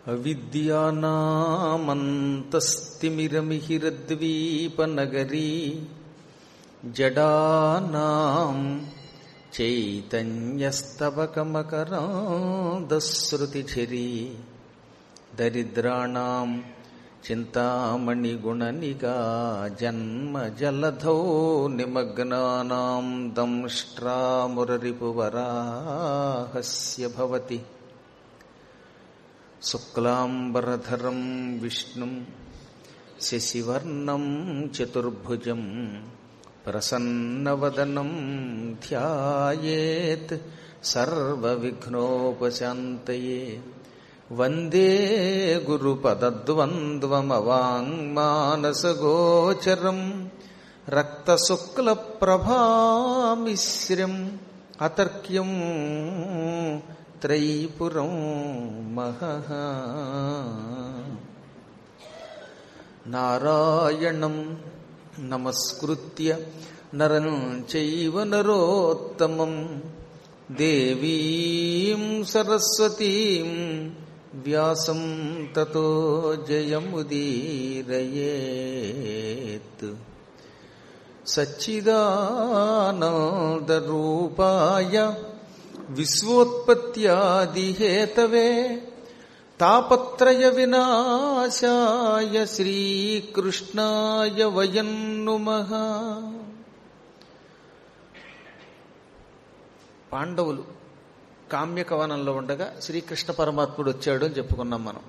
అవిద్యానామంతస్తిమిరమిహిరద్వీపనగరీ జడానాం చైతన్యస్తవకమకరాందశ్రుతిఝరీ దరిద్రాణం చింతామణిగుణనిగా జన్మజలధౌ నిమగ్నానాం దంష్ట్రామురరిపువరాహస్య భవతి శుక్లాంబరధరం విష్ణుం శశివర్ణం చతుర్భుజం ప్రసన్నవదనం ధ్యాయేత్ సర్వవిఘ్నోపశాంతయే వందే గురుపదద్వంద్వమవాङ्మానసగోచరం రక్తశుక్లప్రభామిశ్రం అతర్క్యం త్రైపురం మహః నారాయణం నమస్కృత్య నరం చైవ నరోత్తమం దేవీం సరస్వతీం వ్యాసం తతో జయముదీరయేత్ సచ్చిదానందరూపాయ విశ్వోత్పత్యాదిహేతవే తాపత్రయ వినాశాయ శ్రీకృష్ణాయ వయం నుమః పాండవులు కామ్యకవనంలో ఉండగా శ్రీకృష్ణ పరమాత్ముడు వచ్చాడు అని చెప్పుకున్నాం మనం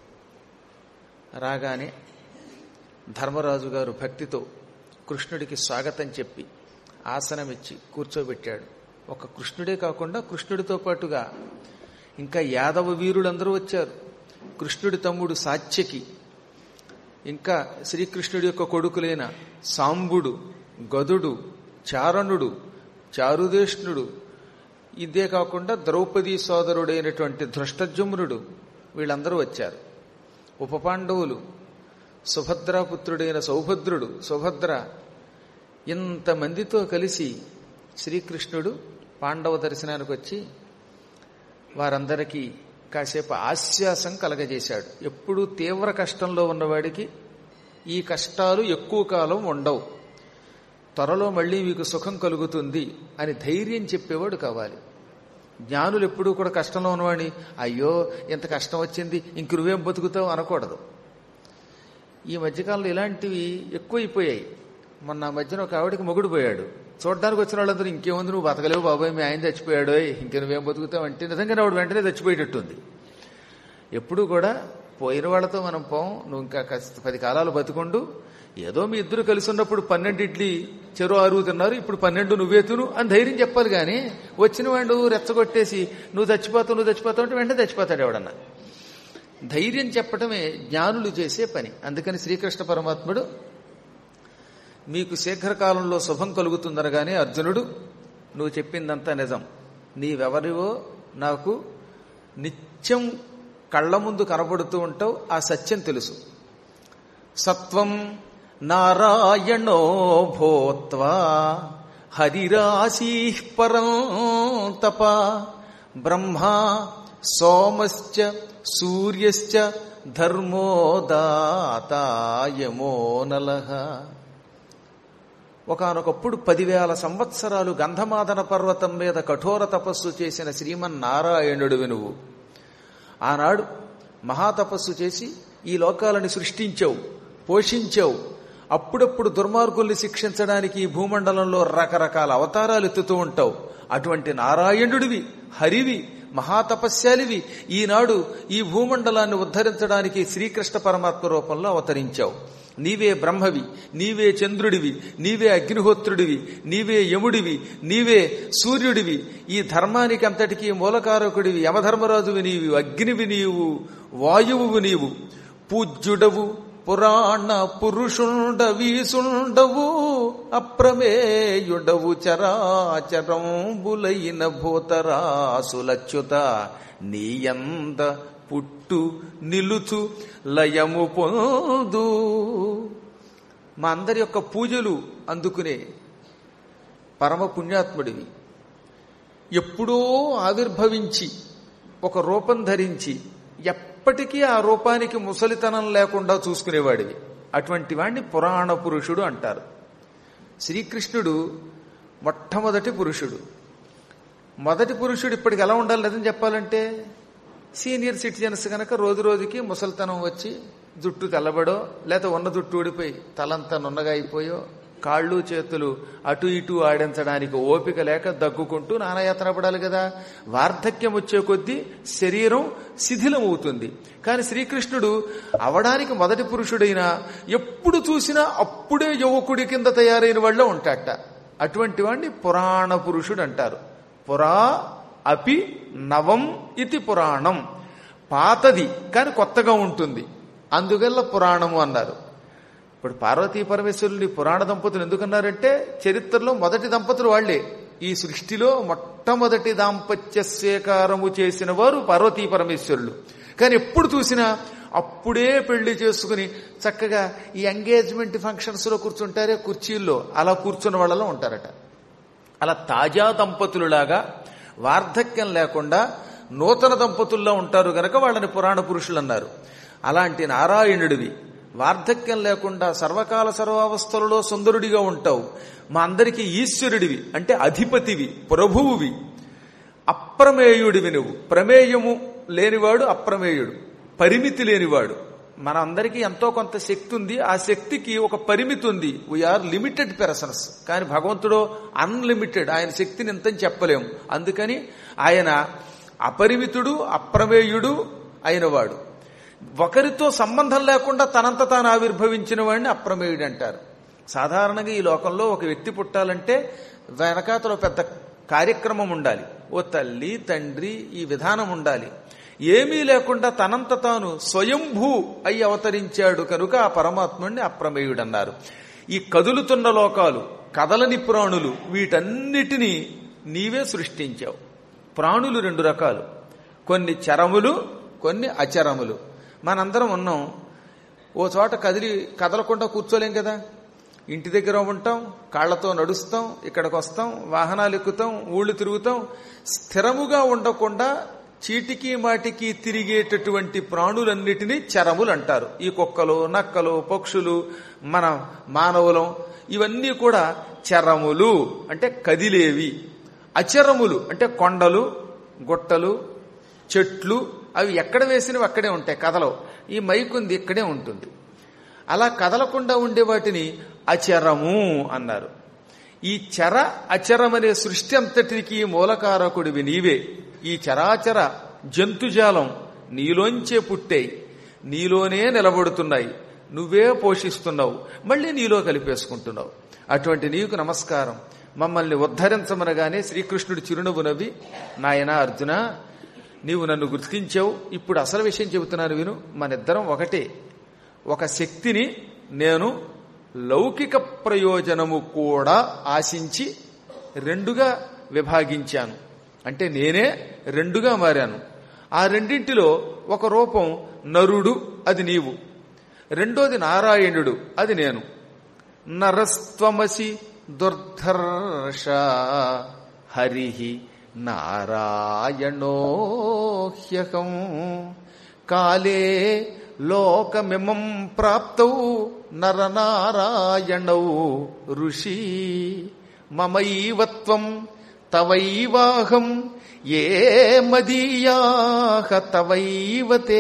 రాగానే ధర్మరాజు గారు భక్తితో కృష్ణుడికి స్వాగతం చెప్పి ఆసనమిచ్చి కూర్చోబెట్టాడు ఒక కృష్ణుడే కాకుండా కృష్ణుడితో పాటుగా ఇంకా యాదవ వీరులందరూ వచ్చారు కృష్ణుడి తమ్ముడు సాత్యకి ఇంకా శ్రీకృష్ణుడి యొక్క కొడుకులైన సాంబుడు గదుడు చారణుడు చారుదేష్ణుడు ఇదే కాకుండా ద్రౌపదీ సోదరుడైనటువంటి ధృష్టజుమ్నుడు వీళ్ళందరూ వచ్చారు ఉపపాండవులు సుభద్రాపుత్రుడైన సౌభద్రుడు సుభద్ర ఇంతమందితో కలిసి శ్రీకృష్ణుడు పాండవ దర్శనానికి వచ్చి వారందరికీ కాసేపు ఆశ్వాసం కలగజేశాడు ఎప్పుడు తీవ్ర కష్టంలో ఉన్నవాడికి ఈ కష్టాలు ఎక్కువ కాలం ఉండవు త్వరలో మళ్ళీ మీకు సుఖం కలుగుతుంది అని ధైర్యం చెప్పేవాడు కావాలి జ్ఞానులు ఎప్పుడూ కూడా కష్టంలో ఉన్నవాడిని అయ్యో ఎంత కష్టం వచ్చింది ఇంక నువ్వేం బతుకుతావు అనకూడదు ఈ మధ్యకాలంలో ఇలాంటివి ఎక్కువైపోయాయి మొన్న మధ్యన ఒక ఆవిడకి మొగుడు పోయాడు చూడడానికి వచ్చిన వాళ్ళందరూ ఇంకేముంది నువ్వు బతకలేవు బాబాయ్ మీ ఆయన చచ్చిపోయాడు ఇంక నువ్వేం బతుకుతావు అంటే నిజంగానే ఆవిడ వెంటనే చచ్చిపోయేటట్టుంది ఎప్పుడు కూడా పోయిన వాళ్ళతో మనం పోం నువ్వు ఇంకా కాస్త పది కాలాలు బతుకుండు ఏదో మీ ఇద్దరు కలిసి ఉన్నప్పుడు పన్నెండు ఇడ్లీ చెరు ఆరుగు తిన్నారు ఇప్పుడు పన్నెండు నువ్వే తిను అని ధైర్యం చెప్పాలి కానీ వచ్చిన వాడు రెచ్చగొట్టేసి నువ్వు చచ్చిపోతావు నువ్వు చచ్చిపోతావు అంటే వెంటనే చచ్చిపోతాడు ఎవడన్నా ధైర్యం చెప్పటమే జ్ఞానులు చేసే పని అందుకని శ్రీకృష్ణ పరమాత్ముడు మీకు శీఘ్రకాలంలో శుభం కలుగుతుందనగానే అర్జునుడు నువ్వు చెప్పిందంతా నిజం నీవెవరివో నాకు నిత్యం కళ్ళ ముందు కనబడుతూ ఉంటావు ఆ సత్యం తెలుసు సత్వం నారాయణో భూత్వా హరిరాశీ పరం తప బ్రహ్మా సోమశ్చ సూర్యశ్చ ధర్మో దాతాయమో నలహ ఒకనొకప్పుడు పదివేల సంవత్సరాలు గంధమాదన పర్వతం మీద కఠోర తపస్సు చేసిన శ్రీమన్నారాయణుడు నువ్వు ఆనాడు మహాతపస్సు చేసి ఈ లోకాలని సృష్టించావు పోషించావు అప్పుడప్పుడు దుర్మార్గుల్ని శిక్షించడానికి ఈ భూమండలంలో రకరకాల అవతారాలు ఎత్తుతూ ఉంటావు అటువంటి నారాయణుడివి హరివి మహాతపస్యాలివి ఈనాడు ఈ భూమండలాన్ని ఉద్ధరించడానికి శ్రీకృష్ణ పరమాత్మ రూపంలో అవతరించావు నీవే బ్రహ్మవి నీవే చంద్రుడివి నీవే అగ్నిహోత్రుడివి నీవే యముడివి నీవే సూర్యుడివి ఈ ధర్మానికి అంతటికీ మూలకారకుడివి యమధర్మరాజువి నీవు అగ్నివి నీవు వాయువు నీవు పూజ్యుడవు పురాణ పురుషుండవీసుండవు అప్రమేయుడవు చరాచరంబులైన భూతరాసులచ్యుత నీయంద పుట్టు నిలుచు లయము పొందు మా అందరి యొక్క పూజలు అందుకునే పరమ పుణ్యాత్ముడివి ఎప్పుడో ఆవిర్భవించి ఒక రూపం ధరించి ఎప్పటికీ ఆ రూపానికి ముసలితనం లేకుండా చూసుకునేవాడివి అటువంటి వాడిని పురాణ పురుషుడు అంటారు శ్రీకృష్ణుడు మొట్టమొదటి పురుషుడు మొదటి పురుషుడు ఇప్పటికి ఎలా ఉండాలి లేదని చెప్పాలంటే సీనియర్ సిటిజన్స్ కనుక రోజు రోజుకి ముసలితనం వచ్చి జుట్టు తెల్లబడో లేకపోతే ఉన్న జుట్టు ఊడిపోయి తలంతా నున్నగా అయిపోయో కాళ్ళు చేతులు అటు ఇటు ఆడించడానికి ఓపిక లేక దగ్గుకుంటూ నానాయాతన పడాలి కదా వార్ధక్యం వచ్చే కొద్దీ శరీరం శిథిలం అవుతుంది కానీ శ్రీకృష్ణుడు అవడానికి మొదటి పురుషుడైనా ఎప్పుడు చూసినా అప్పుడే యువకుడి కింద తయారైన వాళ్ళ ఉంటాట అటువంటి వాడిని పురాణ పురుషుడు అంటారు పురా అపి నవం ఇది పురాణం పాతది కానీ కొత్తగా ఉంటుంది అందువల్ల పురాణము అన్నారు ఇప్పుడు పార్వతీ పరమేశ్వరుని పురాణ దంపతులు ఎందుకన్నారంటే చరిత్రలో మొదటి దంపతులు వాళ్లే ఈ సృష్టిలో మొట్టమొదటి దాంపత్య స్వీకారము చేసిన వారు పార్వతీ పరమేశ్వరులు కానీ ఎప్పుడు చూసినా అప్పుడే పెళ్లి చేసుకుని చక్కగా ఈ ఎంగేజ్మెంట్ ఫంక్షన్స్ లో కూర్చుంటారే కుర్చీల్లో అలా కూర్చున్న వాళ్ళలో ఉంటారట అలా తాజా దంపతులులాగా వార్ధక్యం లేకుండా నూతన దంపతుల్లో ఉంటారు గనక వాళ్ళని పురాణ పురుషులు అన్నారు అలాంటి నారాయణుడివి వార్ధక్యం లేకుండా సర్వకాల సర్వావస్థలలో సుందరుడిగా ఉంటావు మా అందరికీ ఈశ్వరుడివి అంటే అధిపతివి ప్రభువువి అప్రమేయుడివి నువ్వు ప్రమేయము లేనివాడు అప్రమేయుడు పరిమితి లేనివాడు మన అందరికీ ఎంతో కొంత శక్తి ఉంది ఆ శక్తికి ఒక పరిమితి ఉంది వీఆర్ లిమిటెడ్ పెర్సన్స్ కానీ భగవంతుడు అన్లిమిటెడ్ ఆయన శక్తిని ఎంతని చెప్పలేము అందుకని ఆయన అపరిమితుడు అప్రమేయుడు అయినవాడు ఒకరితో సంబంధం లేకుండా తనంత తాను ఆవిర్భవించిన వాడిని అప్రమేయుడు అంటారు సాధారణంగా ఈ లోకంలో ఒక వ్యక్తి పుట్టాలంటే వెనకాతలో పెద్ద కార్యక్రమం ఉండాలి ఓ తల్లి తండ్రి ఈ విధానం ఉండాలి ఏమీ లేకుండా తనంత తాను స్వయంభూ అయి అవతరించాడు కనుక ఆ పరమాత్ముడిని అప్రమేయుడన్నారు ఈ కదులుతున్న లోకాలు కదలని ప్రాణులు వీటన్నిటినీ నీవే సృష్టించావు ప్రాణులు రెండు రకాలు కొన్ని చరములు కొన్ని అచరములు మనందరం ఉన్నాం ఓ చోట కదిలి కదలకుండా కూర్చోలేం కదా ఇంటి దగ్గర ఉంటాం కాళ్లతో నడుస్తాం ఇక్కడికి వస్తాం వాహనాలు ఎక్కుతాం ఊళ్ళు తిరుగుతాం స్థిరముగా ఉండకుండా చీటికి మాటికి తిరిగేటటువంటి ప్రాణులన్నిటినీ చరములు అంటారు ఈ కుక్కలు నక్కలు పక్షులు మన మానవులం ఇవన్నీ కూడా చరములు అంటే కదిలేవి అచరములు అంటే కొండలు గుట్టలు చెట్లు అవి ఎక్కడ వేసినవి అక్కడే ఉంటాయి కథలో ఈ మైకుంది ఇక్కడే ఉంటుంది అలా కదలకుండా ఉండే వాటిని అచరము అన్నారు ఈ చర అచరమనే సృష్టి అంతటికి మూలకారకుడివి నీవే ఈ చరాచర జంతుజాలం నీలోంచే పుట్టాయి నీలోనే నిలబడుతున్నాయి నువ్వే పోషిస్తున్నావు మళ్ళీ నీలో కలిపేసుకుంటున్నావు అటువంటి నీకు నమస్కారం మమ్మల్ని ఉద్ధరించమనగానే శ్రీకృష్ణుడు చిరునవ్వు నవ్వి నాయన అర్జున నీవు నన్ను గుర్తించావు ఇప్పుడు అసలు విషయం చెబుతున్నాను విను మనిద్దరం ఒకటే ఒక శక్తిని నేను లౌకిక ప్రయోజనము కూడా ఆశించి రెండుగా విభాగించాను అంటే నేనే రెండుగా మారాను ఆ రెండింటిలో ఒక రూపం నరుడు అది నీవు రెండోది నారాయణుడు అది నేను నరస్త్వమసి దుర్ధర్ష హరి నారాయణోహ్యకం కాలే లోకమిమం ప్రాప్తౌ నరనారాయణౌ ఋషి మమైవత్వం తవైవాహం ఏ మదీయాహ తవైవతే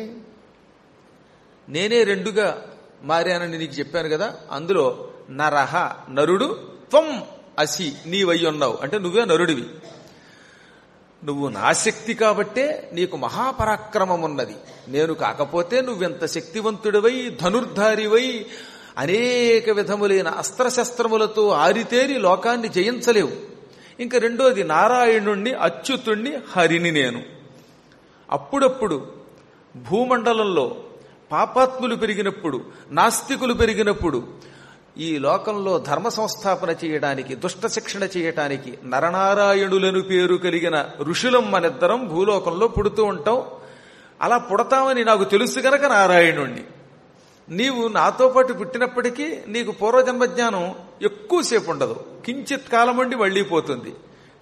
నేనే రెండుగా మారానని నీకు చెప్పాను కదా అందులో నరహ నరుడు త్వం అసి నీవయ్యున్నావు అంటే నువ్వే నరుడివి నువ్వు నా శక్తి కాబట్టే నీకు మహాపరాక్రమం ఉన్నది నేను కాకపోతే నువ్వెంత శక్తివంతుడివై ధనుర్ధారివై అనేక విధములైన అస్త్రశస్త్రములతో ఆరితేరి లోకాన్ని జయించలేవు ఇంకా రెండోది నారాయణుణ్ణి అచ్యుతుణ్ణి హరిని నేను అప్పుడప్పుడు భూమండలంలో పాపాత్ములు పెరిగినప్పుడు నాస్తికులు పెరిగినప్పుడు ఈ లోకంలో ధర్మ సంస్థాపన చేయడానికి దుష్ట శిక్షణ చేయటానికి నరనారాయణులను పేరు కలిగిన ఋషులం మనిద్దరం భూలోకంలో పుడుతూ ఉంటాం అలా పుడతామని నాకు తెలుసు గనక నారాయణుణ్ణి నీవు నాతో పాటు పుట్టినప్పటికీ నీకు పూర్వజన్మ జ్ఞానం ఎక్కువసేపు ఉండదు కించిత్ కాలం ఉండి మళ్ళీ పోతుంది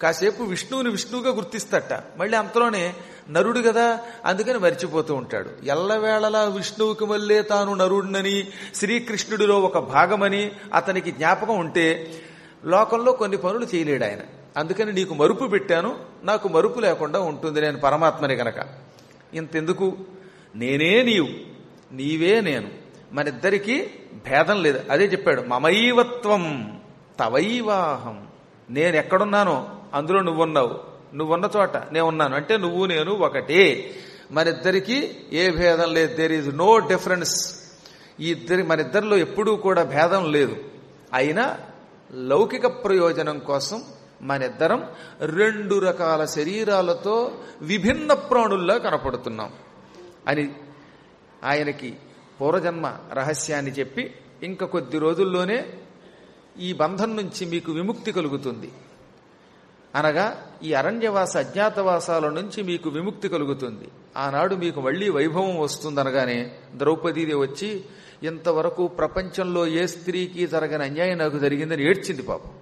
కాసేపు విష్ణువుని విష్ణువుగా గుర్తిస్తట మళ్ళీ అంతలోనే నరుడు కదా అందుకని మర్చిపోతూ ఉంటాడు ఎల్లవేళలా విష్ణువుకి మళ్ళీ తాను నరుడినని శ్రీకృష్ణుడిలో ఒక భాగమని అతనికి జ్ఞాపకం ఉంటే లోకంలో కొన్ని పనులు చేయలేడు ఆయన అందుకని నీకు మరుపు పెట్టాను నాకు మరుపు లేకుండా ఉంటుంది నేను పరమాత్మని గనక ఇంతెందుకు నేనే నీవు నీవే నేను మనిద్దరికీ భేదం లేదు అదే చెప్పాడు మమైవత్వం తవైవాహం నేను ఎక్కడున్నానో అందులో నువ్వున్నావు నువ్వున్న చోట నేను ఉన్నాను అంటే నువ్వు నేను ఒకటే మనిద్దరికీ ఏ భేదం లేదు దేర్ ఈజ్ నో డిఫరెన్స్ ఈ ఇద్దరి మనిద్దరిలో ఎప్పుడూ కూడా భేదం లేదు అయినా లౌకిక ప్రయోజనం కోసం మనిద్దరం రెండు రకాల శరీరాలతో విభిన్న ప్రాణుల్లా కనపడుతున్నాం అని ఆయనకి పూర్వజన్మ రహస్యాన్ని చెప్పి ఇంకా కొద్ది రోజుల్లోనే ఈ బంధం నుంచి మీకు విముక్తి కలుగుతుంది అనగా ఈ అరణ్యవాస అజ్ఞాతవాసాల నుంచి మీకు విముక్తి కలుగుతుంది ఆనాడు మీకు మళ్లీ వైభవం వస్తుందనగానే ద్రౌపదీదేవి వచ్చి ఇంతవరకు ప్రపంచంలో ఏ స్త్రీకి జరగని అన్యాయం నాకు జరిగిందని ఏడ్చింది పాపం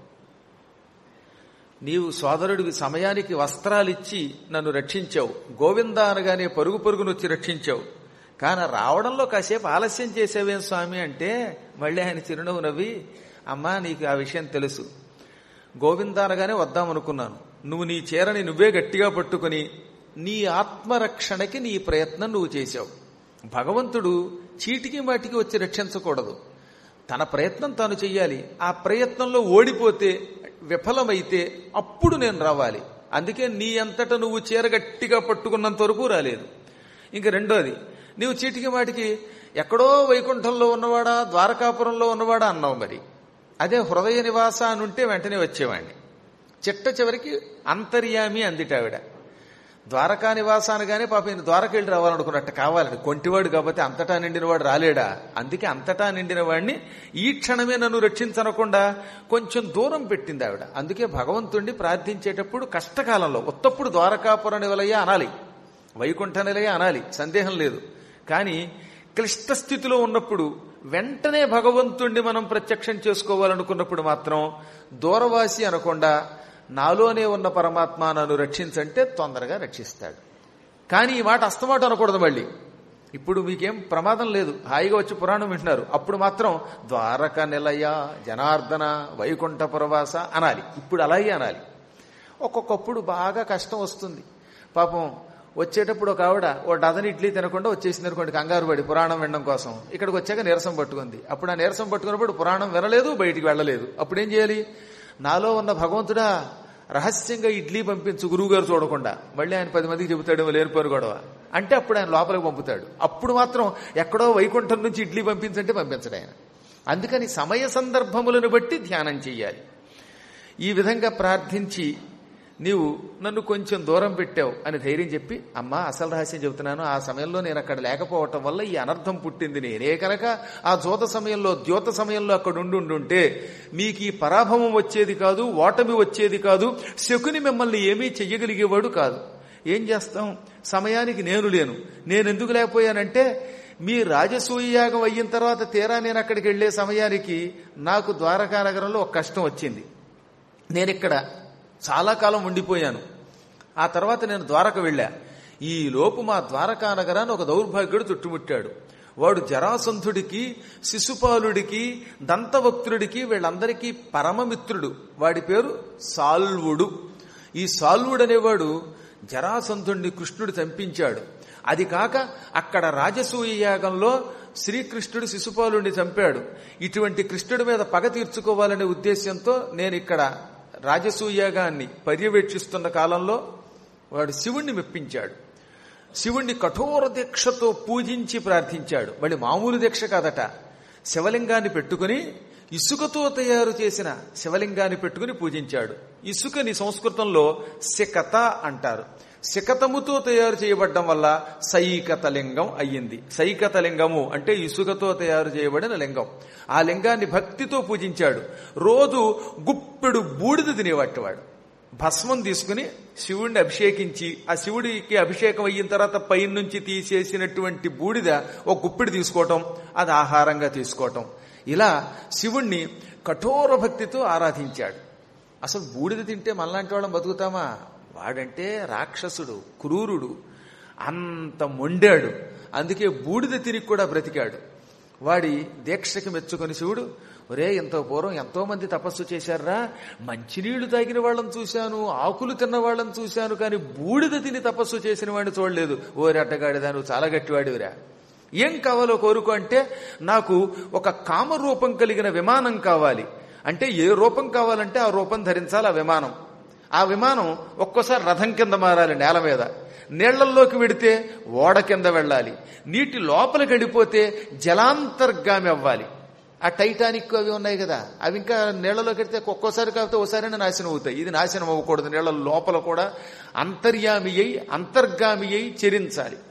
నీవు సోదరుడికి సమయానికి వస్త్రాలిచ్చి నన్ను రక్షించావు గోవింద అనగానే పరుగు పరుగును వచ్చి రక్షించావు కానీ రావడంలో కాసేపు ఆలస్యం చేసేవేం స్వామి అంటే మళ్ళీ ఆయన చిరునవ్వు నవ్వి అమ్మా నీకు ఆ విషయం తెలుసు గోవింద అనగానే వద్దామనుకున్నాను నువ్వు నీ చీరని నువ్వే గట్టిగా పట్టుకుని నీ ఆత్మరక్షణకి నీ ప్రయత్నం నువ్వు చేశావు భగవంతుడు చీటికి మాటికి వచ్చి రక్షించకూడదు తన ప్రయత్నం తాను చెయ్యాలి ఆ ప్రయత్నంలో ఓడిపోతే విఫలమైతే అప్పుడు నేను రావాలి అందుకే నీ అంతటా నువ్వు చీర గట్టిగా పట్టుకున్నంత వరకు రాలేదు ఇంక రెండోది నీవు చీటికి మాటికి ఎక్కడో వైకుంఠంలో ఉన్నవాడా ద్వారకాపురంలో ఉన్నవాడా అన్నావు మరి అదే హృదయ నివాస అని ఉంటే వెంటనే వచ్చేవాడిని చిట్ట చివరికి అంతర్యామి అందిటావిడ ద్వారకా నివాసానగానే పాప ఈయన ద్వారక వెళ్ళి రావాలనుకున్నట్టు కావాలని కొంటివాడు కాబట్టి అంతటా నిండిన వాడు రాలేడా అందుకే అంతటా నిండిన వాడిని ఈ క్షణమే నన్ను రక్షించనకుండా కొంచెం దూరం పెట్టింది ఆవిడ అందుకే భగవంతుణ్ణి ప్రార్థించేటప్పుడు కష్టకాలంలో ఉత్తప్పుడు ద్వారకాపుర నిలయ అనాలి వైకుంఠ నిలయ అనాలి సందేహం లేదు కానీ క్లిష్ట స్థితిలో ఉన్నప్పుడు వెంటనే భగవంతుణ్ణి మనం ప్రత్యక్షం చేసుకోవాలనుకున్నప్పుడు మాత్రం దూరవాసి అనకుండా నాలోనే ఉన్న పరమాత్మ నన్ను రక్షించంటే తొందరగా రక్షిస్తాడు కానీ ఈ మాట అస్తమాట అనకూడదు మళ్ళీ ఇప్పుడు మీకేం ప్రమాదం లేదు హాయిగా వచ్చి పురాణం వింటున్నారు అప్పుడు మాత్రం ద్వారక నిలయ జనార్దన వైకుంఠ పురవాస అనాలి ఇప్పుడు అలాగే అనాలి ఒక్కొక్కప్పుడు బాగా కష్టం వస్తుంది పాపం వచ్చేటప్పుడు ఒక ఆవిడ ఓ డజన్ ఇడ్లీ తినకుండా వచ్చేసింది అనుకోండి కంగారు పడి పురాణం వినడం కోసం ఇక్కడికి వచ్చాక నీరసం పట్టుకుంది అప్పుడు ఆ నీరసం పట్టుకున్నప్పుడు పురాణం వినలేదు బయటికి వెళ్ళలేదు అప్పుడు ఏం చేయాలి నాలో ఉన్న భగవంతుడా రహస్యంగా ఇడ్లీ పంపించు గురువు గారు చూడకుండా మళ్ళీ ఆయన పది మందికి చెబుతాడు లేనిపోరు గొడవ అంటే అప్పుడు ఆయన లోపలికి పంపుతాడు అప్పుడు మాత్రం ఎక్కడో వైకుంఠం నుంచి ఇడ్లీ పంపించంటే పంపించడు ఆయన అందుకని సమయ సందర్భములను బట్టి ధ్యానం చెయ్యాలి ఈ విధంగా ప్రార్థించి నీవు నన్ను కొంచెం దూరం పెట్టావు అని ధైర్యం చెప్పి అమ్మా అసలు రహస్యం చెబుతున్నాను ఆ సమయంలో నేను అక్కడ లేకపోవటం వల్ల ఈ అనర్థం పుట్టింది నేనే కనుక ఆ జోత సమయంలో ద్యోత సమయంలో అక్కడ ఉండుంటే మీకు ఈ పరాభవం వచ్చేది కాదు ఓటమి వచ్చేది కాదు శకుని మిమ్మల్ని ఏమీ చెయ్యగలిగేవాడు కాదు ఏం చేస్తాం సమయానికి నేను లేను నేను ఎందుకు లేకపోయానంటే మీ రాజసూయ యాగం అయిన తర్వాత తీరా నేను అక్కడికి వెళ్లే సమయానికి నాకు ద్వారకా నగరంలో ఒక కష్టం వచ్చింది నేను ఇక్కడ చాలా కాలం ఉండిపోయాను ఆ తర్వాత నేను ద్వారక వెళ్ళా ఈ లోపు మా ద్వారకా నగరాన్ని ఒక దౌర్భాగ్యుడు చుట్టుముట్టాడు వాడు జరాసంధుడికి శిశుపాలుడికి దంతవక్తుడికి వీళ్ళందరికీ పరమమిత్రుడు వాడి పేరు సాల్వుడు ఈ సాల్వుడు అనేవాడు జరాసంధుడిని కృష్ణుడు చంపించాడు అది కాక అక్కడ రాజసూయ యాగంలో శ్రీకృష్ణుడు శిశుపాలుడిని చంపాడు ఇటువంటి కృష్ణుడి మీద పగ తీర్చుకోవాలనే ఉద్దేశంతో నేను ఇక్కడ రాజసూయాగాన్ని పర్యవేక్షిస్తున్న కాలంలో వాడు శివుణ్ణి మెప్పించాడు శివుణ్ణి కఠోర దీక్షతో పూజించి ప్రార్థించాడు మళ్ళీ మామూలు దీక్ష కాదట శివలింగాన్ని పెట్టుకుని ఇసుకతో తయారు చేసిన శివలింగాన్ని పెట్టుకుని పూజించాడు ఇసుకని సంస్కృతంలో సికత అంటారు సికతముతో తయారు చేయబడ్డం వల్ల సైకత లింగం అయ్యింది సైకత లింగము అంటే ఇసుకతో తయారు చేయబడిన లింగం ఆ లింగాన్ని భక్తితో పూజించాడు రోజు గుప్పెడు బూడిద తినేవాటివాడు భస్మం తీసుకుని శివుణ్ణి అభిషేకించి ఆ శివుడికి అభిషేకం అయిన తర్వాత పైన నుంచి తీసేసినటువంటి బూడిద ఒక గుప్పిడి తీసుకోవటం అది ఆహారంగా తీసుకోవటం ఇలా శివుణ్ణి కఠోర భక్తితో ఆరాధించాడు అసలు బూడిద తింటే మనలాంటి వాళ్ళం బతుకుతామా వాడంటే రాక్షసుడు క్రూరుడు అంత మొండాడు అందుకే బూడిద తిరిగి కూడా బ్రతికాడు వాడి దీక్షకి మెచ్చుకొని శివుడు ఒరే ఇంత పూర్వం ఎంతో మంది తపస్సు చేశారా మంచినీళ్లు తాగిన వాళ్ళని చూశాను ఆకులు తిన్న వాళ్ళని చూశాను కానీ బూడిద తిని తపస్సు చేసిన వాడిని చూడలేదు ఓ రెట్టగాడిదా నువ్వు చాలా గట్టివాడివిరా ఏం కావాలో కోరుకో అంటే నాకు ఒక కామరూపం కలిగిన విమానం కావాలి అంటే ఏ రూపం కావాలంటే ఆ రూపం ధరించాలి ఆ విమానం ఆ విమానం ఒక్కోసారి రథం కింద మారాలి నేల మీద నీళ్లల్లోకి వెడితే ఓడ కింద వెళ్ళాలి నీటి లోపలికి వెళ్ళిపోతే జలాంతర్గామి అవ్వాలి ఆ టైటానిక్ అవి ఉన్నాయి కదా అవి ఇంకా నీళ్లలోకి వెడితే ఒక్కోసారి కాకపోతే ఓసారైనా నాశనం అవుతాయి ఇది నాశనం అవ్వకూడదు నీళ్ల లోపల కూడా అంతర్యామి అయి అంతర్గామి అయి చెరించాలి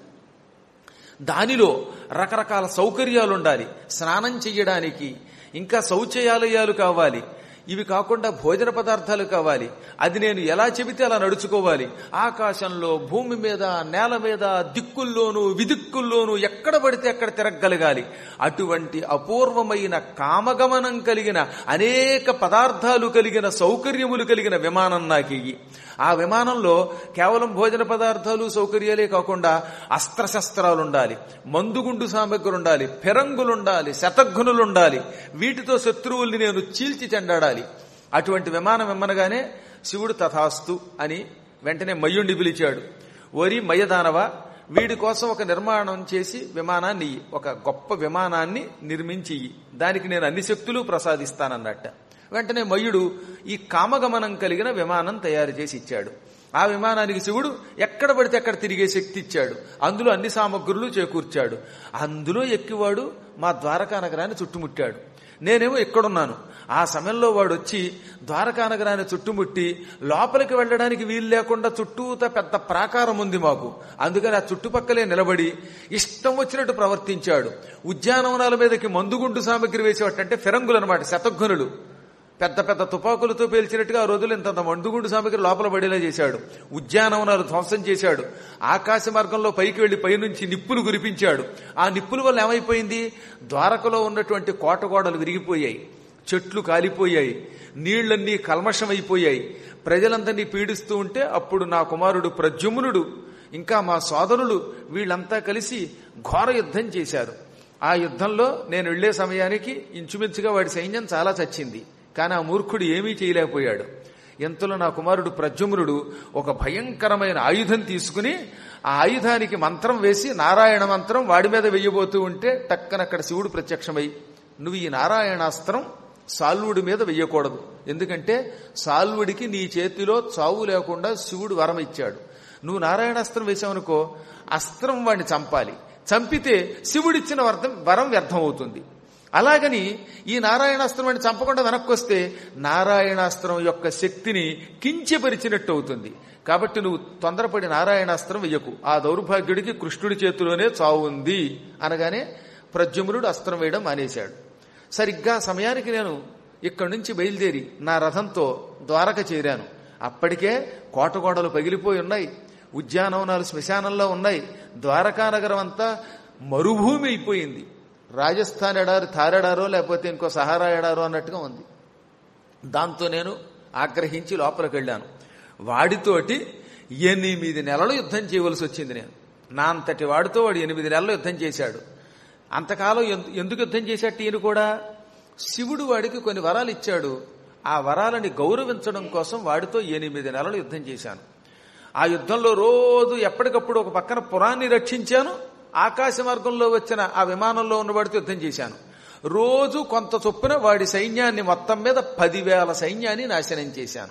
దానిలో రకరకాల సౌకర్యాలు ఉండాలి స్నానం చెయ్యడానికి ఇంకా శౌచయాలయాలు కావాలి ఇవి కాకుండా భోజన పదార్థాలు కావాలి అది నేను ఎలా చెబితే అలా నడుచుకోవాలి ఆకాశంలో భూమి మీద నేల మీద దిక్కుల్లోనూ విదిక్కుల్లోనూ ఎక్కడ పడితే అక్కడ తిరగగలగాలి అటువంటి అపూర్వమైన కామగమనం కలిగిన అనేక పదార్థాలు కలిగిన సౌకర్యములు కలిగిన విమానం నాకు ఇయ్యి ఆ విమానంలో కేవలం భోజన పదార్థాలు సౌకర్యాలే కాకుండా అస్త్రశస్త్రాలు ఉండాలి మందుగుండు సామగ్రి ఉండాలి ఫిరంగులు ఉండాలి శతఘ్నులు ఉండాలి వీటితో శత్రువుల్ని నేను చీల్చి చెండాడాలి అటువంటి విమానం ఇమ్మనగానే శివుడు తథాస్తు అని వెంటనే మయ్యుండి పిలిచాడు ఓరి మయ్యదానవ వీడి కోసం ఒక నిర్మాణం చేసి విమానాన్ని ఇయ్యి. ఒక గొప్ప విమానాన్ని నిర్మించి ఇయ్యి. దానికి నేను అన్ని శక్తులు ప్రసాదిస్తానన్నట్ట వెంటనే మయుడు ఈ కామగమనం కలిగిన విమానం తయారు చేసి ఇచ్చాడు ఆ విమానానికి శివుడు ఎక్కడ పడితే అక్కడ తిరిగే శక్తి ఇచ్చాడు అందులో అన్ని సామగ్రులు చేకూర్చాడు అందులో ఎక్కివాడు మా ద్వారకా నగరాన్ని చుట్టుముట్టాడు నేనేమో ఎక్కడున్నాను ఆ సమయంలో వాడు వచ్చి ద్వారకా నగరాన్ని చుట్టుముట్టి లోపలికి వెళ్ళడానికి వీలు లేకుండా చుట్టూత పెద్ద ప్రాకారం ఉంది మాకు అందుకని ఆ చుట్టుపక్కలే నిలబడి ఇష్టం వచ్చినట్టు ప్రవర్తించాడు ఉద్యానవనాల మీదకి మందుగుండు సామగ్రి వేసేవాటంటే ఫిరంగులు అనమాట శతఘ్నులు పెద్ద పెద్ద తుపాకులతో పేల్చినట్టుగా ఆ రోజులు ఇంత మందుగుండు సామగ్రి లోపల పడేలా చేశాడు ఉద్యానవనాలు ధ్వంసం చేశాడు ఆకాశ మార్గంలో పైకి వెళ్లి పైనుంచి నిప్పులు కురిపించాడు ఆ నిప్పుల వల్ల ఏమైపోయింది ద్వారకలో ఉన్నటువంటి కోటగోడలు విరిగిపోయాయి చెట్లు కాలిపోయాయి నీళ్లన్నీ కల్మషమైపోయాయి ప్రజలందరినీ పీడిస్తూ ఉంటే అప్పుడు నా కుమారుడు ప్రద్యుమ్నుడు ఇంకా మా సోదరులు వీళ్ళంతా కలిసి ఘోర యుద్ధం చేశారు ఆ యుద్ధంలో నేను వెళ్లే సమయానికి ఇంచుమించుగా వాడి సైన్యం చాలా చచ్చింది కానీ ఆ మూర్ఖుడు ఏమీ చేయలేకపోయాడు ఎంతలో నా కుమారుడు ప్రద్యుమ్నుడు ఒక భయంకరమైన ఆయుధం తీసుకుని ఆ ఆయుధానికి మంత్రం వేసి నారాయణ మంత్రం వాడి మీద వెయ్యబోతూ ఉంటే టక్కనక్కడ శివుడు ప్రత్యక్షమై నువ్వు ఈ నారాయణాస్త్రం సాల్వుడి మీద వెయ్యకూడదు ఎందుకంటే సాల్వుడికి నీ చేతిలో చావు లేకుండా శివుడు వరం ఇచ్చాడు నువ్వు నారాయణాస్త్రం వేసావనుకో అస్త్రం వాడిని చంపాలి చంపితే శివుడిచ్చిన వరం వరం వ్యర్థం అవుతుంది అలాగని ఈ నారాయణాస్త్రం వాడిని చంపకుండా వెనక్కి వస్తే నారాయణాస్త్రం యొక్క శక్తిని కించపరిచినట్టు అవుతుంది కాబట్టి నువ్వు తొందరపడి నారాయణాస్త్రం వెయ్యకు ఆ దౌర్భాగ్యుడికి కృష్ణుడి చేతిలోనే చావు ఉంది అనగానే ప్రద్యుమ్నుడు అస్త్రం వేయడం మానేశాడు సరిగ్గా సమయానికి నేను ఇక్కడి నుంచి బయలుదేరి నా రథంతో ద్వారక చేరాను అప్పటికే కోటగోడలు పగిలిపోయి ఉన్నాయి ఉద్యానవనాలు శ్మశానంలో ఉన్నాయి ద్వారకా నగరం అంతా మరుభూమి అయిపోయింది రాజస్థాన్ ఎడారి థారెడారో లేకపోతే ఇంకో సహారా ఎడారో అన్నట్టుగా ఉంది దాంతో నేను ఆగ్రహించి లోపలికి వెళ్ళాను వాడితోటి ఎనిమిది నెలలు యుద్ధం చేయవలసి వచ్చింది నేను నా అంతటి వాడితో వాడు ఎనిమిది నెలలు యుద్ధం చేశాడు అంతకాలం ఎందు- ఎందుకు యుద్ధం చేశాడు ఈయన కూడా శివుడు వాడికి కొన్ని వరాలు ఇచ్చాడు ఆ వరాలని గౌరవించడం కోసం వాడితో ఎనిమిది నెలలు యుద్ధం చేశాను ఆ యుద్ధంలో రోజు ఎప్పటికప్పుడు ఒక పక్కన పురాన్ని రక్షించాను ఆకాశ మార్గంలో వచ్చిన ఆ విమానంలో ఉన్నవాడితో యుద్ధం చేశాను రోజు కొంత చొప్పున వాడి సైన్యాన్ని మొత్తం మీద పదివేల సైన్యాన్ని నాశనం చేశాను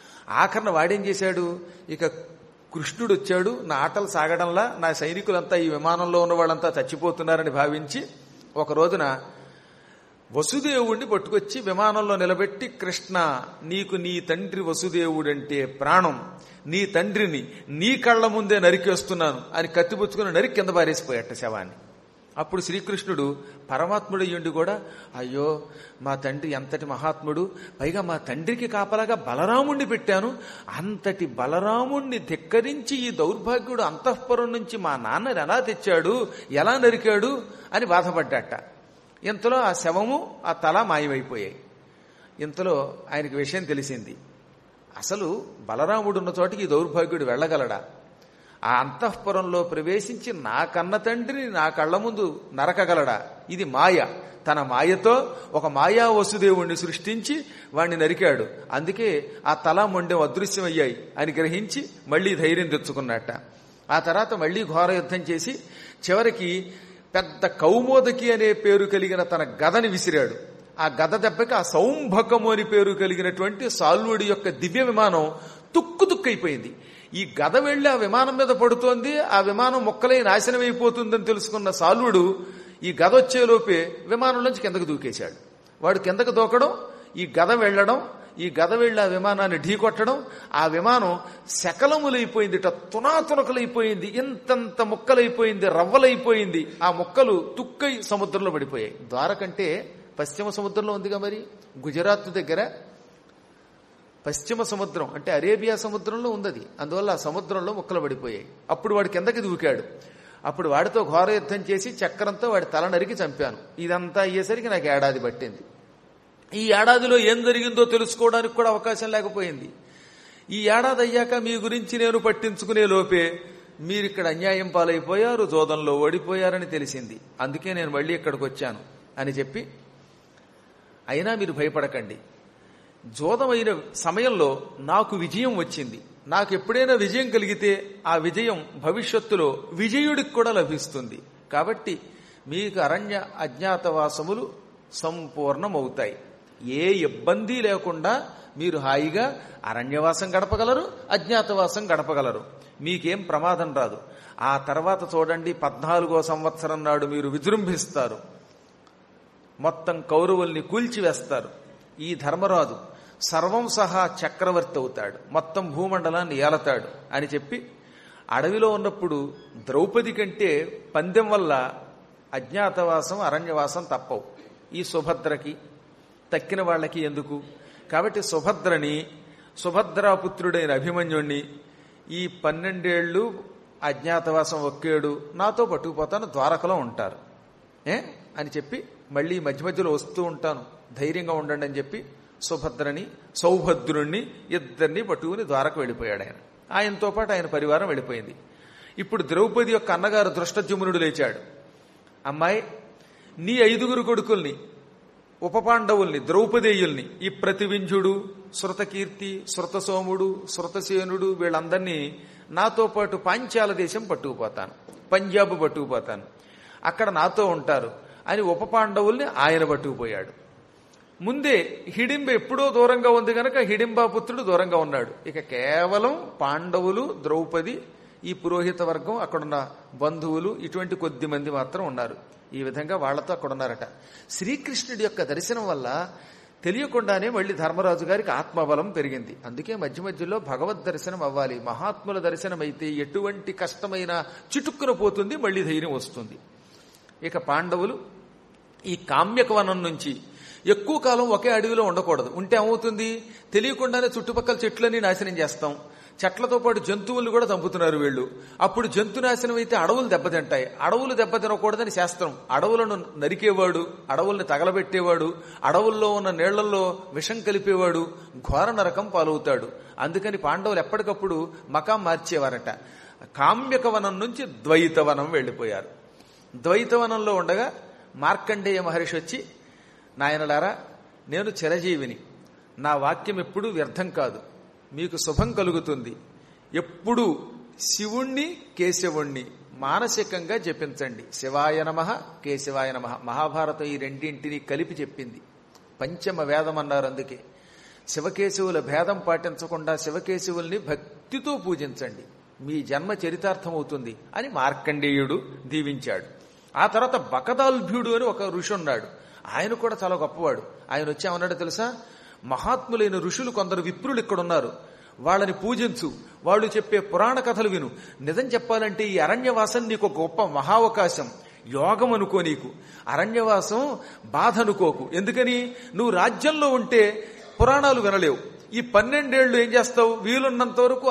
ఆఖరణ వాడేం చేశాడు ఇక కృష్ణుడు వచ్చాడు నా ఆటలు సాగడంలా నా సైనికులంతా ఈ విమానంలో ఉన్న వాళ్ళంతా చచ్చిపోతున్నారని భావించి ఒక రోజున వసుదేవుణ్ణి పట్టుకొచ్చి విమానంలో నిలబెట్టి కృష్ణ నీకు నీ తండ్రి వసుదేవుడంటే ప్రాణం నీ తండ్రిని నీ కళ్ళ ముందే నరికేస్తున్నాను అని కత్తిపుచ్చుకుని నరికి కింద పారేసిపోయాట శవాన్ని అప్పుడు శ్రీకృష్ణుడు పరమాత్ముడయ్యుండి కూడా అయ్యో మా తండ్రి ఎంతటి మహాత్ముడు పైగా మా తండ్రికి కాపలాగా బలరాముణ్ణి పెట్టాను అంతటి బలరాముణ్ణి ధిక్కరించి ఈ దౌర్భాగ్యుడు అంతఃపురం నుంచి మా నాన్నని ఎలా తెచ్చాడు ఎలా నరికాడు అని బాధపడ్డాట ఇంతలో ఆ శవము ఆ తల మాయమైపోయాయి ఇంతలో ఆయనకి విషయం తెలిసింది అసలు బలరాముడున్న చోటికి ఈ దౌర్భాగ్యుడు వెళ్ళగలడా ఆ అంతఃపురంలో ప్రవేశించి నా కన్న తండ్రిని నా కళ్ళ ముందు నరకగలడా ఇది మాయ తన మాయతో ఒక మాయా వసుదేవుణ్ణి సృష్టించి వాణ్ణి నరికాడు అందుకే ఆ తల మొండెం అదృశ్యమయ్యాయి అని గ్రహించి మళ్లీ ధైర్యం తెచ్చుకున్నట్ట ఆ తర్వాత మళ్లీ ఘోర యుద్ధం చేసి చివరికి పెద్ద కౌమోదకి అనే పేరు కలిగిన తన గదని విసిరాడు ఆ గద దెబ్బకి ఆ సౌంభకము అని పేరు కలిగినటువంటి సాల్వుడి యొక్క దివ్య విమానం తుక్కు తుక్కైపోయింది ఈ గద వెళ్లి ఆ విమానం మీద పడుతోంది ఆ విమానం మొక్కలై నాశనం అయిపోతుందని తెలుసుకున్న సాల్వుడు ఈ గద వచ్చేలోపే విమానంలోంచి కిందకు దూకేశాడు వాడు కిందకు దూకడం ఈ గద వెళ్లడం ఈ గద వెళ్ళి ఆ విమానాన్ని ఢీకొట్టడం ఆ విమానం శకలములైపోయింది ఇట తునాతునకలైపోయింది ఇంతంత ముక్కలైపోయింది రవ్వలైపోయింది ఆ ముక్కలు తుక్కై సముద్రంలో పడిపోయాయి ద్వారకంటే పశ్చిమ సముద్రంలో ఉందిగా మరి గుజరాత్ దగ్గర పశ్చిమ సముద్రం అంటే అరేబియా సముద్రంలో ఉందది అందువల్ల ఆ సముద్రంలో ముక్కలు పడిపోయాయి అప్పుడు వాడు కిందకి దూకాడు అప్పుడు వాడితో ఘోర యుద్ధం చేసి చక్రంతో వాడి తల నరికి చంపాను ఇదంతా అయ్యేసరికి నాకు ఏడాది పట్టింది ఈ ఏడాదిలో ఏం జరిగిందో తెలుసుకోవడానికి కూడా అవకాశం లేకపోయింది ఈ ఏడాది అయ్యాక మీ గురించి నేను పట్టించుకునే లోపే మీరు ఇక్కడ అన్యాయం పాలైపోయారు జోదంలో ఓడిపోయారని తెలిసింది అందుకే నేను మళ్ళీ ఇక్కడికి వచ్చాను అని చెప్పి అయినా మీరు భయపడకండి జోదమైన సమయంలో నాకు విజయం వచ్చింది నాకు ఎప్పుడైనా విజయం కలిగితే ఆ విజయం భవిష్యత్తులో విజయుడికి కూడా లభిస్తుంది కాబట్టి మీకు అరణ్య అజ్ఞాతవాసములు సంపూర్ణమవుతాయి ఏ ఇబ్బంది లేకుండా మీరు హాయిగా అరణ్యవాసం గడపగలరు అజ్ఞాతవాసం గడపగలరు మీకేం ప్రమాదం రాదు ఆ తర్వాత చూడండి పద్నాలుగో సంవత్సరం నాడు మీరు విజృంభిస్తారు మొత్తం కౌరవుల్ని కూల్చివేస్తారు ఈ ధర్మరాజు సర్వం సహా చక్రవర్తి అవుతాడు మొత్తం భూమండలాన్ని ఏలతాడు అని చెప్పి అడవిలో ఉన్నప్పుడు ద్రౌపది కంటే పందెం వల్ల అజ్ఞాతవాసం అరణ్యవాసం తప్పవు ఈ సుభద్రకి తక్కిన వాళ్ళకి ఎందుకు కాబట్టి సుభద్రని సుభద్రాపుత్రుడైన అభిమన్యుణ్ణి ఈ పన్నెండేళ్లు అజ్ఞాతవాసం ఒక్కేడు నాతో పట్టుకుపోతాను ద్వారకలో ఉంటారు ఏ అని చెప్పి మళ్ళీ మధ్య మధ్యలో వస్తూ ఉంటాను ధైర్యంగా ఉండండి అని చెప్పి సుభద్రని సౌభద్రుణ్ణి ఇద్దరిని పట్టుకుని ద్వారకు వెళ్ళిపోయాడు ఆయన ఆయనతో పాటు ఆయన పరివారం వెళ్ళిపోయింది ఇప్పుడు ద్రౌపది యొక్క అన్నగారు దృష్టజుమ్నుడు లేచాడు అమ్మాయి నీ ఐదుగురు కొడుకుల్ని ఉపపాండవుల్ని ద్రౌపదేయుల్ని ఈ ప్రతివింజుడు శృతకీర్తి శృతసోముడు శృతసేనుడు వీళ్ళందరినీ నాతో పాటు పాంచాల దేశం పట్టుకుపోతాను పంజాబ్ పట్టుకుపోతాను అక్కడ నాతో ఉంటారు అని ఉపపాండవుల్ని ఆయన పట్టుకుపోయాడు ముందే హిడింబ ఎప్పుడో దూరంగా ఉంది గనక హిడింబాపుత్రుడు దూరంగా ఉన్నాడు ఇక కేవలం పాండవులు ద్రౌపది ఈ పురోహిత వర్గం అక్కడున్న బంధువులు ఇటువంటి కొద్ది మంది మాత్రం ఉన్నారు ఈ విధంగా వాళ్లతో అక్కడ ఉన్నారట శ్రీకృష్ణుడి యొక్క దర్శనం వల్ల తెలియకుండానే మళ్ళీ ధర్మరాజు గారికి ఆత్మబలం పెరిగింది అందుకే మధ్య మధ్యలో భగవద్ దర్శనం అవ్వాలి మహాత్ముల దర్శనం అయితే ఎటువంటి కష్టమైన చిటుక్కున పోతుంది మళ్ళీ ధైర్యం వస్తుంది ఇక పాండవులు ఈ కామ్యకవనం నుంచి ఎక్కువ కాలం ఒకే అడవిలో ఉండకూడదు ఉంటే ఏమవుతుంది తెలియకుండానే చుట్టుపక్కల చెట్లన్నీ నాశనం చేస్తాం చెట్లతో పాటు జంతువులు కూడా చంపుతున్నారు వీళ్ళు అప్పుడు జంతు నాశనం అయితే అడవులు దెబ్బతింటాయి అడవులు దెబ్బతినకూడదని శాస్త్రం అడవులను నరికేవాడు అడవుల్ని తగలబెట్టేవాడు అడవుల్లో ఉన్న నీళ్లలో విషం కలిపేవాడు ఘోర నరకం పాలవుతాడు అందుకని పాండవులు ఎప్పటికప్పుడు మకాం మార్చేవారట కామ్యకవనం నుంచి ద్వైతవనం వెళ్లిపోయారు ద్వైతవనంలో ఉండగా మార్కండేయ మహర్షి వచ్చి నాయనలారా నేను చిరజీవిని నా వాక్యం ఎప్పుడూ వ్యర్థం కాదు మీకు శుభం కలుగుతుంది ఎప్పుడు శివుణ్ణి కేశవుణ్ణి మానసికంగా జపించండి శివాయ నమ కేశవాయ నమ మహాభారతం ఈ రెండింటిని కలిపి చెప్పింది పంచమ వేదం అన్నారు అందుకే శివకేశవుల భేదం పాటించకుండా శివకేశవుల్ని భక్తితో పూజించండి మీ జన్మ చరితార్థమవుతుంది అని మార్కండేయుడు దీవించాడు ఆ తర్వాత బకదాల్భ్యుడు అని ఒక ఋషి ఉన్నాడు ఆయన కూడా చాలా గొప్పవాడు ఆయన వచ్చి ఏమన్నాడు తెలుసా మహాత్ములైన ఋషులు కొందరు విప్రులు ఇక్కడ ఉన్నారు వాళ్ళని పూజించు వాళ్ళు చెప్పే పురాణ కథలు విను నిజం చెప్పాలంటే ఈ అరణ్యవాసం నీకు ఒక గొప్ప మహావకాశం యోగం అనుకో నీకు అరణ్యవాసం బాధ అనుకోకు ఎందుకని నువ్వు రాజ్యంలో ఉంటే పురాణాలు వినలేవు ఈ పన్నెండేళ్లు ఏం చేస్తావు వీలున్నంత వరకు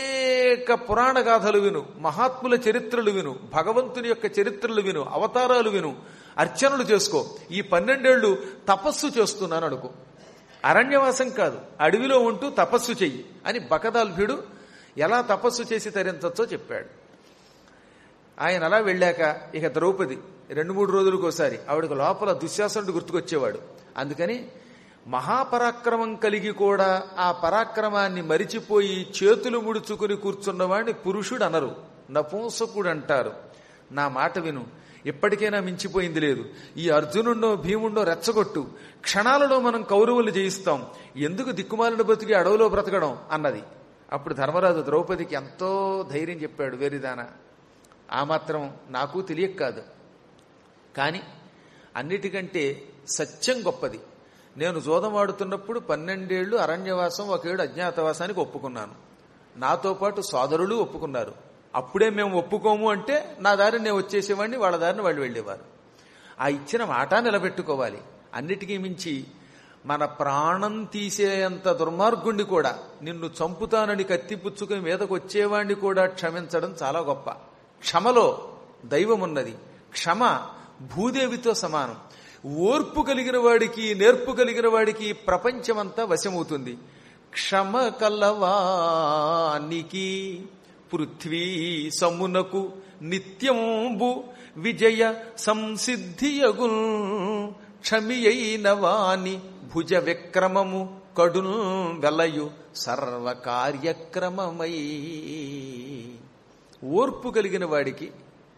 అనేక పురాణ గాథలు విను మహాత్ముల చరిత్రలు విను భగవంతుని యొక్క చరిత్రలు విను అవతారాలు విను అర్చనలు చేసుకో ఈ పన్నెండేళ్లు తపస్సు చేస్తున్నాను అనుకో అరణ్యవాసం కాదు అడవిలో ఉంటూ తపస్సు చెయ్యి అని బకదాల్భ్యుడు ఎలా తపస్సు చేసి తరించచ్చో చెప్పాడు ఆయన అలా వెళ్ళాక ఇక ద్రౌపది రెండు మూడు రోజులకు ఒకసారి ఆవిడకు లోపల దుశ్శాసనుడు గుర్తుకొచ్చేవాడు అందుకని మహాపరాక్రమం కలిగి కూడా ఆ పరాక్రమాన్ని మరిచిపోయి చేతులు ముడుచుకుని కూర్చున్నవాడిని పురుషుడు అనరు నపుంసకుడు అంటారు నా మాట విను ఎప్పటికైనా మించిపోయింది లేదు ఈ అర్జునుడినో భీముడినో రెచ్చగొట్టు క్షణాలలో మనం కౌరవులు జయిస్తాం ఎందుకు దిక్కుమాలిన బతికి అడవిలో బ్రతకడం అన్నది అప్పుడు ధర్మరాజు ద్రౌపదికి ఎంతో ధైర్యం చెప్పాడు వేరిదాన ఆ మాత్రం నాకు తెలియక కాదు కానీ అన్నిటికంటే సత్యం గొప్పది నేను జోదమాడుతున్నప్పుడు పన్నెండేళ్లు అరణ్యవాసం ఒకేడు అజ్ఞాతవాసానికి ఒప్పుకున్నాను నాతో పాటు సోదరులు ఒప్పుకున్నారు అప్పుడే మేము ఒప్పుకోము అంటే నా దారిని నేను వచ్చేసేవాడిని వాళ్ళ దారిని వాళ్ళు వెళ్ళేవారు ఆ ఇచ్చిన మాట నిలబెట్టుకోవాలి అన్నిటికీ మించి మన ప్రాణం తీసేంత దుర్మార్గుణ్ణి కూడా నిన్ను చంపుతానని కత్తిపుచ్చుకుని మీదకు వచ్చేవాణ్ణి కూడా క్షమించడం చాలా గొప్ప క్షమలో దైవం ఉన్నది క్షమ భూదేవితో సమానం ఓర్పు కలిగిన వాడికి నేర్పు కలిగిన వాడికి ప్రపంచమంతా వశమవుతుంది క్షమ కలవానికి పృథ్వీ సమునకు నిత్యంబు విజయ సంసిద్ధియగు క్షమియైన వాని భుజ విక్రమము కడును వెలయు సర్వకార్యక్రమమై ఓర్పు కలిగిన వాడికి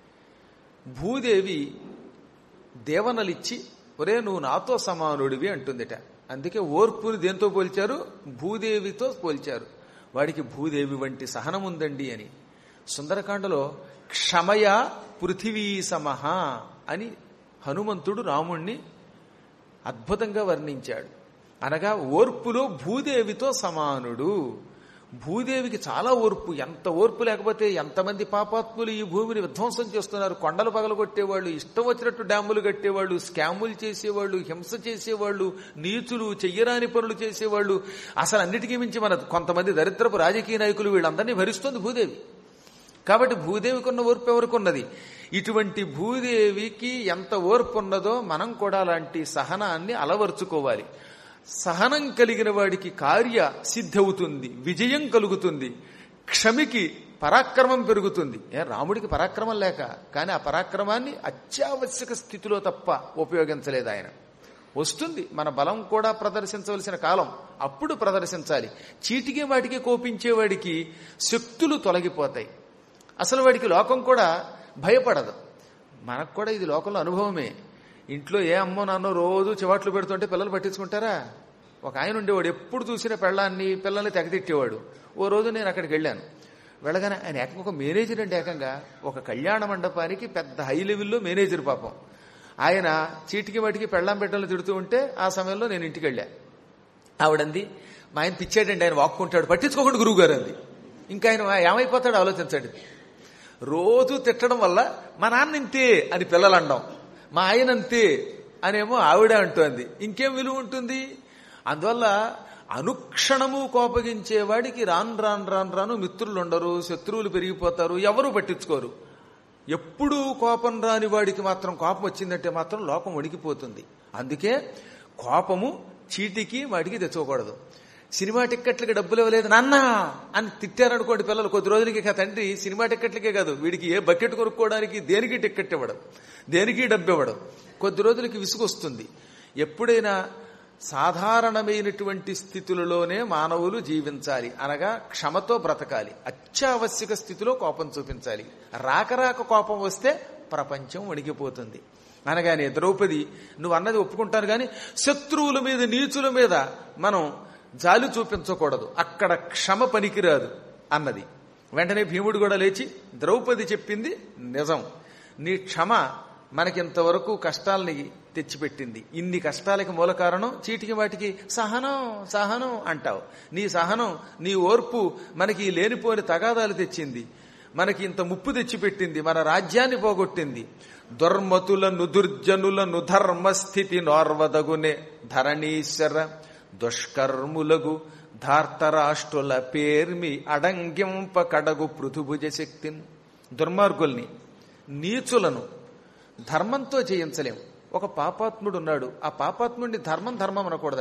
భూదేవి దేవనలిచ్చి ఒరే నువ్వు నాతో సమానుడివి అంటుందిట అందుకే ఓర్పుని దేంతో పోల్చారు భూదేవితో పోల్చారు వాడికి భూదేవి వంటి సహనం ఉందండి అని సుందరకాండలో క్షమయ పృథివీ సమహ అని హనుమంతుడు రాముణ్ణి అద్భుతంగా వర్ణించాడు అనగా ఓర్పులో భూదేవితో సమానుడు భూదేవికి చాలా ఓర్పు ఎంత ఓర్పు లేకపోతే ఎంతమంది పాపాత్ములు ఈ భూమిని విధ్వంసం చేస్తున్నారు కొండలు పగలగొట్టేవాళ్ళు ఇష్టం వచ్చినట్టు డ్యాములు కట్టేవాళ్ళు స్కాములు చేసేవాళ్ళు హింస చేసేవాళ్ళు నీచులు చెయ్యరాని పనులు చేసేవాళ్ళు అసలు అన్నిటికీ మించి మన కొంతమంది దరిద్రపు రాజకీయ నాయకులు వీళ్ళందరినీ భరిస్తుంది భూదేవి కాబట్టి భూదేవికి ఉన్న ఓర్పు ఎవరికి ఉన్నది ఇటువంటి భూదేవికి ఎంత ఓర్పు ఉన్నదో మనం కూడా అలాంటి సహనాన్ని అలవర్చుకోవాలి సహనం కలిగిన వాడికి కార్య సిద్ధవుతుంది విజయం కలుగుతుంది క్షమికి పరాక్రమం పెరుగుతుంది ఏ రాముడికి పరాక్రమం లేక కానీ ఆ పరాక్రమాన్ని అత్యావశ్యక స్థితిలో తప్ప ఉపయోగించలేదు ఆయన వస్తుంది మన బలం కూడా ప్రదర్శించవలసిన కాలం అప్పుడు ప్రదర్శించాలి చీటికి వాటికి కోపించేవాడికి శక్తులు తొలగిపోతాయి అసలు వాడికి లోకం కూడా భయపడదు మనకు కూడా ఇది లోకంలో అనుభవమే ఇంట్లో ఏ అమ్మో నాన్నో రోజు చివాట్లు పెడుతుంటే పిల్లలు పట్టించుకుంటారా ఒక ఆయన ఉండేవాడు ఎప్పుడు చూసిన పెళ్ళాన్ని పిల్లల్ని తెగతిట్టేవాడు ఓ రోజు నేను అక్కడికి వెళ్ళాను వెళ్ళగానే ఆయన ఏకంగా ఒక మేనేజర్ అంటే ఏకంగా ఒక కళ్యాణ మండపానికి పెద్ద హై లెవెల్లో మేనేజర్ పాపం ఆయన చీటికి వాటికి పెళ్ళాం పెట్టలు తిడుతూ ఉంటే ఆ సమయంలో నేను ఇంటికి వెళ్ళా ఆవిడంది మా ఆయన పిచ్చాడండి ఆయన వాక్కుంటాడు పట్టించుకోకుండా గురువు గారు అంది ఇంకా ఆయన ఏమైపోతాడు ఆలోచించండి రోజు తిట్టడం వల్ల మా నాన్న ఇంతే అని పిల్లలు అనడం మా ఆయన అంతే అనేమో ఆవిడ అంటోంది ఇంకేం విలువ ఉంటుంది అందువల్ల అనుక్షణము కోపగించేవాడికి రాను రాను రాను రాను మిత్రులు ఉండరు శత్రువులు పెరిగిపోతారు ఎవరు పట్టించుకోరు ఎప్పుడూ కోపం రాని వాడికి మాత్రం కోపం వచ్చిందంటే మాత్రం లోకం వణికిపోతుంది అందుకే కోపము చీటికి వాడికి తెచ్చుకోకూడదు సినిమా టిక్కెట్లకి డబ్బులు ఇవ్వలేదు నాన్న అని తిట్టారనుకోండి పిల్లలు కొద్ది రోజులకి ఇక తండ్రి సినిమా టిక్కెట్లకే కాదు వీడికి ఏ బకెట్ కొనుక్కోవడానికి దేనికి టిక్కెట్ ఇవ్వడం దేనికి డబ్బు ఇవ్వడం కొద్ది రోజులకి విసుగొస్తుంది ఎప్పుడైనా సాధారణమైనటువంటి స్థితులలోనే మానవులు జీవించాలి అనగా క్షమతో బ్రతకాలి అత్యావశ్యక స్థితిలో కోపం చూపించాలి రాకరాక కోపం వస్తే ప్రపంచం వణికిపోతుంది అనగానే ద్రౌపది నువ్వు అన్నది ఒప్పుకుంటాను కానీ శత్రువుల మీద నీచుల మీద మనం జాలి చూపించకూడదు అక్కడ క్షమ పనికిరాదు అన్నది వెంటనే భీముడు కూడా లేచి ద్రౌపది చెప్పింది నిజం నీ క్షమ మనకింతవరకు కష్టాలని తెచ్చిపెట్టింది ఇన్ని కష్టాలకి మూల కారణం చీటికి వాటికి సహనం సహనం అంటావు నీ సహనం నీ ఓర్పు మనకి ఈ లేనిపోని తగాదాలు తెచ్చింది మనకి ఇంత ముప్పు తెచ్చిపెట్టింది మన రాజ్యాన్ని పోగొట్టింది దుర్మతులను దుర్జనులను ధర్మస్థితి నోర్వదగునే ధరణీశ్వర దుష్కర్ములగు ధార్తరాష్ట్రుల పేర్మి అడంగింప కడగు పృథుభుజ శక్తిని దుర్మార్గుల్ని నీచులను ధర్మంతో చేయించలేం ఒక పాపాత్ముడు ఉన్నాడు ఆ పాపాత్ముడిని ధర్మం ధర్మం అనకూడదట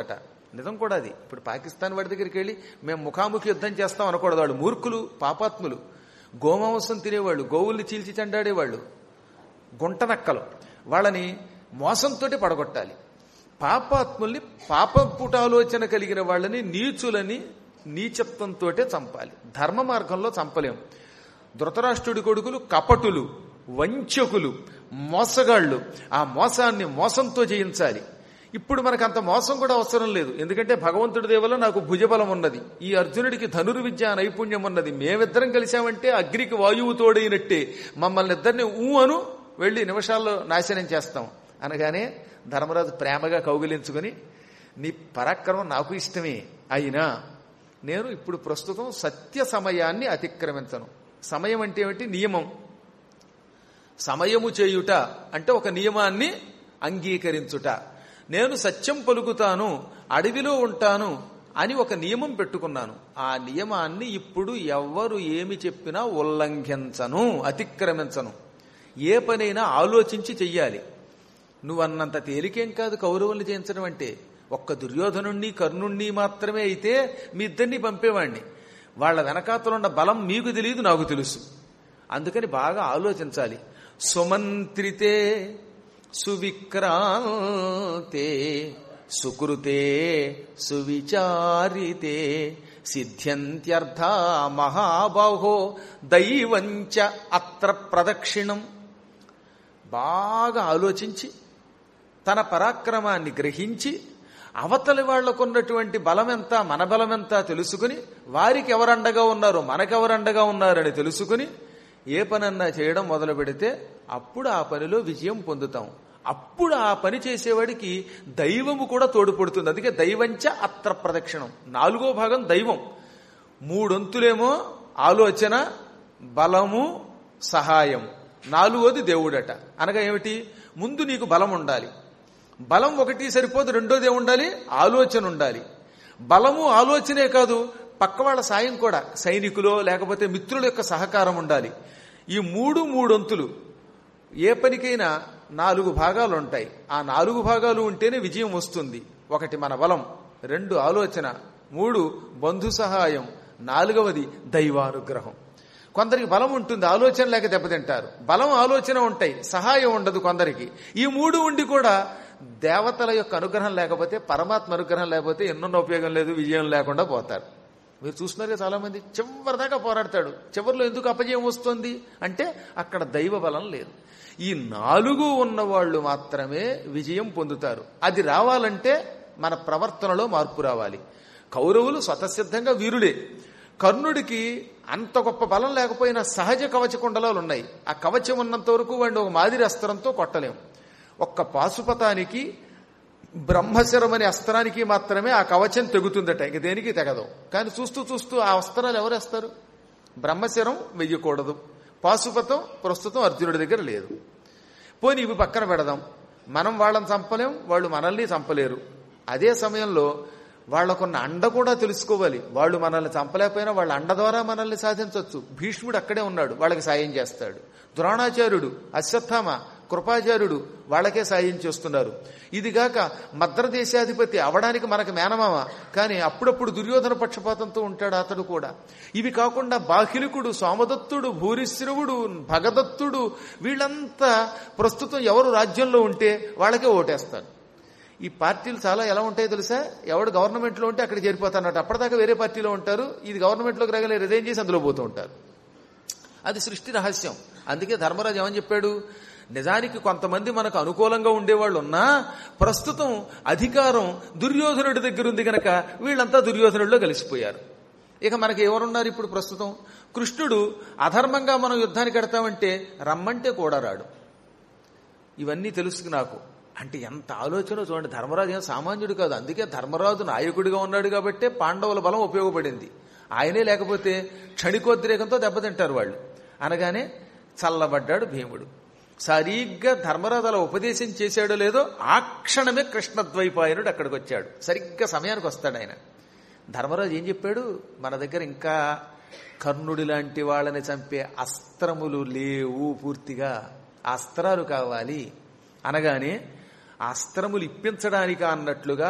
నిజం కూడా అది ఇప్పుడు పాకిస్తాన్ వాడి దగ్గరికి వెళ్ళి మేము ముఖాముఖి యుద్ధం చేస్తాం అనకూడదు వాళ్ళు మూర్ఖులు పాపాత్ములు గోమాంసం తినేవాళ్ళు గోవుల్ని చీల్చి చెండాడేవాళ్ళు గుంటనక్కలు వాళ్ళని మోసంతో పడగొట్టాలి పాపాత్ముల్ని పాపపుటాలోచన కలిగిన వాళ్ళని నీచులని నీచత్వంతో చంపాలి ధర్మ మార్గంలో చంపలేం ధృతరాష్ట్రుడి కొడుకులు కపటులు వంచకులు మోసగాళ్ళు ఆ మోసాన్ని మోసంతో జయించాలి ఇప్పుడు మనకు అంత మోసం కూడా అవసరం లేదు ఎందుకంటే భగవంతుడి దేవలో నాకు భుజబలం ఉన్నది ఈ అర్జునుడికి ధనుర్విద్య నైపుణ్యం ఉన్నది మేమిద్దరం కలిశామంటే అగ్నికి వాయువు తోడైనట్టే మమ్మల్ని ఇద్దరిని ఊ అను వెళ్ళి నిమిషాల్లో నాశనం చేస్తాం అనగానే ధర్మరాజు ప్రేమగా కౌగిలించుకుని నీ పరాక్రమం నాకు ఇష్టమే అయినా నేను ఇప్పుడు ప్రస్తుతం సత్య సమయాన్ని అతిక్రమించను సమయం అంటే ఏమిటి నియమం సమయము చేయుట అంటే ఒక నియమాన్ని అంగీకరించుట నేను సత్యం పలుకుతాను అడవిలో ఉంటాను అని ఒక నియమం పెట్టుకున్నాను ఆ నియమాన్ని ఇప్పుడు ఎవ్వరు ఏమి చెప్పినా ఉల్లంఘించను అతిక్రమించను ఏ పనైనా ఆలోచించి చెయ్యాలి నువ్వన్నంత తేలికేం కాదు కౌరవుల్ని జయించడం అంటే ఒక్క దుర్యోధనుణ్ణి కర్ణుణ్ణి మాత్రమే అయితే మీ ఇద్దరిని పంపేవాణ్ణి వాళ్ళ వెనకాతలున్న బలం మీకు తెలియదు నాకు తెలుసు అందుకని బాగా ఆలోచించాలి సుమంత్రితే సువిక్రాంతే సుకృతే సువిచారితే సిద్ధ్యంత్యర్థ మహాబాహో దైవంచ అత్ర ప్రదక్షిణం బాగా ఆలోచించి తన పరాక్రమాన్ని గ్రహించి అవతలి వాళ్లకున్నటువంటి బలమెంత మన బలమెంత తెలుసుకుని వారికి ఎవరండగా ఉన్నారు మనకెవరండగా ఉన్నారని తెలుసుకుని ఏ పనన్నా చేయడం మొదలు పెడితే అప్పుడు ఆ పనిలో విజయం పొందుతాం అప్పుడు ఆ పని చేసేవాడికి దైవము కూడా తోడ్పడుతుంది అందుకే దైవంచ అత్ర ప్రదక్షిణం నాలుగో భాగం దైవం మూడొంతులేమో ఆలోచన బలము సహాయం నాలుగోది దేవుడట అనగా ఏమిటి ముందు నీకు బలం ఉండాలి బలం ఒకటి సరిపోదు రెండోది ఏముండాలి ఆలోచన ఉండాలి బలము ఆలోచనే కాదు పక్క వాళ్ళ సాయం కూడా సైనికులో లేకపోతే మిత్రుల యొక్క సహకారం ఉండాలి ఈ మూడు మూడొంతులు ఏ పనికైనా నాలుగు భాగాలు ఉంటాయి ఆ నాలుగు భాగాలు ఉంటేనే విజయం వస్తుంది ఒకటి మన బలం రెండు ఆలోచన మూడు బంధు సహాయం నాలుగవది దైవానుగ్రహం కొందరికి బలం ఉంటుంది ఆలోచన లేక దెబ్బతింటారు బలం ఆలోచన ఉంటాయి సహాయం ఉండదు కొందరికి ఈ మూడు ఉండి కూడా దేవతల యొక్క అనుగ్రహం లేకపోతే పరమాత్మ అనుగ్రహం లేకపోతే ఎన్నో ఉపయోగం లేదు విజయం లేకుండా పోతారు మీరు చూస్తున్నారుగా చాలా మంది చివరిదాకా పోరాడతాడు చివరిలో ఎందుకు అపజయం వస్తుంది అంటే అక్కడ దైవ బలం లేదు ఈ నాలుగు ఉన్నవాళ్లు మాత్రమే విజయం పొందుతారు అది రావాలంటే మన ప్రవర్తనలో మార్పు రావాలి కౌరవులు స్వతసిద్ధంగా వీరుడే కర్ణుడికి అంత గొప్ప బలం లేకపోయినా సహజ కవచ కుండలాలు ఉన్నాయి ఆ కవచం ఉన్నంత వరకు వాడిని ఒక మాదిరి అస్త్రంతో కొట్టలేం ఒక్క పాశుపతానికి బ్రహ్మశరం అనే అస్త్రానికి మాత్రమే ఆ కవచం తెగుతుందట ఇంక దేనికి తెగదు కానీ చూస్తూ చూస్తూ ఆ అస్త్రాలు ఎవరేస్తారు బ్రహ్మశరం వెయ్యకూడదు పాశుపతం ప్రస్తుతం అర్జునుడి దగ్గర లేదు పోనీ ఇవి పక్కన పెడదాం మనం వాళ్ళని చంపలేం వాళ్ళు మనల్ని చంపలేరు అదే సమయంలో వాళ్లకున్న అండ కూడా తెలుసుకోవాలి వాళ్ళు మనల్ని చంపలేకపోయినా వాళ్ళ అండ ద్వారా మనల్ని సాధించవచ్చు భీష్ముడు అక్కడే ఉన్నాడు వాళ్ళకి సాయం చేస్తాడు ద్రోణాచార్యుడు అశ్వత్థామ కృపాచార్యుడు వాళ్ళకే సాయం చేస్తున్నారు ఇదిగాక మద్రదేశాధిపతి అవడానికి మనకు మేనమామ కానీ అప్పుడప్పుడు దుర్యోధన పక్షపాతంతో ఉంటాడు అతడు కూడా ఇవి కాకుండా బాహిలికుడు సోమదత్తుడు భూరిశ్రవుడు భగదత్తుడు వీళ్ళంతా ప్రస్తుతం ఎవరు రాజ్యంలో ఉంటే వాళ్ళకే ఓటేస్తారు ఈ పార్టీలు చాలా ఎలా ఉంటాయో తెలుసా ఎవడు గవర్నమెంట్లో ఉంటే అక్కడ చేరిపోతారన్నట్టు అప్పటిదాకా వేరే పార్టీలో ఉంటారు ఇది గవర్నమెంట్లోకి రాగలే రిజైన్ చేసి అందులో పోతూ ఉంటారు అది సృష్టి రహస్యం అందుకే ధర్మరాజు ఏమని చెప్పాడు నిజానికి కొంతమంది మనకు అనుకూలంగా ఉండేవాళ్ళు ఉన్నా ప్రస్తుతం అధికారం దుర్యోధనుడి దగ్గర ఉంది గనక వీళ్ళంతా దుర్యోధనుడిలో కలిసిపోయారు ఇక మనకి ఎవరున్నారు ఇప్పుడు ప్రస్తుతం కృష్ణుడు అధర్మంగా మనం యుద్ధానికి కడతామంటే రమ్మంటే కూడా రాడు ఇవన్నీ తెలుసు నాకు అంటే ఎంత ఆలోచన చూడండి ధర్మరాజు ఏం సామాన్యుడు కాదు అందుకే ధర్మరాజు నాయకుడిగా ఉన్నాడు కాబట్టే పాండవుల బలం ఉపయోగపడింది ఆయనే లేకపోతే క్షణికోద్రేకంతో దెబ్బతింటారు వాళ్ళు అనగానే చల్లబడ్డాడు భీముడు సరిగ్గా ధర్మరాజు అలా ఉపదేశం చేశాడో లేదో ఆ క్షణమే కృష్ణద్వైపాయనుడు అక్కడికి వచ్చాడు సరిగ్గా సమయానికి వస్తాడు ఆయన ధర్మరాజు ఏం చెప్పాడు మన దగ్గర ఇంకా కర్ణుడి లాంటి వాళ్ళని చంపే అస్త్రములు లేవు పూర్తిగా ఆ అస్త్రాలు కావాలి అనగానే ఆ అస్త్రములు ఇప్పించడానిక అన్నట్లుగా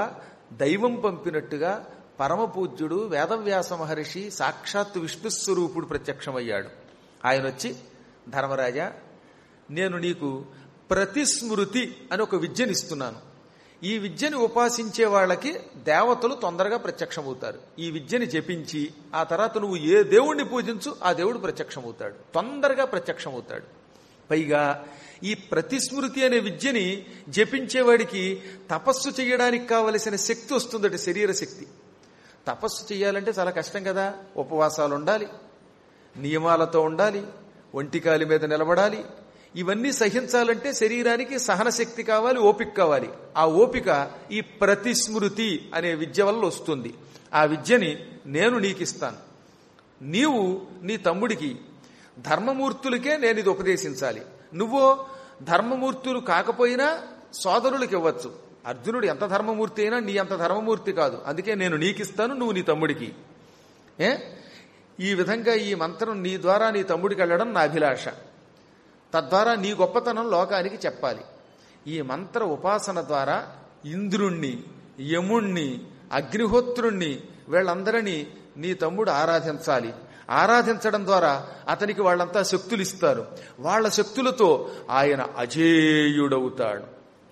దైవం పంపినట్టుగా పరమపూజ్యుడు వేదవ్యాస మహర్షి సాక్షాత్ విష్ణుస్వరూపుడు ప్రత్యక్షమయ్యాడు ఆయన వచ్చి ధర్మరాజా నేను నీకు ప్రతిస్మృతి అని ఒక విద్యనిస్తున్నాను ఈ విద్యని ఉపాసించే వాళ్ళకి దేవతలు తొందరగా ప్రత్యక్షమవుతారు ఈ విద్యని జపించి ఆ తర్వాత నువ్వు ఏ దేవుణ్ణి పూజించు ఆ దేవుడు ప్రత్యక్షమవుతాడు తొందరగా ప్రత్యక్షమవుతాడు పైగా ఈ ప్రతిస్మృతి అనే విద్యని జపించేవాడికి తపస్సు చేయడానికి కావలసిన శక్తి వస్తుందట శరీర శక్తి తపస్సు చేయాలంటే చాలా కష్టం కదా ఉపవాసాలు ఉండాలి నియమాలతో ఉండాలి ఒంటికాలి మీద నిలబడాలి ఇవన్నీ సహించాలంటే శరీరానికి సహన శక్తి కావాలి ఓపిక కావాలి ఆ ఓపిక ఈ ప్రతిస్మృతి అనే విద్య వల్ల వస్తుంది ఆ విద్యని నేను నీకిస్తాను నీవు నీ తమ్ముడికి ధర్మమూర్తులకే నేను ఇది ఉపదేశించాలి నువ్వు ధర్మమూర్తులు కాకపోయినా సోదరులకు ఇవ్వచ్చు అర్జునుడు ఎంత ధర్మమూర్తి అయినా నీ అంత ధర్మమూర్తి కాదు అందుకే నేను నీకిస్తాను నువ్వు నీ తమ్ముడికి ఏ ఈ విధంగా ఈ మంత్రం నీ ద్వారా నీ తమ్ముడికి వెళ్ళడం నా అభిలాష తద్వారా నీ గొప్పతనం లోకానికి చెప్పాలి ఈ మంత్ర ఉపాసన ద్వారా ఇంద్రుణ్ణి యముణ్ణి అగ్నిహోత్రుణ్ణి వీళ్ళందరినీ నీ తమ్ముడు ఆరాధించాలి ఆరాధించడం ద్వారా అతనికి వాళ్ళంతా శక్తులు ఇస్తారు వాళ్ళ శక్తులతో ఆయన అజేయుడవుతాడు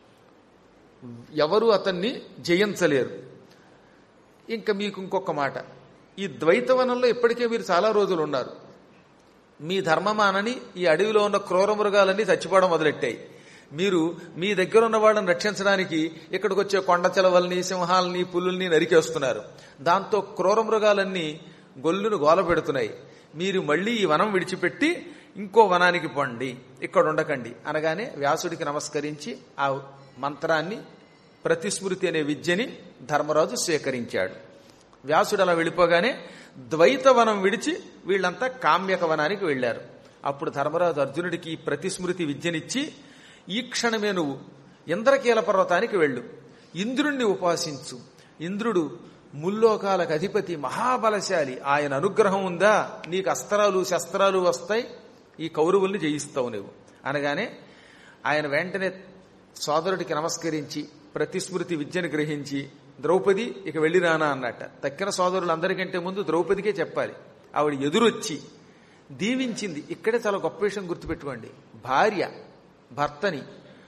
ఎవరు అతన్ని జయించలేరు ఇంకా మీకు ఇంకొక మాట ఈ ద్వైతవనంలో ఇప్పటికే మీరు చాలా రోజులు ఉన్నారు మీ ధర్మమానని ఈ అడవిలో ఉన్న క్రూర మృగాలన్నీ చచ్చిపోవడం మొదలెట్టాయి మీరు మీ దగ్గర ఉన్న వాళ్ళని రక్షించడానికి ఇక్కడికి వచ్చే కొండ చెలవల్ని సింహాలని పులుల్ని నరికేస్తున్నారు దాంతో క్రూర మృగాలన్నీ గొల్లును గోల పెడుతున్నాయి మీరు మళ్ళీ ఈ వనం విడిచిపెట్టి ఇంకో వనానికి పండి ఇక్కడ ఉండకండి అనగానే వ్యాసుడికి నమస్కరించి ఆ మంత్రాన్ని ప్రతిస్మృతి అనే విద్యని ధర్మరాజు స్వీకరించాడు వ్యాసుడు అలా వెళ్ళిపోగానే ద్వైతవనం విడిచి వీళ్ళంతా కామ్యక వనానికి వెళ్లారు అప్పుడు ధర్మరాజు అర్జునుడికి ఈ ప్రతిస్మృతి విద్యనిచ్చి ఈ క్షణమే నువ్వు ఇంద్రకీల పర్వతానికి వెళ్ళు ఇంద్రుణ్ణి ఉపాసించు ఇంద్రుడు ముల్లోకాలకు అధిపతి మహాబలశాలి ఆయన అనుగ్రహం ఉందా నీకు అస్త్రాలు శస్త్రాలు వస్తాయి ఈ కౌరవుల్ని జయిస్తావు నువ్వు అనగానే ఆయన వెంటనే సోదరుడికి నమస్కరించి ప్రతిస్మృతి విద్యను గ్రహించి ద్రౌపది ఇక వెళ్ళిరానా అన్నట్ట తక్కిన సోదరులందరికంటే ముందు ద్రౌపదికే చెప్పాలి ఆవిడ ఎదురొచ్చి దీవించింది ఇక్కడే చాలా గొప్ప విషయం గుర్తుపెట్టుకోండి భార్య భర్తని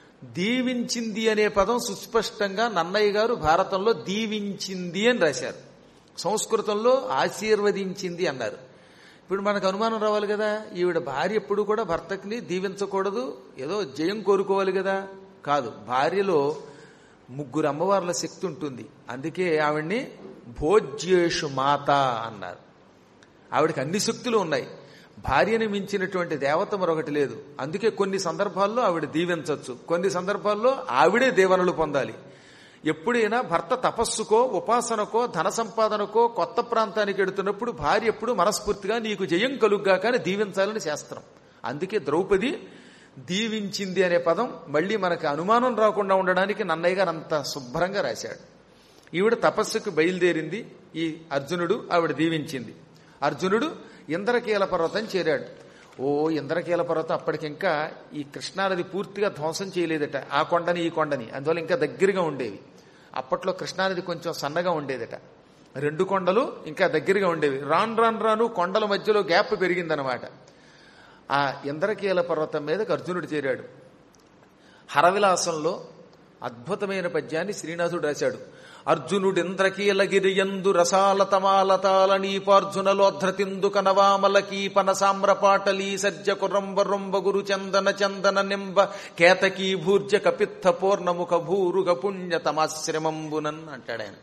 దీవించింది అనే పదం సుస్పష్టంగా నన్నయ్య గారు భారతంలో దీవించింది అని రాశారు సంస్కృతంలో ఆశీర్వదించింది అన్నారు ఇప్పుడు మనకు అనుమానం రావాలి కదా ఈవిడ భార్య ఎప్పుడు కూడా భర్తకిని దీవించకూడదు ఏదో జయం కోరుకోవాలి కదా కాదు భార్యలో ముగ్గురు అమ్మవార్ల శక్తి ఉంటుంది అందుకే ఆవిడ్ని భోజ్యేషు మాత అన్నారు ఆవిడకి అన్ని శక్తులు ఉన్నాయి భార్యని మించినటువంటి దేవత మరొకటి లేదు అందుకే కొన్ని సందర్భాల్లో ఆవిడ దీవించవచ్చు కొన్ని సందర్భాల్లో ఆవిడే దీవెనలు పొందాలి ఎప్పుడైనా భర్త తపస్సుకో ఉపాసనకో ధన సంపాదనకో కొత్త ప్రాంతానికి వెడుతున్నప్పుడు భార్య ఎప్పుడు మనస్ఫూర్తిగా నీకు జయం కలుగ్గా కానీ దీవించాలని శాస్త్రం అందుకే ద్రౌపది దీవించింది అనే పదం మళ్ళీ మనకు అనుమానం రాకుండా ఉండడానికి నన్నయ్య గారు అంత శుభ్రంగా రాశాడు ఈవిడ తపస్సుకు బయలుదేరింది ఈ అర్జునుడు ఆవిడ దీవించింది అర్జునుడు ఇంద్రకీల పర్వతం చేరాడు ఓ ఇంద్రకీల పర్వతం అప్పటికింకా ఈ కృష్ణానది పూర్తిగా ధ్వంసం చేయలేదట ఆ కొండని ఈ కొండని అందువల్ల ఇంకా దగ్గరగా ఉండేవి అప్పట్లో కృష్ణానది కొంచెం సన్నగా ఉండేదట రెండు కొండలు ఇంకా దగ్గరగా ఉండేవి రాను రాను రాను కొండల మధ్యలో గ్యాప్ పెరిగిందనమాట ఆ ఇంద్రకీల పర్వతం మీదకి అర్జునుడు చేరాడు హరవిలాసంలో అద్భుతమైన పద్యాన్ని శ్రీనాథుడు రాశాడు అర్జునుడు ఇంద్రకీలగిరియందు రసాలతమాలతాల నీపార్జునలోధ్రతిందు కనవామల కీపన సామ్రపాటలీ సజ్జ కురంబ రొంబ గురు చందన చందన నింబ కేతకీ భూర్జ కపిత్త పూర్ణముఖ భూరుగ పుణ్య తమాశ్రమంబునన్ అంటాడు ఆయన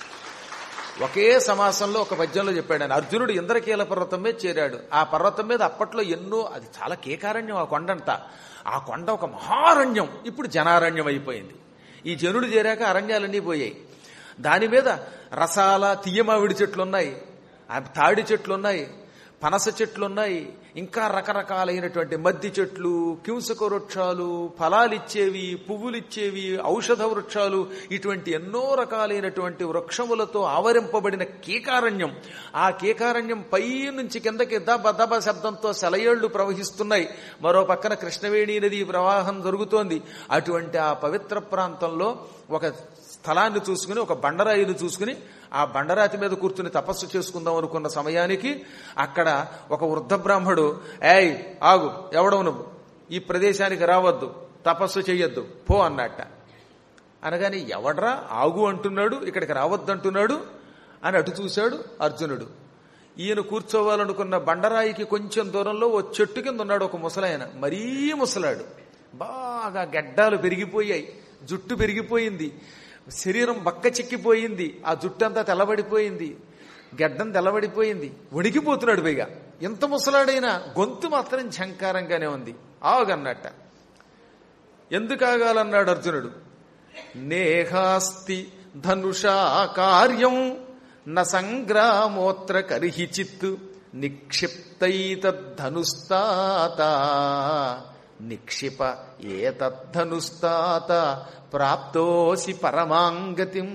ఒకే సమాసంలో ఒక పద్యంలో చెప్పాడు ఆయన అర్జునుడు ఇంద్రకీల పర్వతం మీద చేరాడు ఆ పర్వతం మీద అప్పట్లో ఎన్నో అది చాలా కేకారణ్యం ఆ కొండంతా ఆ కొండ ఒక మహారణ్యం ఇప్పుడు జనారణ్యం అయిపోయింది ఈ జనుడు చేరాక అరణ్యాలన్నీ పోయాయి దాని మీద రసాల తీయమావిడి చెట్లున్నాయి ఆ తాడి చెట్లున్నాయి పనస చెట్లున్నాయి ఇంకా రకరకాలైనటువంటి మద్ది చెట్లు కింసక వృక్షాలు ఫలాలిచ్చేవి పువ్వులిచ్చేవి ఔషధ వృక్షాలు ఇటువంటి ఎన్నో రకాలైనటువంటి వృక్షములతో ఆవరింపబడిన కీకారణ్యం ఆ కీకారణ్యం పై నుంచి కిందకి దబ దబ శబ్దంతో సెలయేళ్లు ప్రవహిస్తున్నాయి మరో పక్కన కృష్ణవేణి నది ప్రవాహం జరుగుతోంది అటువంటి ఆ పవిత్ర ప్రాంతంలో ఒక స్థలాన్ని చూసుకుని ఒక బండరాయిని చూసుకుని ఆ బండరాతి మీద కూర్చుని తపస్సు చేసుకుందాం అనుకున్న సమయానికి అక్కడ ఒక వృద్ధ బ్రాహ్మడు ఏయ్ ఆగు ఎవడవు నువ్వు ఈ ప్రదేశానికి రావద్దు తపస్సు చెయ్యొద్దు పో అన్నట్ట అనగానే ఎవడ్రా ఆగు అంటున్నాడు ఇక్కడికి రావద్దంటున్నాడు అని అటు చూశాడు అర్జునుడు ఈయన కూర్చోవాలనుకున్న బండరాయికి కొంచెం దూరంలో ఓ చెట్టు కింద ఉన్నాడు ఒక ముసలాయన మరీ ముసలాడు బాగా గడ్డాలు పెరిగిపోయాయి జుట్టు పెరిగిపోయింది శరీరం బక్క చిక్కిపోయింది ఆ జుట్టు అంతా తెల్లబడిపోయింది గడ్డం తెల్లబడిపోయింది వణికిపోతున్నాడు పైగా ఎంత ముసలాడైనా గొంతు మాత్రం ఝంకారంగానే ఉంది ఆగన్నట్ట ఎందుకు ఆగాలన్నాడు అర్జునుడు నేహాస్తి ధనుషా కార్యం న సంగ్రామోత్ర కరిహిచిత్ నిక్షిప్తైతద్ధనుస్తాత నిక్షిప ఏతద్ధనుస్తాత ప్రాప్తోసి పరమాంగతిం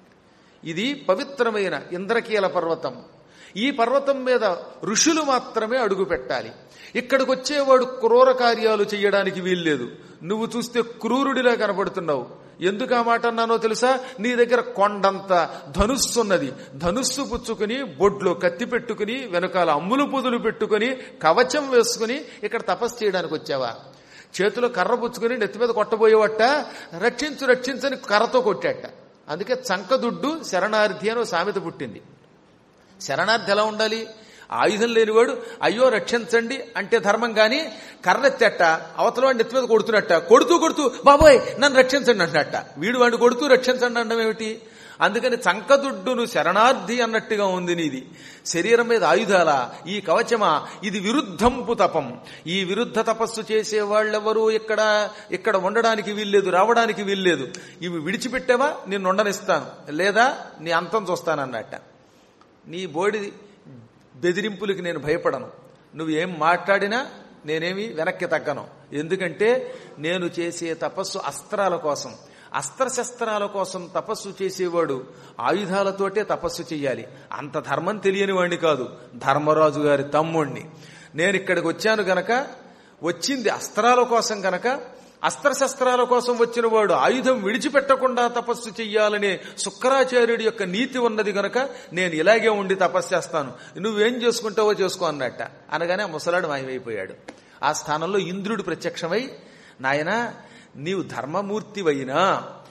ఇది పవిత్రమైన ఇంద్రకీల పర్వతం ఈ పర్వతం మీద ఋషులు మాత్రమే అడుగు పెట్టాలి ఇక్కడికి వచ్చేవాడు క్రూర కార్యాలు చేయడానికి వీల్లేదు నువ్వు చూస్తే క్రూరుడిలా కనపడుతున్నావు ఎందుకు ఆ మాట అన్నానో తెలుసా నీ దగ్గర కొండంత ధనుస్సు ఉన్నది ధనుస్సు పుచ్చుకుని బొడ్లో కత్తి పెట్టుకుని వెనకాల అమ్ములు పొదులు పెట్టుకుని కవచం వేసుకుని ఇక్కడ తపస్సు చేయడానికి వచ్చావా చేతిలో కర్ర పుచ్చుకుని నెత్తి మీద కొట్టబోయేవట రక్షించు రక్షించని కర్రతో కొట్టాట అందుకే చంకదుడ్డు శరణార్థి అని ఓ సామెత పుట్టింది శరణార్థి ఎలా ఉండాలి ఆయుధం లేనివాడు అయ్యో రక్షించండి అంటే ధర్మం గాని కర్రెత్తేట అవతల వాడిని నెత్తి మీద కొడుతున్నట్ట కొడుతూ కొడుతూ బాబోయ్ నన్ను రక్షించండి అంటట వీడు వాడిని కొడుతూ రక్షించండి అనడం ఏమిటి అందుకని చంకదుడ్డును శరణార్థి అన్నట్టుగా ఉంది నీది శరీరం మీద ఆయుధాల ఈ కవచమా ఇది విరుద్ధంపు తపం ఈ విరుద్ధ తపస్సు చేసే వాళ్ళెవరూ ఇక్కడ ఇక్కడ ఉండడానికి వీల్లేదు రావడానికి వీల్లేదు ఇవి విడిచిపెట్టావా నేను ఉండనిస్తాను లేదా నీ అంతం చూస్తానన్నట్ట నీ బోడి బెదిరింపులకి నేను భయపడను నువ్వు ఏం మాట్లాడినా నేనేమి వెనక్కి తగ్గను ఎందుకంటే నేను చేసే తపస్సు అస్త్రాల కోసం అస్త్రశస్త్రాల కోసం తపస్సు చేసేవాడు ఆయుధాలతోటే తపస్సు చెయ్యాలి అంత ధర్మం తెలియని వాణ్ణి కాదు ధర్మరాజు గారి తమ్ముణ్ణి నేను ఇక్కడికి వచ్చాను గనక వచ్చింది అస్త్రాల కోసం గనక అస్త్రశస్త్రాల కోసం వచ్చిన వాడు ఆయుధం విడిచిపెట్టకుండా తపస్సు చెయ్యాలనే శుక్రాచార్యుడి యొక్క నీతి ఉన్నది గనక నేను ఇలాగే ఉండి తపస్సు చేస్తాను నువ్వేం చేసుకుంటావో చేసుకో అన్నట్ట అనగానే ఆ ముసలాడు మాయమైపోయాడు ఆ స్థానంలో ఇంద్రుడు ప్రత్యక్షమై నాయనా నీవు ధర్మమూర్తివైనా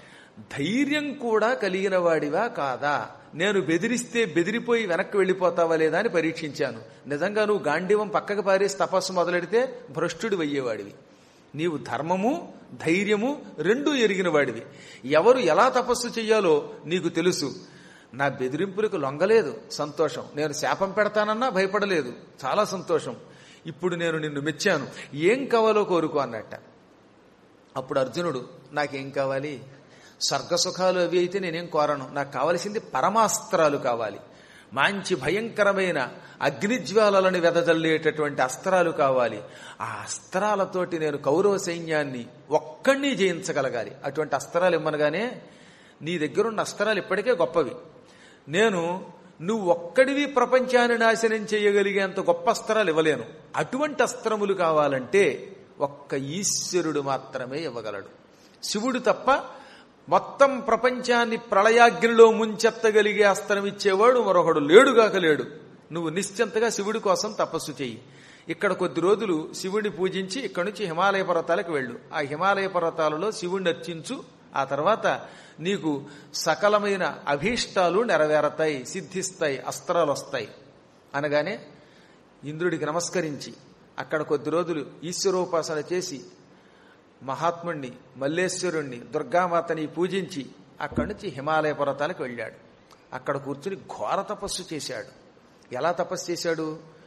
ధైర్యం కూడా కలిగిన వాడివా కాదా నేను బెదిరిస్తే బెదిరిపోయి వెనక్కి వెళ్ళిపోతావా లేదా అని పరీక్షించాను నిజంగా నువ్వు గాంధీవం పక్కకు పారేసి తపస్సు మొదలెడితే భ్రష్టుడు అయ్యేవాడివి నీవు ధర్మము ధైర్యము రెండూ ఎరిగిన వాడివి ఎవరు ఎలా తపస్సు చెయ్యాలో నీకు తెలుసు నా బెదిరింపులకు లొంగలేదు సంతోషం నేను శాపం పెడతానన్నా భయపడలేదు చాలా సంతోషం ఇప్పుడు నేను నిన్ను మెచ్చాను ఏం కావాలో కోరుకో అన్నట్ట అప్పుడు అర్జునుడు నాకేం కావాలి స్వర్గసుఖాలు అవి అయితే నేనేం కోరను నాకు కావలసింది పరమాస్త్రాలు కావాలి మంచి భయంకరమైన అగ్నిజ్వాలలను వెదజల్లేటటువంటి అస్త్రాలు కావాలి ఆ అస్త్రాలతోటి నేను కౌరవ సైన్యాన్ని ఒక్కడిని జయించగలగాలి అటువంటి అస్త్రాలు ఇమ్మనగానే నీ దగ్గరున్న అస్త్రాలు ఇప్పటికే గొప్పవి నేను నువ్వు ఒక్కడివి ప్రపంచాన్ని నాశనం చేయగలిగేంత గొప్ప అస్త్రాలు ఇవ్వలేను అటువంటి అస్త్రములు కావాలంటే ఒక్క ఈశ్వరుడు మాత్రమే ఇవ్వగలడు శివుడు తప్ప మొత్తం ప్రపంచాన్ని ప్రళయాగ్నిలో ముంచెత్తగలిగే అస్త్రం ఇచ్చేవాడు మరొకడు లేడుగాక లేడు నువ్వు నిశ్చింతగా శివుడి కోసం తపస్సు చెయ్యి ఇక్కడ కొద్ది రోజులు శివుడిని పూజించి ఇక్కడ నుంచి హిమాలయ పర్వతాలకు వెళ్ళు ఆ హిమాలయ పర్వతాలలో శివుడిని అర్చించు ఆ తర్వాత నీకు సకలమైన అభీష్టాలు నెరవేరతాయి సిద్ధిస్తాయి అస్త్రాలు వస్తాయి అనగానే ఇంద్రుడికి నమస్కరించి అక్కడ కొద్ది రోజులు ఈశ్వరోపాసన చేసి మహాత్ముణ్ణి మల్లేశ్వరుణ్ణి దుర్గామాతని పూజించి అక్కడి నుంచి హిమాలయ పర్వతాలకు వెళ్ళాడు అక్కడ కూర్చుని ఘోర తపస్సు చేశాడు ఎలా తపస్సు చేశాడు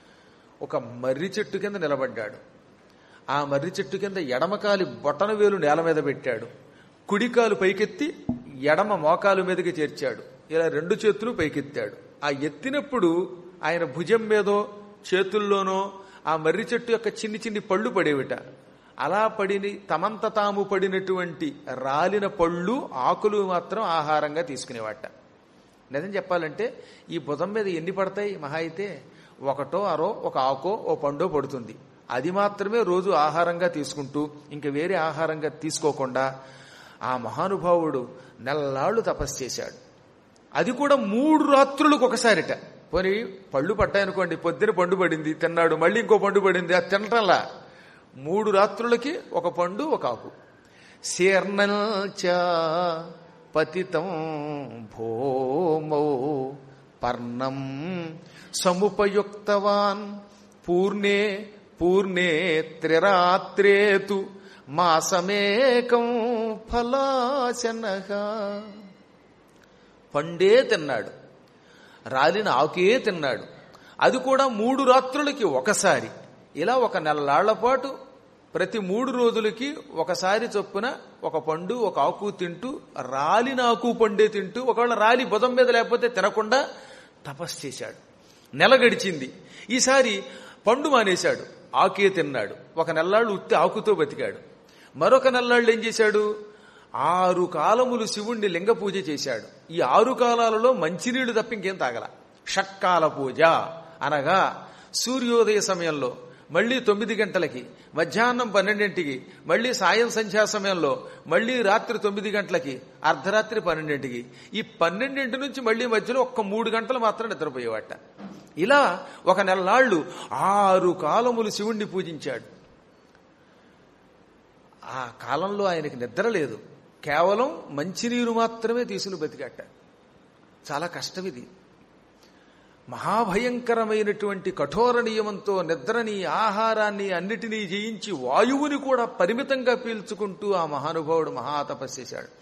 ఒక మర్రి చెట్టు కింద నిలబడ్డాడు ఆ మర్రి చెట్టు కింద ఎడమకాలి బొటన వేలు నేల మీద పెట్టాడు కుడికాలు పైకెత్తి ఎడమ మోకాలు మీదకి చేర్చాడు ఇలా రెండు చేతులు పైకెత్తాడు ఆ ఎత్తినప్పుడు ఆయన భుజం మీదో చేతుల్లోనో ఆ మర్రి చెట్టు యొక్క చిన్ని చిన్ని పళ్ళు పడేవిట అలా పడిని తమంత తాము పడినటువంటి రాలిన పళ్ళు ఆకులు మాత్రం ఆహారంగా తీసుకునేవాట నిజం చెప్పాలంటే ఈ భుజం మీద ఎన్ని పడతాయి మహా అయితే ఒకటో అరో ఒక ఆకో ఓ పండో పడుతుంది అది మాత్రమే రోజు ఆహారంగా తీసుకుంటూ ఇంక వేరే ఆహారంగా తీసుకోకుండా ఆ మహానుభావుడు నెల్లాళ్ళు తపస్సు చేశాడు అది కూడా మూడు రాత్రులకు ఒకసారిట పోనీ పళ్ళు పట్టాయనుకోండి పొద్దున పండు పడింది తిన్నాడు మళ్ళీ ఇంకో పండు పడింది అది తినటంలా మూడు రాత్రులకి ఒక పండు ఒక ఆకు శీర్ణల్చ పతితం భోమౌ పర్ణం సముపయుక్తవాన్ పూర్ణే పూర్ణే త్రిరాత్రేతు మాసమేకం ఫలాశనగా పండే తిన్నాడు రాలిన ఆకే తిన్నాడు అది కూడా మూడు రాత్రులకి ఒకసారి ఇలా ఒక నెలలాళ్ల పాటు ప్రతి మూడు రోజులకి ఒకసారి చొప్పున ఒక పండు ఒక ఆకు తింటూ రాలిన ఆకు పండే తింటూ ఒకవేళ రాలి బుధం మీద లేకపోతే తినకుండా తపస్సు చేశాడు నెల గడిచింది ఈసారి పండు మానేశాడు ఆకే తిన్నాడు ఒక నెల్లాళ్ళు ఉత్తి ఆకుతో బతికాడు మరొక నెల్లాళ్ళు ఏం చేశాడు ఆరు కాలములు శివుణ్ణి లింగ పూజ చేశాడు ఈ ఆరు కాలాలలో మంచినీళ్లు తప్ప ఇంకేం తాగల షట్కాల పూజ అనగా సూర్యోదయ సమయంలో మళ్ళీ తొమ్మిది గంటలకి మధ్యాహ్నం పన్నెండింటికి మళ్ళీ సాయం సంధ్యా సమయంలో మళ్ళీ రాత్రి తొమ్మిది గంటలకి అర్ధరాత్రి పన్నెండింటికి ఈ పన్నెండింటి నుంచి మళ్ళీ మధ్యలో ఒక్క మూడు గంటలు మాత్రం నిద్రపోయేవాట ఇలా ఒక నెలలాళ్ళు ఆరు కాలములు శివుణ్ణి పూజించాడు ఆ కాలంలో ఆయనకి నిద్ర లేదు కేవలం మంచినీరు మాత్రమే తీసుకుని బతికట్ట చాలా కష్టం ఇది మహాభయంకరమైనటువంటి కఠోర నియమంతో నిద్రని ఆహారాన్ని అన్నిటినీ జయించి వాయువుని కూడా పరిమితంగా పీల్చుకుంటూ ఆ మహానుభావుడు మహాతపస్సు చేశాడు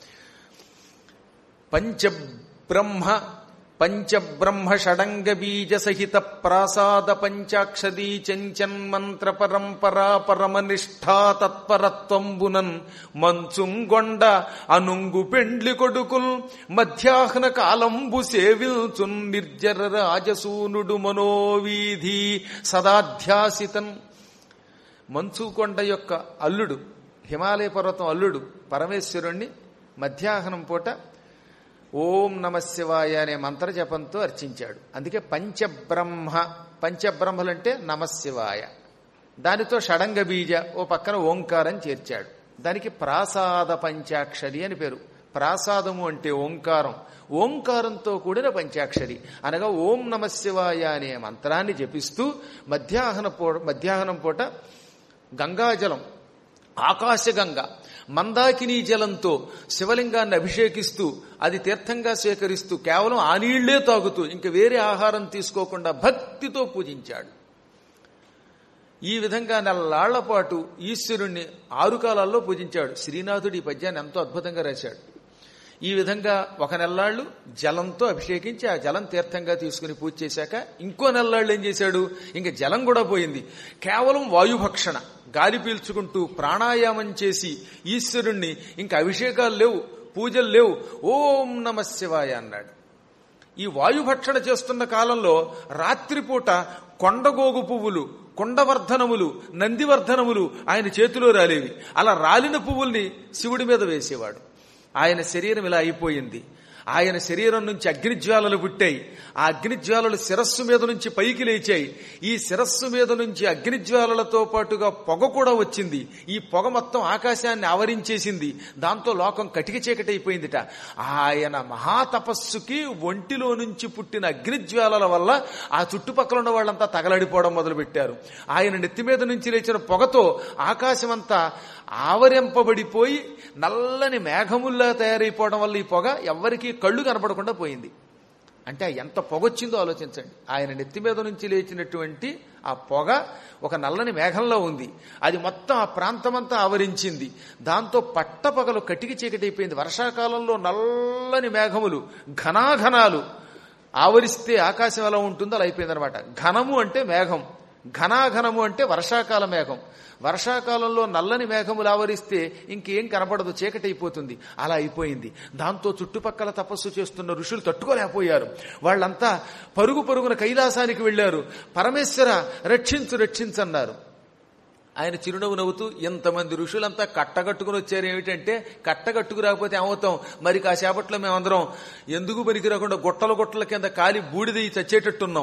పంచబ్రహ్మ పంచబ్రహ్మ షడంగ బీజ సహిత ప్రాసాద పంచాక్షరీ చెంచన్మంత్ర పరంపరా పరమనిష్టా తత్పరత్వంబునన్ మంచుంగొండ అనుంగు పెండ్లి కొడుకుల్ మధ్యాహ్న కాలంబు సేవిల్చున్ నిర్జర రాజసూనుడు మనోవీధి సదాధ్యాసితన్ మంచుకొండ యొక్క అల్లుడు హిమాలయ పర్వతం అల్లుడు పరమేశ్వరుణ్ణి మధ్యాహ్నం పూట ఓం నమ శివాయ అనే మంత్ర జపంతో అర్చించాడు అందుకే పంచబ్రహ్మ పంచబ్రహ్మలంటే నమశివాయ దానితో షడంగ బీజ ఓ పక్కన ఓంకారం చేర్చాడు దానికి ప్రాసాద పంచాక్షరి అని పేరు ప్రాసాదము అంటే ఓంకారం ఓంకారంతో కూడిన పంచాక్షరి అనగా ఓం నమ శివాయ అనే మంత్రాన్ని జపిస్తూ మధ్యాహ్న పూ మధ్యాహ్నం పూట గంగాజలం ఆకాశగంగ మందాకిని జలంతో శివలింగాన్ని అభిషేకిస్తూ అది తీర్థంగా స్వీకరిస్తూ కేవలం ఆ నీళ్లే తాగుతూ ఇంక వేరే ఆహారం తీసుకోకుండా భక్తితో పూజించాడు ఈ విధంగా నెలలాళ్ల పాటు ఈశ్వరుణ్ణి ఆరు కాలాల్లో పూజించాడు శ్రీనాథుడు ఈ పద్యాన్ని ఎంతో అద్భుతంగా రాశాడు ఈ విధంగా ఒక నెల్లాళ్ళు జలంతో అభిషేకించి ఆ జలం తీర్థంగా తీసుకుని పూజ చేశాక ఇంకో నెల్లాళ్ళు ఏం చేశాడు ఇంక జలం కూడా పోయింది కేవలం వాయుభక్షణ గాలి పీల్చుకుంటూ ప్రాణాయామం చేసి ఈశ్వరుణ్ణి ఇంక అభిషేకాలు లేవు పూజలు లేవు ఓం నమ శివాయ అన్నాడు ఈ వాయుభక్షణ చేస్తున్న కాలంలో రాత్రిపూట కొండగోగు పువ్వులు కొండవర్ధనములు నందివర్ధనములు ఆయన చేతిలో రాలేవి అలా రాలిన పువ్వుల్ని శివుడి మీద వేసేవాడు ఆయన శరీరం ఇలా అయిపోయింది ఆయన శరీరం నుంచి అగ్నిజ్వాలలు పుట్టాయి ఆ అగ్నిజ్వాలలు శిరస్సు మీద నుంచి పైకి లేచాయి ఈ శిరస్సు మీద నుంచి అగ్నిజ్వాలలతో పాటుగా పొగ కూడా వచ్చింది ఈ పొగ మొత్తం ఆకాశాన్ని ఆవరించేసింది దాంతో లోకం కటిక చీకటి అయిపోయిందిట ఆయన మహాతపస్సుకి ఒంటిలో నుంచి పుట్టిన అగ్నిజ్వాలల వల్ల ఆ చుట్టుపక్కల ఉన్న వాళ్ళంతా తగలడిపోవడం మొదలుపెట్టారు ఆయన నెత్తి మీద నుంచి లేచిన పొగతో ఆకాశమంతా ఆవరింపబడిపోయి నల్లని మేఘముల్లా తయారైపోవడం వల్ల ఈ పొగ ఎవ్వరికీ కళ్ళు కనపడకుండా పోయింది అంటే ఎంత పొగొచ్చిందో ఆలోచించండి ఆయన నెత్తి మీద నుంచి లేచినటువంటి ఆ పొగ ఒక నల్లని మేఘంలో ఉంది అది మొత్తం ఆ ప్రాంతమంతా ఆవరించింది దాంతో పట్టపగలు కటికి చీకటైపోయింది వర్షాకాలంలో నల్లని మేఘములు ఘనాఘనాలు ఆవరిస్తే ఆకాశం ఎలా ఉంటుందో అలా అయిపోయిందనమాట ఘనము అంటే మేఘం ఘనాఘనము అంటే వర్షాకాల మేఘం వర్షాకాలంలో నల్లని మేఘములు ఆవరిస్తే ఇంకేం కనపడదు చీకటి అయిపోతుంది అలా అయిపోయింది దాంతో చుట్టుపక్కల తపస్సు చేస్తున్న ఋషులు తట్టుకోలేకపోయారు వాళ్ళంతా పరుగు పరుగున కైలాసానికి వెళ్లారు పరమేశ్వర రక్షించు రక్షించన్నారు ఆయన చిరునవ్వు నవ్వుతూ ఎంతమంది ఋషులంతా కట్టగట్టుకుని వచ్చారు ఏమిటంటే కట్టగట్టుకు రాకపోతే ఏమవుతాం మరి కాసేపట్లో మేమందరం ఎందుకు పనికి రాకుండా గుట్టల గుట్టల కింద కాలి బూడిది చచ్చేటట్టున్నాం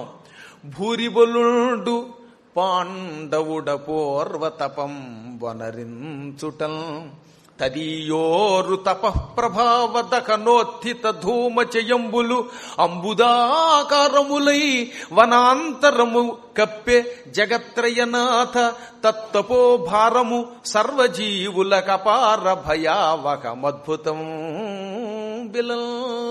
భూరిబొల్లుండు పాండవుడ పూర్వతపం వనరించుటల్ తదీయోరు తపఃప్రభావదకనోత్థిత ధూమ చయంబులు అంబుదాకారములై వనాంతరము కప్పే జగత్రయనాథ తత్తపో భారము సర్వజీవుల కపార భయావకమద్భుతం బిలం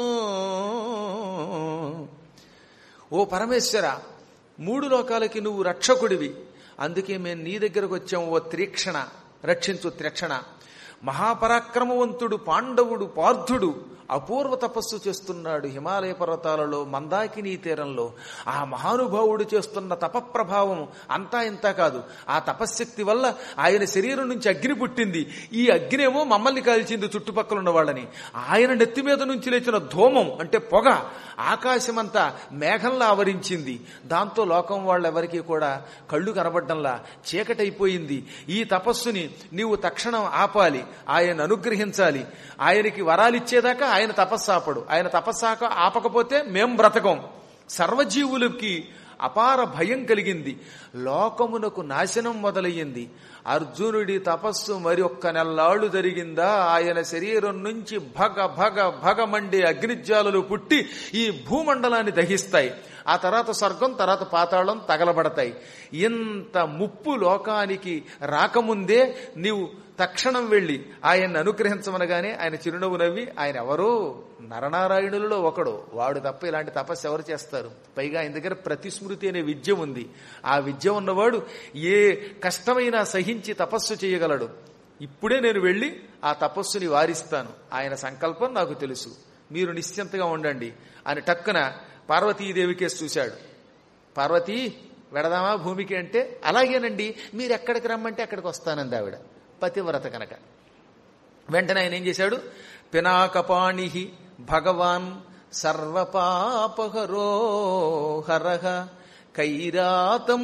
ఓ పరమేశ్వర మూడు లోకాలకి నువ్వు రక్షకుడివి అందుకే మేము నీ దగ్గరకు వచ్చాం ఓ త్రీక్షణ రక్షించు త్రీక్షణ మహాపరాక్రమవంతుడు పాండవుడు పార్థుడు అపూర్వ తపస్సు చేస్తున్నాడు హిమాలయ పర్వతాలలో మందాకినీ తీరంలో ఆ మహానుభావుడు చేస్తున్న తపప్రభావం అంతా ఇంతా కాదు ఆ తపశ్శక్తి వల్ల ఆయన శరీరం నుంచి అగ్ని పుట్టింది ఈ అగ్నేమో మమ్మల్ని కాల్చింది చుట్టుపక్కల ఉన్న వాళ్ళని ఆయన నెత్తి మీద నుంచి లేచిన ధూమం అంటే పొగ ఆకాశమంతా మేఘంలా ఆవరించింది దాంతో లోకం వాళ్ళెవరికీ కూడా కళ్ళు కనబడ్డంలా చీకటైపోయింది ఈ తపస్సుని నీవు తక్షణం ఆపాలి ఆయన అనుగ్రహించాలి ఆయనకి వరాలిచ్చేదాకా ఆయన తపస్సు ఆపడు ఆయన తపస్సాక ఆపకపోతే మేం బ్రతకం సర్వజీవులకి అపార భయం కలిగింది లోకమునకు నాశనం మొదలయ్యింది అర్జునుడి తపస్సు మరి ఒక్క నెల్లాళ్ళు జరిగిందా ఆయన శరీరం నుంచి భగ భగ భగ మండే అగ్నిజ్వాలలు పుట్టి ఈ భూమండలాన్ని దహిస్తాయి ఆ తర్వాత స్వర్గం తర్వాత పాతాళం తగలబడతాయి ఇంత ముప్పు లోకానికి రాకముందే నీవు తక్షణం వెళ్ళి ఆయన్ని అనుగ్రహించమనగానే ఆయన చిరునవ్వు నవ్వి ఆయన ఎవరు నరనారాయణులలో ఒకడు వాడు తప్ప ఇలాంటి తపస్సు ఎవరు చేస్తారు పైగా ఆయన దగ్గర ప్రతిస్మృతి అనే విద్య ఉంది ఆ విద్య ఉన్నవాడు ఏ కష్టమైనా సహించి తపస్సు చేయగలడు ఇప్పుడే నేను వెళ్ళి ఆ తపస్సుని వారిస్తాను ఆయన సంకల్పం నాకు తెలుసు మీరు నిశ్చింతగా ఉండండి అని టక్కున పార్వతీదేవికే చూశాడు పార్వతీ వెడదామా భూమికి అంటే అలాగేనండి మీరు ఎక్కడికి రమ్మంటే అక్కడికి వస్తానంది ఆవిడ పతివ్రత కనుక వెంటనే ఆయన ఏం చేశాడు పినాకపాణి భగవాన్ సర్వపాపహరో హరహ కైరాతం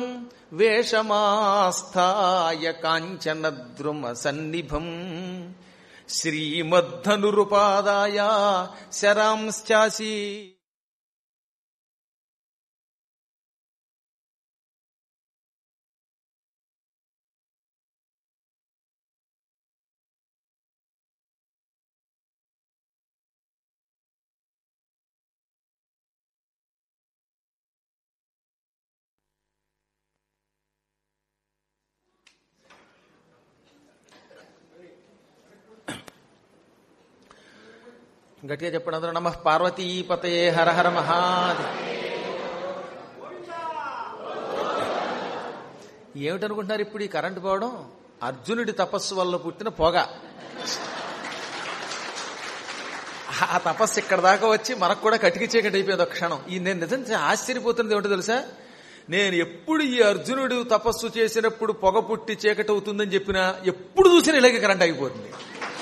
వేషమాస్థాయ కాంచనద్రుమ సన్నిభం శ్రీమద్ధనురుపాదాయ శరాంశ్చాసి గట్టిగా చెప్పండి అందరూ నమ పార్వతీపతయే హర హర మహాది ఏమిటనుకుంటున్నారు ఇప్పుడు ఈ కరెంటు పోవడం అర్జునుడి తపస్సు వల్ల పుట్టిన పొగ ఆ తపస్సు ఇక్కడ దాకా వచ్చి మనకు కూడా కటికి చీకటి అయిపోయింది ఒక క్షణం ఈ నేను నిజం ఆశ్చర్యపోతున్నది ఏమిటో తెలుసా నేను ఎప్పుడు ఈ అర్జునుడు తపస్సు చేసినప్పుడు పొగ పుట్టి చీకటి అవుతుందని చెప్పినా ఎప్పుడు చూసినా ఇలాగే కరెంట్ అయిపోతుంది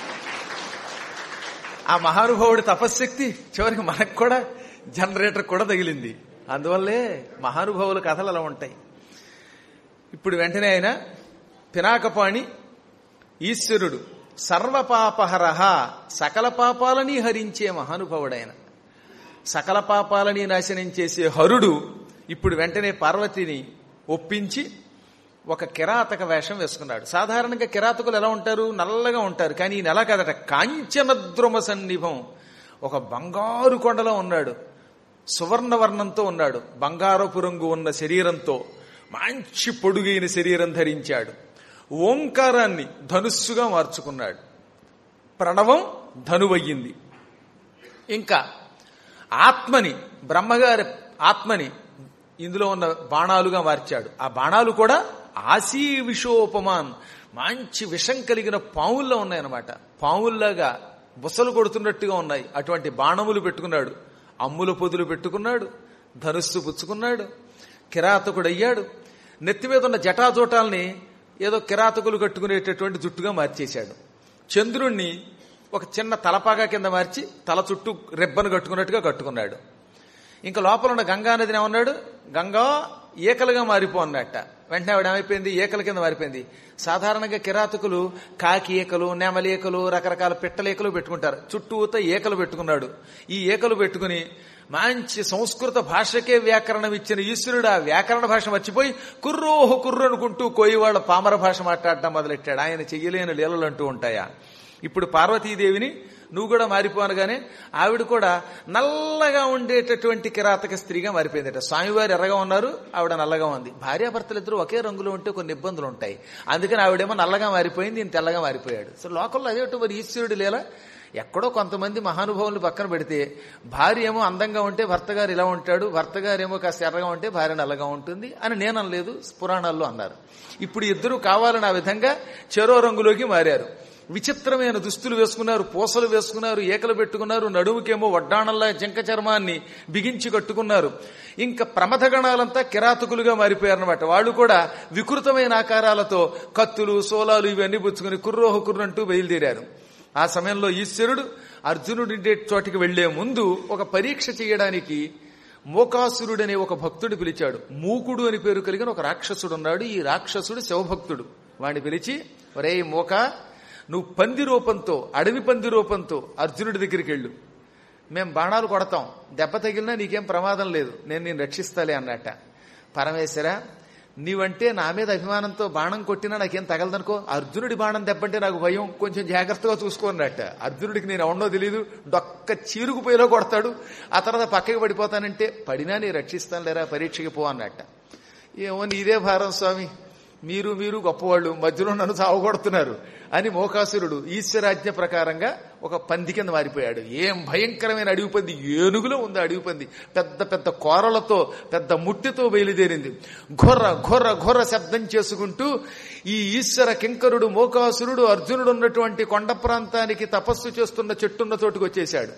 ఆ మహానుభావుడి తపశ్శక్తి చివరికి మనకు కూడా జనరేటర్ కూడా తగిలింది అందువల్లే మహానుభావుల కథలు అలా ఉంటాయి ఇప్పుడు వెంటనే ఆయన పినాకపాణి ఈశ్వరుడు సర్వపాపహరహ సకల పాపాలని హరించే మహానుభావుడైన సకల పాపాలని నాశనం చేసే హరుడు ఇప్పుడు వెంటనే పార్వతిని ఒప్పించి ఒక కిరాతక వేషం వేసుకున్నాడు సాధారణంగా కిరాతకులు ఎలా ఉంటారు నల్లగా ఉంటారు కానీ ఈయన ఎలా కాదట కాంచనద్రుమ సన్నిభం ఒక బంగారు కొండలో ఉన్నాడు సువర్ణవర్ణంతో ఉన్నాడు బంగారపు రంగు ఉన్న శరీరంతో మంచి పొడుగైన శరీరం ధరించాడు ఓంకారాన్ని ధనుస్సుగా మార్చుకున్నాడు ప్రణవం ధనువయ్యింది ఇంకా ఆత్మని బ్రహ్మగారి ఆత్మని ఇందులో ఉన్న బాణాలుగా మార్చాడు ఆ బాణాలు కూడా ఆసీ విషోపమాన్ మంచి విషం కలిగిన పావుల్లో ఉన్నాయన్నమాట పావుల్లాగా బుసలు కొడుతున్నట్టుగా ఉన్నాయి అటువంటి బాణములు పెట్టుకున్నాడు అమ్ముల పొదులు పెట్టుకున్నాడు ధనుస్సు పుచ్చుకున్నాడు కిరాతకుడయ్యాడు నెత్తి మీద ఉన్న జటాజోటాల్ని ఏదో కిరాతకులు కట్టుకునేటటువంటి జుట్టుగా మార్చేశాడు చంద్రుణ్ణి ఒక చిన్న తలపాగా కింద మార్చి తల చుట్టూ రెబ్బను కట్టుకున్నట్టుగా కట్టుకున్నాడు ఇంకా లోపల ఉన్న గంగా నదిని ఏమన్నాడు గంగా ఏకలుగా మారిపో అన్నట్ట వెంటనే ఆవిడ ఏమైపోయింది ఏకల కింద మారిపోయింది సాధారణంగా కిరాతకులు కాకి ఏకలు నెమలి ఏకలు రకరకాల పిట్టల ఏకలు పెట్టుకుంటారు చుట్టూత ఏకలు పెట్టుకున్నాడు ఈ ఏకలు పెట్టుకుని మంచి సంస్కృత భాషకే వ్యాకరణం ఇచ్చిన ఈశ్వరుడు ఆ వ్యాకరణ భాష మర్చిపోయి కుర్రోహు కుర్రు అనుకుంటూ కోయి వాళ్ళ పామర భాష మాట్లాడటం మొదలెట్టాడు ఆయన చెయ్యలేని లీలలు అంటూ ఉంటాయా ఇప్పుడు పార్వతీదేవిని నువ్వు కూడా మారిపోనగానే ఆవిడ కూడా నల్లగా ఉండేటటువంటి కిరాతక స్త్రీగా మారిపోయిందట స్వామివారు ఎర్రగా ఉన్నారు ఆవిడ నల్లగా ఉంది భార్యాభర్తలు ఇద్దరు ఒకే రంగులో ఉంటే కొన్ని ఇబ్బందులు ఉంటాయి అందుకని ఆవిడేమో నల్లగా మారిపోయింది ఈయన తెల్లగా మారిపోయాడు సో లోకంలో అదే మరి ఈశ్వరుడు లేలా ఎక్కడో కొంతమంది మహానుభావులు పక్కన పెడితే భార్య ఏమో అందంగా ఉంటే భర్త గారు ఇలా ఉంటాడు భర్త గారేమో కాస్త ఎర్రగా ఉంటే భార్య నల్లగా ఉంటుంది అని నేను అనలేదు పురాణాల్లో అన్నారు ఇప్పుడు ఇద్దరు కావాలని ఆ విధంగా చెరో రంగులోకి మారారు విచిత్రమైన దుస్తులు వేసుకున్నారు పూసలు వేసుకున్నారు ఏకలు పెట్టుకున్నారు నడుముకేమో వడ్డాణంలా జింక చర్మాన్ని బిగించి కట్టుకున్నారు ఇంకా ప్రమథగణాలంతా కిరాతకులుగా మారిపోయారనమాట వాళ్ళు కూడా వికృతమైన ఆకారాలతో కత్తులు సోలాలు ఇవన్నీ పుచ్చుకుని కుర్రోహ కుర్రంటూ బయలుదేరారు ఆ సమయంలో ఈశ్వరుడు అర్జునుడి చోటికి వెళ్లే ముందు ఒక పరీక్ష చేయడానికి మోకాసురుడనే ఒక భక్తుడు పిలిచాడు మూకుడు అని పేరు కలిగిన ఒక రాక్షసుడు ఉన్నాడు ఈ రాక్షసుడు శివభక్తుడు వాడిని పిలిచి ఒరే మోక నువ్వు పంది రూపంతో అడవి పంది రూపంతో అర్జునుడి దగ్గరికి వెళ్ళు మేం బాణాలు కొడతాం దెబ్బ తగిలినా నీకేం ప్రమాదం లేదు నేను నేను రక్షిస్తాలే అన్నట్ట పరమేశ్వర నీవంటే నా మీద అభిమానంతో బాణం కొట్టినా నాకేం తగలదనుకో అర్జునుడి బాణం దెబ్బంటే నాకు భయం కొంచెం జాగ్రత్తగా చూసుకోనట అర్జునుడికి నేను ఎవడో తెలియదు డొక్క చీరుకుపోయేలో కొడతాడు ఆ తర్వాత పక్కకి పడిపోతానంటే పడినా నీ రక్షిస్తాను లేరా పరీక్షకి పో అన్నట్ట ఏమో నీదే భారం స్వామి మీరు మీరు గొప్పవాళ్ళు మధ్యలో నన్ను సావగొడుతున్నారు అని మోకాసురుడు ఈశ్వరాజ్ఞ ప్రకారంగా ఒక పంది కింద మారిపోయాడు ఏం భయంకరమైన అడవి పంది ఏనుగులో ఉంది అడవి పంది పెద్ద పెద్ద కోరలతో పెద్ద ముట్టితో బయలుదేరింది ఘొర్ర ఘొర్ర ఘొర్ర శబ్దం చేసుకుంటూ ఈ ఈశ్వర కింకరుడు మోకాసురుడు అర్జునుడు ఉన్నటువంటి కొండ ప్రాంతానికి తపస్సు చేస్తున్న చెట్టున్న చోటుకు వచ్చేశాడు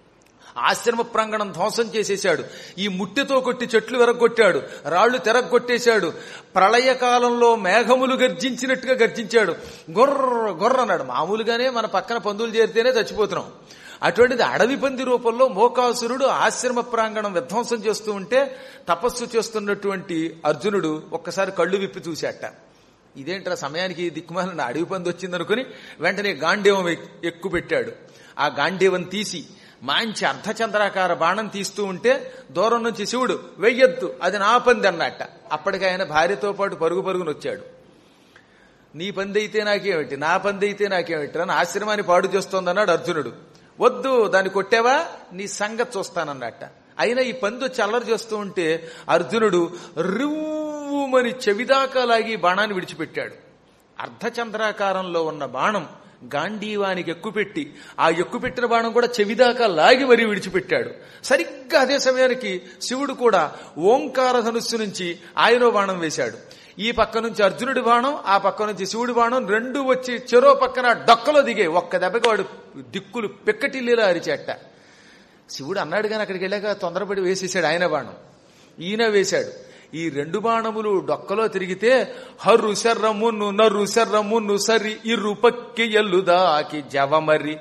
ఆశ్రమ ప్రాంగణం ధ్వంసం చేసేశాడు ఈ ముట్టెతో కొట్టి చెట్లు వెరగొట్టాడు రాళ్లు తెరగొట్టేశాడు ప్రళయకాలంలో మేఘములు గర్జించినట్టుగా గర్జించాడు గొర్ర గొర్ర అన్నాడు మామూలుగానే మన పక్కన పందులు చేరితేనే చచ్చిపోతున్నాం అటువంటిది అడవి పంది రూపంలో మోకాసురుడు ఆశ్రమ ప్రాంగణం విధ్వంసం చేస్తూ ఉంటే తపస్సు చేస్తున్నటువంటి అర్జునుడు ఒక్కసారి కళ్ళు విప్పి చూశాట ఇదేంట్రా సమయానికి దిక్కుమాలిన అడవి పంది వచ్చిందనుకుని వెంటనే గాంధీవం ఎక్కువ పెట్టాడు ఆ గాంధీవం తీసి మంచి అర్ధచంద్రాకార బాణం తీస్తూ ఉంటే దూరం నుంచి శివుడు వెయ్యొద్దు అది నా పంది అన్నట్ట అప్పటికి ఆయన భార్యతో పాటు పరుగు పరుగును వచ్చాడు నీ పంది అయితే నాకేమిటి నా పంది అయితే నాకేమిటి అని ఆశ్రమాన్ని పాడు చేస్తోందన్నాడు అర్జునుడు వద్దు దాన్ని కొట్టావా నీ సంగతి చూస్తానన్నట్ట అయినా ఈ పంది వచ్చి అల్లరి చేస్తూ ఉంటే అర్జునుడు రివ్వుమని చెవిదాకా లాగి బాణాన్ని విడిచిపెట్టాడు అర్ధచంద్రాకారంలో ఉన్న బాణం గాంధీవానికి ఎక్కుపెట్టి ఆ ఎక్కుపెట్టిన బాణం కూడా చెవిదాకా లాగి మరీ విడిచిపెట్టాడు సరిగ్గా అదే సమయానికి శివుడు కూడా ఓంకార ధనుస్సు నుంచి ఆయనో బాణం వేశాడు ఈ పక్క నుంచి అర్జునుడి బాణం ఆ పక్క నుంచి శివుడి బాణం రెండు వచ్చి చెరో పక్కన డొక్కలో దిగే ఒక్క దెబ్బకి వాడు దిక్కులు పెక్కటిల్లేలా అరిచేట శివుడు అన్నాడు కానీ అక్కడికి వెళ్ళాక తొందరపడి వేసేసాడు ఆయన బాణం ఈయన వేశాడు ఈ రెండు బాణములు డొక్కలో తిరిగితే హర్రు శర్రమును నర్రు శర్రమును సరి ఇరుపక్కి ఎల్లుదాకి జవమరి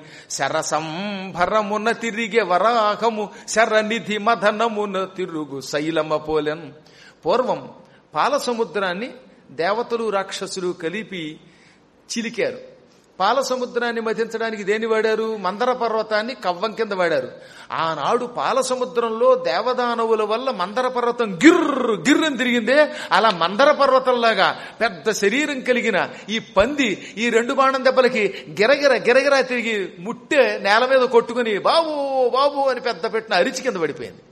శరసంభరమున తిరిగే వరాహము శరనిధి మదనమున తిరుగు శైలమ పోలెన్ పూర్వం పాల సముద్రాన్ని దేవతలు రాక్షసులు కలిపి చిలికారు పాల సముద్రాన్ని మధించడానికి దేని వాడారు మందర పర్వతాన్ని కవ్వం కింద వాడారు ఆనాడు పాల సముద్రంలో దేవదానవుల వల్ల మందర పర్వతం గిర్రు గిర్రని తిరిగిందే అలా మందర పర్వతంలాగా పెద్ద శరీరం కలిగిన ఈ పంది ఈ రెండు బాణం దెబ్బలకి గిరగిర గిరగిరా తిరిగి ముట్టే నేల మీద కొట్టుకుని బాబు బాబు అని పెద్ద పెట్టిన అరిచి కింద పడిపోయింది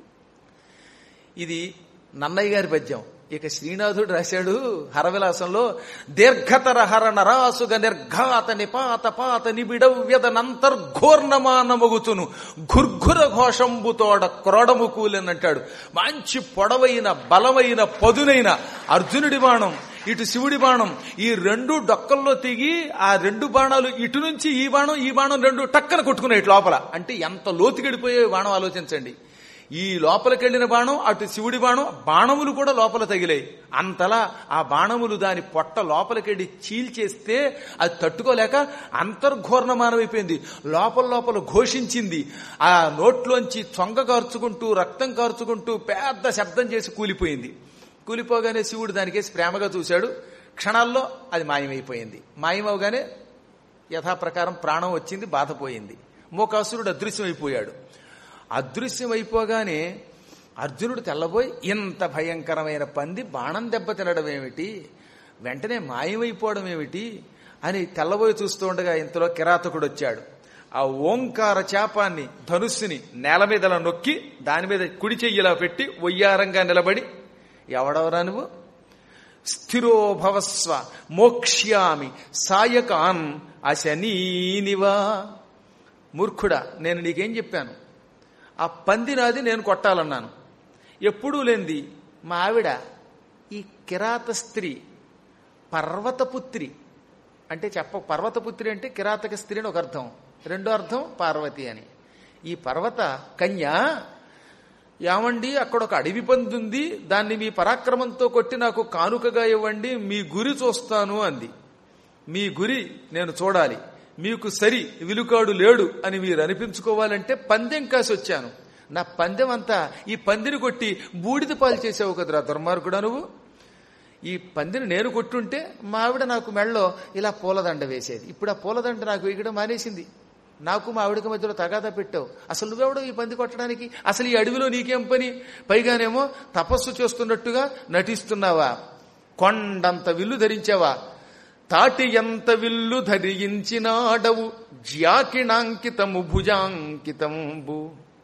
ఇది నన్నయ్య గారి పద్యం ఇక శ్రీనాథుడు రాశాడు హరవిలాసంలో దీర్ఘతర హర నరాసుగ నిర్ఘాత నిపాత పాత నిబిడవ్యదనంతర్ఘోర్ణమానమగుతును ఘుర్ఘుర ఘోషంబుతోడ క్రోడము కూలనంటాడు మంచి పొడవైన బలమైన పదునైన అర్జునుడి బాణం ఇటు శివుడి బాణం ఈ రెండు డొక్కల్లో తిగి ఆ రెండు బాణాలు ఇటు నుంచి ఈ బాణం ఈ బాణం రెండు టక్కన కొట్టుకున్నాయి ఇటు లోపల అంటే ఎంత లోతుకెడిపోయే బాణం ఆలోచించండి ఈ లోపలికెళ్లిన బాణం అటు శివుడి బాణం బాణములు కూడా లోపల తగిలాయి అంతలా ఆ బాణములు దాని పొట్ట లోపలికెళ్ళి చీల్చేస్తే అది తట్టుకోలేక అంతర్ఘోర్ణమానమైపోయింది లోపల లోపల ఘోషించింది ఆ నోట్లోంచి చొంగ కార్చుకుంటూ రక్తం కార్చుకుంటూ పెద్ద శబ్దం చేసి కూలిపోయింది కూలిపోగానే శివుడు దానికేసి ప్రేమగా చూశాడు క్షణాల్లో అది మాయమైపోయింది మాయమవగానే యథాప్రకారం ప్రాణం వచ్చింది బాధపోయింది మోకాసురుడు అదృశ్యమైపోయాడు అదృశ్యమైపోగానే అర్జునుడు తెల్లబోయి ఇంత భయంకరమైన పంది బాణం దెబ్బ తినడం ఏమిటి వెంటనే మాయమైపోవడం ఏమిటి అని తెల్లబోయి చూస్తూ ఉండగా ఇంతలో కిరాతకుడు వచ్చాడు ఆ ఓంకార చాపాన్ని ధనుస్సుని నేల మీద ఇలా నొక్కి దాని మీద కుడి చెయ్యిలా పెట్టి ఒయ్యారంగా నిలబడి ఎవడవరా నువ్వు స్థిరో భవస్వ మోక్ష్యామి సాయకాన్ అశనీనివా మూర్ఖుడా నేను నీకేం చెప్పాను ఆ పంది నాది నేను కొట్టాలన్నాను ఎప్పుడూ లేనిది మా ఆవిడ ఈ కిరాత స్త్రీ పర్వతపుత్రి అంటే చెప్ప పర్వతపుత్రి అంటే కిరాతక స్త్రీ అని ఒక అర్థం రెండో అర్థం పార్వతి అని ఈ పర్వత కన్య ఏమండి అక్కడ ఒక అడవి పంది ఉంది దాన్ని మీ పరాక్రమంతో కొట్టి నాకు కానుకగా ఇవ్వండి మీ గురి చూస్తాను అంది మీ గురి నేను చూడాలి మీకు సరి విలుకాడు లేడు అని మీరు అనిపించుకోవాలంటే పందెం కాసి వచ్చాను నా పందెం అంతా ఈ పందిని కొట్టి బూడిద పాలు చేసావు కదరా దుర్మార్గుడా నువ్వు ఈ పందిని నేను కొట్టుంటే మా ఆవిడ నాకు మెళ్ళలో ఇలా పూలదండ వేసేది ఇప్పుడు ఆ పూలదండ నాకు వేయడం మానేసింది నాకు మా ఆవిడకి మధ్యలో తగాదా పెట్టావు అసలు నువ్వెవడో ఈ పంది కొట్టడానికి అసలు ఈ అడవిలో నీకేం పని పైగానేమో తపస్సు చేస్తున్నట్టుగా నటిస్తున్నావా కొండంత విల్లు ధరించావా తాటి ఎంత విల్లు ధరించినాడవు జ్యాకిణాంకితము భుజాంకితంబు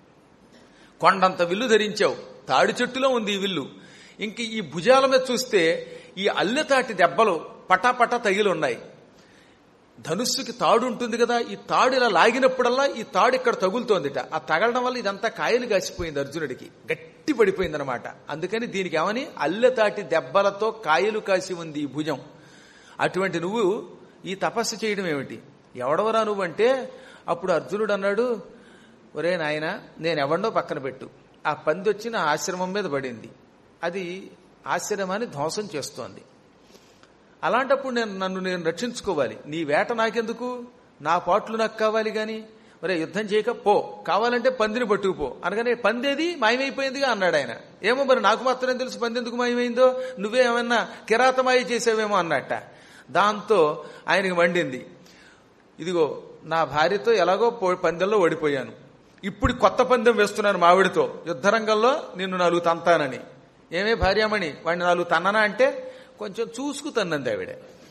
కొండంత విల్లు ధరించావు తాడి చెట్టులో ఉంది ఈ విల్లు ఇంక ఈ భుజాల మీద చూస్తే ఈ అల్లెతాటి దెబ్బలు పటాపటా తగిలి ఉన్నాయి ధనుస్సుకి తాడు ఉంటుంది కదా ఈ తాడు ఇలా లాగినప్పుడల్లా ఈ తాడు ఇక్కడ తగులుతోందిట ఆ తగలడం వల్ల ఇదంతా కాయలు కాసిపోయింది అర్జునుడికి గట్టి పడిపోయింది అనమాట అందుకని దీనికి ఏమని అల్లెతాటి దెబ్బలతో కాయలు కాసి ఉంది ఈ భుజం అటువంటి నువ్వు ఈ తపస్సు చేయడం ఏమిటి ఎవడవరా నువ్వంటే అప్పుడు అర్జునుడు అన్నాడు ఒరే నాయన నేను ఎవడో పక్కన పెట్టు ఆ పంది వచ్చి నా ఆశ్రమం మీద పడింది అది ఆశ్రమాన్ని ధ్వంసం చేస్తోంది అలాంటప్పుడు నేను నన్ను నేను రక్షించుకోవాలి నీ వేట నాకెందుకు నా పాటలు నాకు కావాలి గాని మరే యుద్ధం చేయక పో కావాలంటే పందిని పట్టుకుపో అనగానే పందేది మాయమైపోయిందిగా అన్నాడు ఆయన ఏమో మరి నాకు మాత్రం తెలుసు పంది ఎందుకు మాయమైందో నువ్వే ఏమన్నా కిరాతమాయ చేసావేమో అన్నట్ట దాంతో ఆయనకి మండింది ఇదిగో నా భార్యతో ఎలాగో పో- పందెంలో ఓడిపోయాను ఇప్పుడు కొత్త పందెం వేస్తున్నాను మావిడితో యుద్ధరంగంలో నిన్ను నాలుగు తంతానని ఏమే భార్యామణి వాడిని నాలుగు తన్ననా అంటే కొంచెం చూసుకు తన్నంది ఆవిడ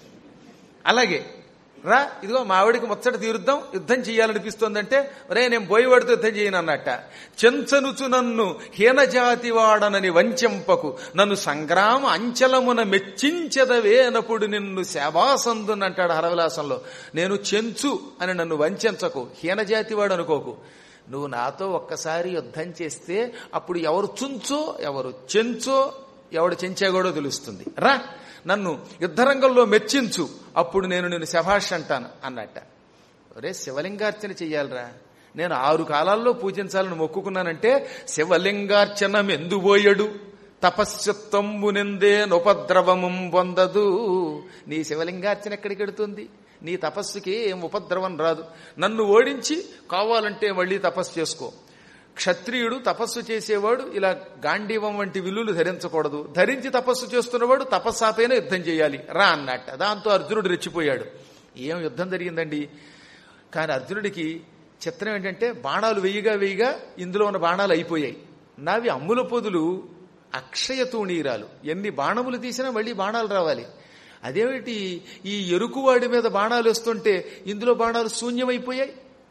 అలాగే రా ఇదిగో మా ఆవిడికి ముచ్చట తీరుద్దాం యుద్ధం చేయాలనిపిస్తోందంటే రే నేను పోయేవాడితో యుద్ధం చేయను అన్నట్ట చెంచనుచు నన్ను హీనజాతి వాడనని వంచెంపకు నన్ను సంగ్రామ అంచలమున మెచ్చించదవేనప్పుడు నిన్ను సేవాసందునంటాడు హరవిలాసంలో నేను చెంచు అని నన్ను వంచకు హీనజాతి వాడు అనుకోకు నువ్వు నాతో ఒక్కసారి యుద్ధం చేస్తే అప్పుడు ఎవరు చుంచో ఎవరు చెంచో ఎవడు చెంచాగోడో తెలుస్తుంది రా నన్ను యుద్ధరంగంలో మెచ్చించు అప్పుడు నేను నిన్ను శభాష్ అంటాను అన్నట్ట ఒరే శివలింగార్చన చెయ్యాలిరా నేను ఆరు కాలాల్లో పూజించాలని మొక్కుకున్నానంటే శివలింగార్చనం ఎందుబోయడు తపస్సుత్తంబునెందే ఉపద్రవము పొందదు నీ శివలింగార్చన ఎక్కడికి ఎడుతుంది నీ తపస్సుకి ఏం ఉపద్రవం రాదు నన్ను ఓడించి కావాలంటే మళ్ళీ తపస్సు చేసుకో క్షత్రియుడు తపస్సు చేసేవాడు ఇలా గాంధీవం వంటి విల్లులు ధరించకూడదు ధరించి తపస్సు చేస్తున్నవాడు తపస్సాపైన యుద్ధం చేయాలి రా అన్నట్ట దాంతో అర్జునుడు రెచ్చిపోయాడు ఏం యుద్ధం జరిగిందండి కానీ అర్జునుడికి చిత్రం ఏంటంటే బాణాలు వెయ్యిగా వెయ్యిగా ఇందులో ఉన్న బాణాలు అయిపోయాయి నావి అమ్ముల పొదులు అక్షయ తూణీరాలు ఎన్ని బాణములు తీసినా మళ్ళీ బాణాలు రావాలి అదేమిటి ఈ ఎరుకువాడి మీద బాణాలు వస్తుంటే ఇందులో బాణాలు శూన్యమైపోయాయి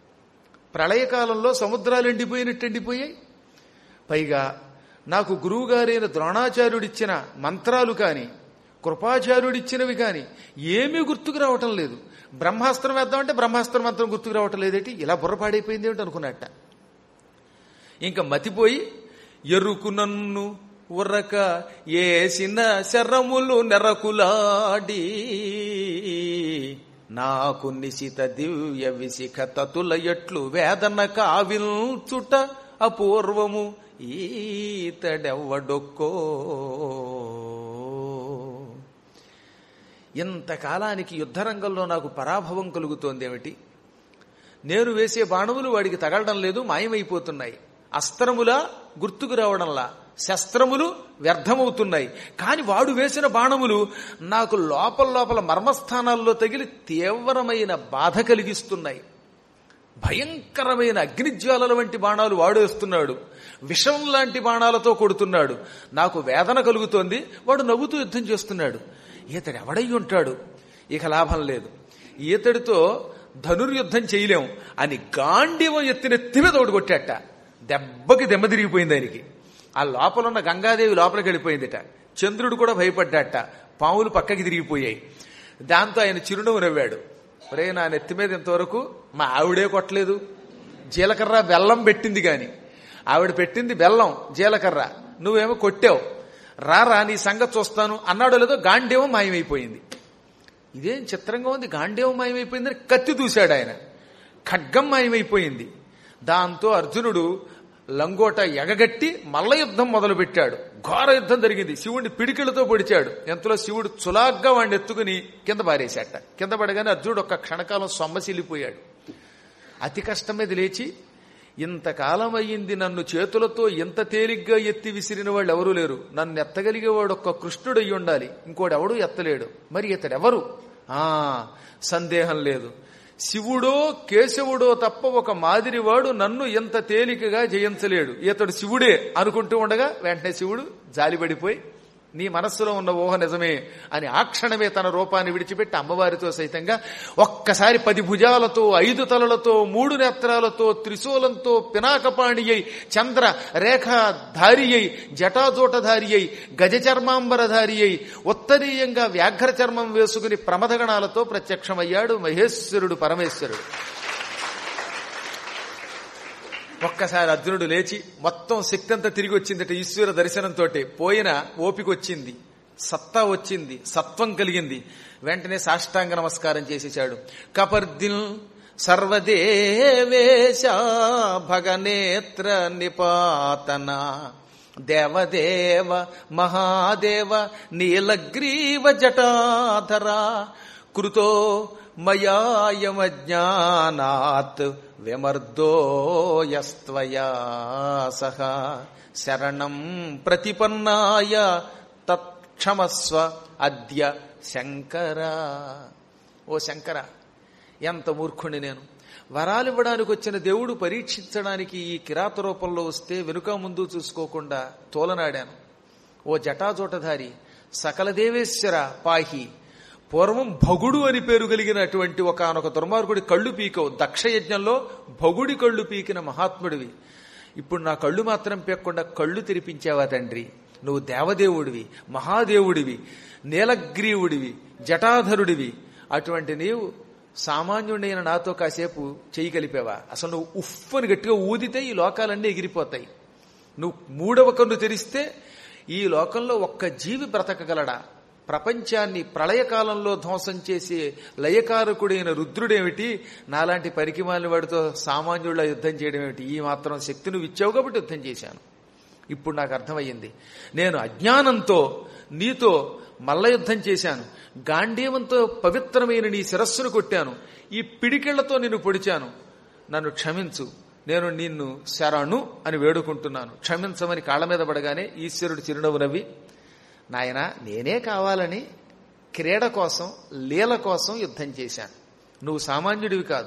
ప్రళయకాలంలో సముద్రాలు ఎండిపోయినట్టు ఎండిపోయాయి పైగా నాకు గురువుగారైన ద్రోణాచార్యుడిచ్చిన మంత్రాలు కాని కృపాచార్యుడిచ్చినవి కాని ఏమీ గుర్తుకు రావటం లేదు బ్రహ్మాస్త్రం వేద్దామంటే బ్రహ్మాస్త్రం మంత్రం గుర్తుకు రావటం లేదేటి ఇలా బుర్రపాడైపోయింది ఏమిటి అనుకున్నట్ట ఇంకా మతిపోయి ఎరుకు నన్ను ఉర్రక ఏసిన శరములు నెరకులాడి నాకు నిశిత దివ్య విశిఖ తతుల ఎట్లు వేదన కావిల్చుట అపూర్వము ఈతడెవ్వడొక్కో ఇంతకాలానికి యుద్ధరంగంలో నాకు పరాభవం కలుగుతోంది ఏమిటి నేను వేసే బాణములు వాడికి తగలడం లేదు మాయమైపోతున్నాయి అస్త్రములా గుర్తుకు రావడంలా శస్త్రములు వ్యర్థమవుతున్నాయి కాని వాడు వేసిన బాణములు నాకు లోపల లోపల మర్మస్థానాల్లో తగిలి తీవ్రమైన బాధ కలిగిస్తున్నాయి భయంకరమైన అగ్నిజ్వాలల వంటి బాణాలు వాడేస్తున్నాడు విషం లాంటి బాణాలతో కొడుతున్నాడు నాకు వేదన కలుగుతోంది వాడు నవ్వుతూ యుద్ధం చేస్తున్నాడు ఇతడు ఎవడై ఉంటాడు ఇక లాభం లేదు ఈతడితో ధనుర్యుద్ధం చేయలేం అని గాంధీవం ఎత్తిన తిమిదోడు కొట్టాట దెబ్బకి దెమ్మ తిరిగిపోయింది ఆయనకి ఆ లోపల ఉన్న గంగాదేవి లోపలికి వెళ్ళిపోయిందిట చంద్రుడు కూడా భయపడ్డాట పాములు పక్కకి తిరిగిపోయాయి దాంతో ఆయన చిరునవ్వు నవ్వాడు రే నా నెత్తి మీద ఇంతవరకు మా ఆవిడే కొట్టలేదు జీలకర్ర బెల్లం పెట్టింది గాని ఆవిడ పెట్టింది బెల్లం జీలకర్ర నువ్వేమో కొట్టావు రారా నీ సంగతి చూస్తాను అన్నాడో లేదో గాంధీవం మాయమైపోయింది ఇదేం చిత్రంగా ఉంది గాంధీవం మాయమైపోయిందని కత్తి దూశాడు ఆయన ఖడ్గం మాయమైపోయింది దాంతో అర్జునుడు లంగోట ఎగగట్టి మల్ల యుద్ధం మొదలుపెట్టాడు ఘోర యుద్ధం జరిగింది శివుడిని పిడికిలతో పొడిచాడు ఎంతలో శివుడు చులాగ్గా వాడిని ఎత్తుకుని కింద పారేశాట కింద పడగానే అర్జునుడు ఒక్క క్షణకాలం సొమ్మసిల్లిపోయాడు అతి కష్టం మీద లేచి ఇంతకాలం అయ్యింది నన్ను చేతులతో ఇంత తేలిగ్గా ఎత్తి విసిరిన వాళ్ళు ఎవరూ లేరు నన్ను ఎత్తగలిగేవాడు ఒక్క కృష్ణుడు అయి ఉండాలి ఇంకోడు ఎవడు ఎత్తలేడు మరి ఇతడెవరు ఆ సందేహం లేదు శివుడో కేశవుడో తప్ప ఒక మాదిరివాడు నన్ను ఎంత తేలికగా జయించలేడు ఇతడు శివుడే అనుకుంటూ ఉండగా వెంటనే శివుడు జాలిపడిపోయి నీ మనస్సులో ఉన్న ఊహ నిజమే అని ఆ క్షణమే తన రూపాన్ని విడిచిపెట్టి అమ్మవారితో సైతంగా ఒక్కసారి పది భుజాలతో ఐదు తలలతో మూడు నేత్రాలతో త్రిశూలంతో పినాకపాణి అయి చంద్ర రేఖాధారి అయి జటాజోటధారి అయి గజ చర్మాంబరధారి అయి ఉత్తరీయంగా వ్యాఘ్ర చర్మం వేసుకుని ప్రమథగణాలతో ప్రత్యక్షమయ్యాడు మహేశ్వరుడు పరమేశ్వరుడు ఒక్కసారి అర్జునుడు లేచి మొత్తం శక్తి అంతా తిరిగి వచ్చిందట ఈశ్వర దర్శనంతో పోయిన ఓపిక వచ్చింది సత్తా వచ్చింది సత్వం కలిగింది వెంటనే సాష్టాంగ నమస్కారం చేసేశాడు కపర్దిల్ సర్వదేవేశ భగనేత్ర నిపాతన దేవదేవ మహాదేవ నీలగ్రీవ జటాధర కృతో మయాయమజ్ఞానాత్ విమర్దోయస్త్వయా సహ శరణం ప్రతిపన్నాయ తత్క్షమస్వ అద్య శంకర ఓ శంకర ఎంత మూర్ఖుణ్ణి నేను వరాలు ఇవ్వడానికి వచ్చిన దేవుడు పరీక్షించడానికి ఈ కిరాత రూపంలో వస్తే వెనుక ముందు చూసుకోకుండా తోలనాడాను ఓ జటాజోటధారి సకల దేవేశ్వర పాహి పూర్వం భగుడు అని పేరు కలిగినటువంటి ఒకనొక దుర్మార్గుడి కళ్ళు పీకవు దక్షయజ్ఞంలో భగుడి కళ్ళు పీకిన మహాత్ముడివి ఇప్పుడు నా కళ్ళు మాత్రం పీక్కుండా కళ్ళు తెరిపించావా తండ్రి నువ్వు దేవదేవుడివి మహాదేవుడివి నీలగ్రీవుడివి జటాధరుడివి అటువంటి నీవు సామాన్యుడైన నాతో కాసేపు చెయ్యి కలిపావా అసలు నువ్వు ఉఫ్ అని గట్టిగా ఊదితే ఈ లోకాలన్నీ ఎగిరిపోతాయి నువ్వు మూడవ కన్ను తెరిస్తే ఈ లోకంలో ఒక్క జీవి బ్రతకగలడా ప్రపంచాన్ని ప్రళయకాలంలో ధ్వంసం చేసే లయకారకుడైన రుద్రుడేమిటి నాలాంటి పరికిమాలిన వాడితో సామాన్యుళ్ళ యుద్ధం చేయడం ఏమిటి ఈ మాత్రం శక్తి నువ్వు ఇచ్చావు కాబట్టి యుద్ధం చేశాను ఇప్పుడు నాకు అర్థమయ్యింది నేను అజ్ఞానంతో నీతో మల్ల యుద్ధం చేశాను గాంధీవంతో పవిత్రమైన నీ శిరస్సును కొట్టాను ఈ పిడికిళ్లతో నిన్ను పొడిచాను నన్ను క్షమించు నేను నిన్ను శరణు అని వేడుకుంటున్నాను క్షమించమని కాళ్ళ మీద పడగానే ఈశ్వరుడు చిరునవ్వు నవ్వి నాయన నేనే కావాలని క్రీడ కోసం లీల కోసం యుద్ధం చేశాను నువ్వు సామాన్యుడివి కాదు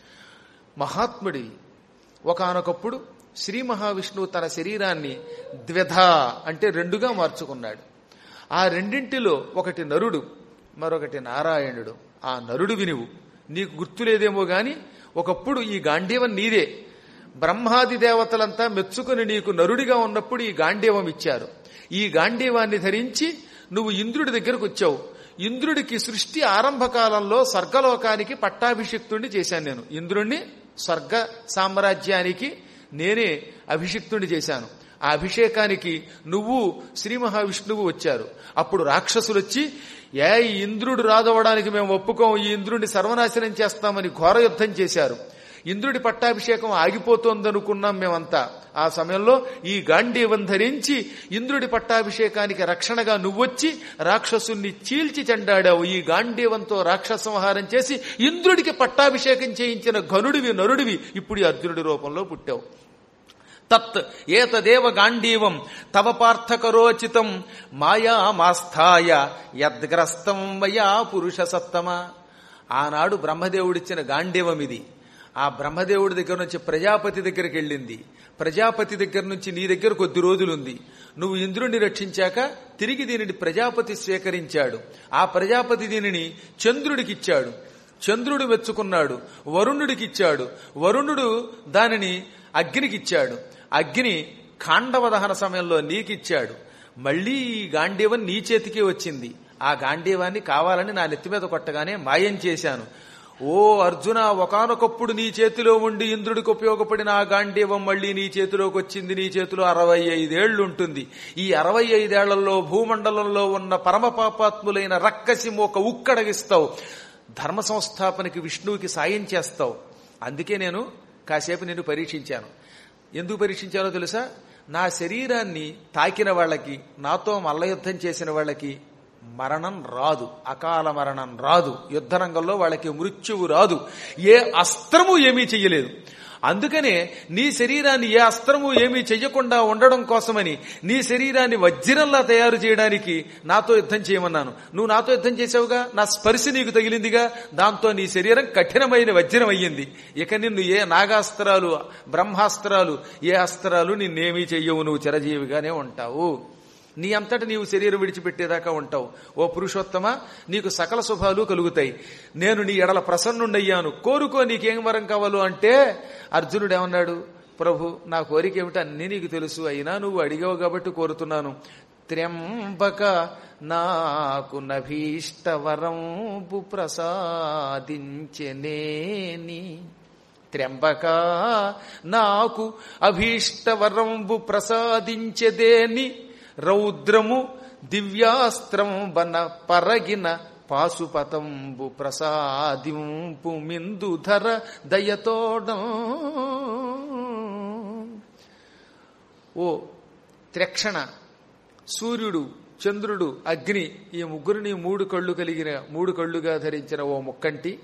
మహాత్ముడివి ఒకనొకప్పుడు శ్రీ మహావిష్ణువు తన శరీరాన్ని ద్విధ అంటే రెండుగా మార్చుకున్నాడు ఆ రెండింటిలో ఒకటి నరుడు మరొకటి నారాయణుడు ఆ నరుడు వినివు నీకు గుర్తులేదేమో గాని ఒకప్పుడు ఈ గాంధీవం నీదే బ్రహ్మాది దేవతలంతా మెచ్చుకుని నీకు నరుడిగా ఉన్నప్పుడు ఈ గాంధీవం ఇచ్చారు ఈ గాంధీవాన్ని ధరించి నువ్వు ఇంద్రుడి దగ్గరకు వచ్చావు ఇంద్రుడికి సృష్టి ఆరంభ కాలంలో స్వర్గలోకానికి పట్టాభిషిక్తుణ్ణి చేశాను నేను ఇంద్రుణ్ణి స్వర్గ సామ్రాజ్యానికి నేనే అభిషిక్తుణ్ణి చేశాను ఆ అభిషేకానికి నువ్వు శ్రీ మహావిష్ణువు వచ్చారు అప్పుడు రాక్షసులు వచ్చి ఏ ఈ ఇంద్రుడు రాదవడానికి మేము ఒప్పుకోం ఈ ఇంద్రుడిని సర్వనాశనం చేస్తామని ఘోర యుద్ధం చేశారు ఇంద్రుడి పట్టాభిషేకం ఆగిపోతోందనుకున్నాం మేమంతా ఆ సమయంలో ఈ గాంధీవం ధరించి ఇంద్రుడి పట్టాభిషేకానికి రక్షణగా నువ్వొచ్చి రాక్షసుల్ని చీల్చి చెండాడావు ఈ గాంధీవంతో రాక్షస సంహారం చేసి ఇంద్రుడికి పట్టాభిషేకం చేయించిన ఘనుడివి నరుడివి ఇప్పుడు ఈ అర్జునుడి రూపంలో పుట్టావు తత్ ఏతదేవ గాంధీవం తవ పార్థకరోచితం మాయామాస్థాయ యద్గ్రస్తం మయా పురుష సత్తమ ఆనాడు బ్రహ్మదేవుడిచ్చిన గాంధీవం ఇది ఆ బ్రహ్మదేవుడి దగ్గర నుంచి ప్రజాపతి దగ్గరికి వెళ్ళింది ప్రజాపతి దగ్గర నుంచి నీ దగ్గర కొద్ది రోజులుంది నువ్వు ఇంద్రుణ్ణి రక్షించాక తిరిగి దీనిని ప్రజాపతి స్వీకరించాడు ఆ ప్రజాపతి దీనిని చంద్రుడికిచ్చాడు చంద్రుడు మెచ్చుకున్నాడు వరుణుడికిచ్చాడు వరుణుడు దానిని అగ్నికిచ్చాడు అగ్ని ఖాండవ దహన సమయంలో నీకిచ్చాడు మళ్ళీ ఈ గాంధీవం నీ చేతికి వచ్చింది ఆ గాంధీవాన్ని కావాలని నా నెత్తి మీద కొట్టగానే మాయం చేశాను ఓ అర్జున ఒకనొకప్పుడు నీ చేతిలో ఉండి ఇంద్రుడికి ఉపయోగపడిన ఆ గాంధీవం మళ్ళీ నీ చేతిలోకి వచ్చింది నీ చేతిలో అరవై ఐదేళ్లు ఉంటుంది ఈ అరవై ఐదేళ్లలో భూమండలంలో ఉన్న పరమ పాపాత్ములైన రక్కసి ఒక ఉక్కడగిస్తావు ధర్మ సంస్థాపనకి విష్ణువుకి సాయం చేస్తావు అందుకే నేను కాసేపు నిన్ను పరీక్షించాను ఎందుకు పరీక్షించానో తెలుసా నా శరీరాన్ని తాకిన వాళ్ళకి నాతో మల్లయుద్ధం చేసిన వాళ్ళకి మరణం రాదు అకాల మరణం రాదు యుద్ధరంగంలో వాళ్ళకి మృత్యువు రాదు ఏ అస్త్రము ఏమీ చెయ్యలేదు అందుకనే నీ శరీరాన్ని ఏ అస్త్రము ఏమీ చెయ్యకుండా ఉండడం కోసమని నీ శరీరాన్ని వజ్రంలా తయారు చేయడానికి నాతో యుద్ధం చేయమన్నాను నువ్వు నాతో యుద్ధం చేసావుగా నా స్పర్శ నీకు తగిలిందిగా దాంతో నీ శరీరం కఠినమైన వజ్రం అయ్యింది ఇక నిన్ను ఏ నాగాస్త్రాలు బ్రహ్మాస్త్రాలు ఏ అస్త్రాలు నిన్నేమీ చెయ్యవు నువ్వు చిరజీవిగానే ఉంటావు నీ అంతట నీవు శరీరం విడిచిపెట్టేదాకా ఉంటావు ఓ పురుషోత్తమ నీకు సకల శుభాలు కలుగుతాయి నేను నీ ఎడల ప్రసన్నుండయ్యాను కోరుకో నీకేం వరం కావాలో అంటే అర్జునుడు ఏమన్నాడు ప్రభు నా కోరిక ఏమిటి అన్నీ నీకు తెలుసు అయినా నువ్వు అడిగావు కాబట్టి కోరుతున్నాను త్ర్యంబక నాకు నభీష్ట వరంబు ప్రసాదించెనేని త్ర్యంబక నాకు అభీష్ట వరంబు ప్రసాదించెదేని రౌద్రము దివ్యాస్త్రం బన పరగిన పాశుపతంబు ప్రసాదింపు మిందుధర దయతోడం ఓ త్రక్షణ సూర్యుడు చంద్రుడు అగ్ని ఈ ముగ్గురిని మూడు కళ్ళు కలిగిన మూడు కళ్ళుగా ధరించిన ఓ ముక్కంటి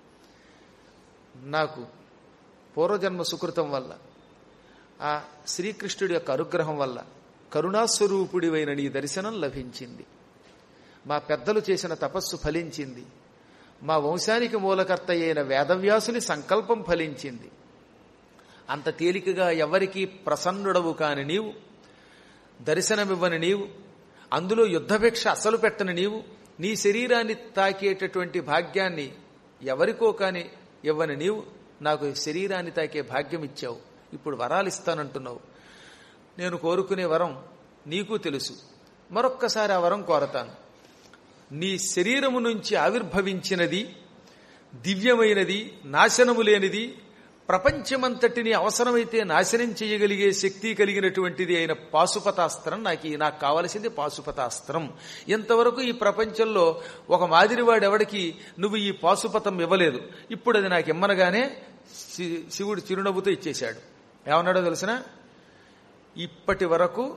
నాకు పూర్వజన్మ సుకృతం వల్ల ఆ శ్రీకృష్ణుడి యొక్క అనుగ్రహం వల్ల కరుణాస్వరూపుడివైన నీ దర్శనం లభించింది మా పెద్దలు చేసిన తపస్సు ఫలించింది మా వంశానికి మూలకర్త అయిన వేదవ్యాసుని సంకల్పం ఫలించింది అంత తేలికగా ఎవరికీ ప్రసన్నుడవు కాని నీవు దర్శనమివ్వని నీవు అందులో యుద్ధభిక్ష అసలు పెట్టని నీవు నీ శరీరాన్ని తాకేటటువంటి భాగ్యాన్ని ఎవరికో కాని ఇవ్వని నీవు నాకు శరీరాన్ని తాకే భాగ్యం ఇచ్చావు ఇప్పుడు వరాలు ఇస్తానంటున్నావు నేను కోరుకునే వరం నీకు తెలుసు మరొక్కసారి ఆ వరం కోరతాను నీ శరీరము నుంచి ఆవిర్భవించినది దివ్యమైనది నాశనము లేనిది ప్రపంచమంతటిని అవసరమైతే నాశనం చేయగలిగే శక్తి కలిగినటువంటిది అయిన పాశుపతాస్త్రం నాకు ఈ- నాకు కావలసింది పాశుపతాస్త్రం ఇంతవరకు ఈ ప్రపంచంలో ఒక మాదిరివాడు ఎవడికి నువ్వు ఈ పాశుపతం ఇవ్వలేదు ఇప్పుడు అది నాకు ఇమ్మనగానే శి- శివుడు చిరునవ్వుతో ఇచ్చేశాడు ఏమన్నాడో తెలిసిన ఇప్పటి వరకు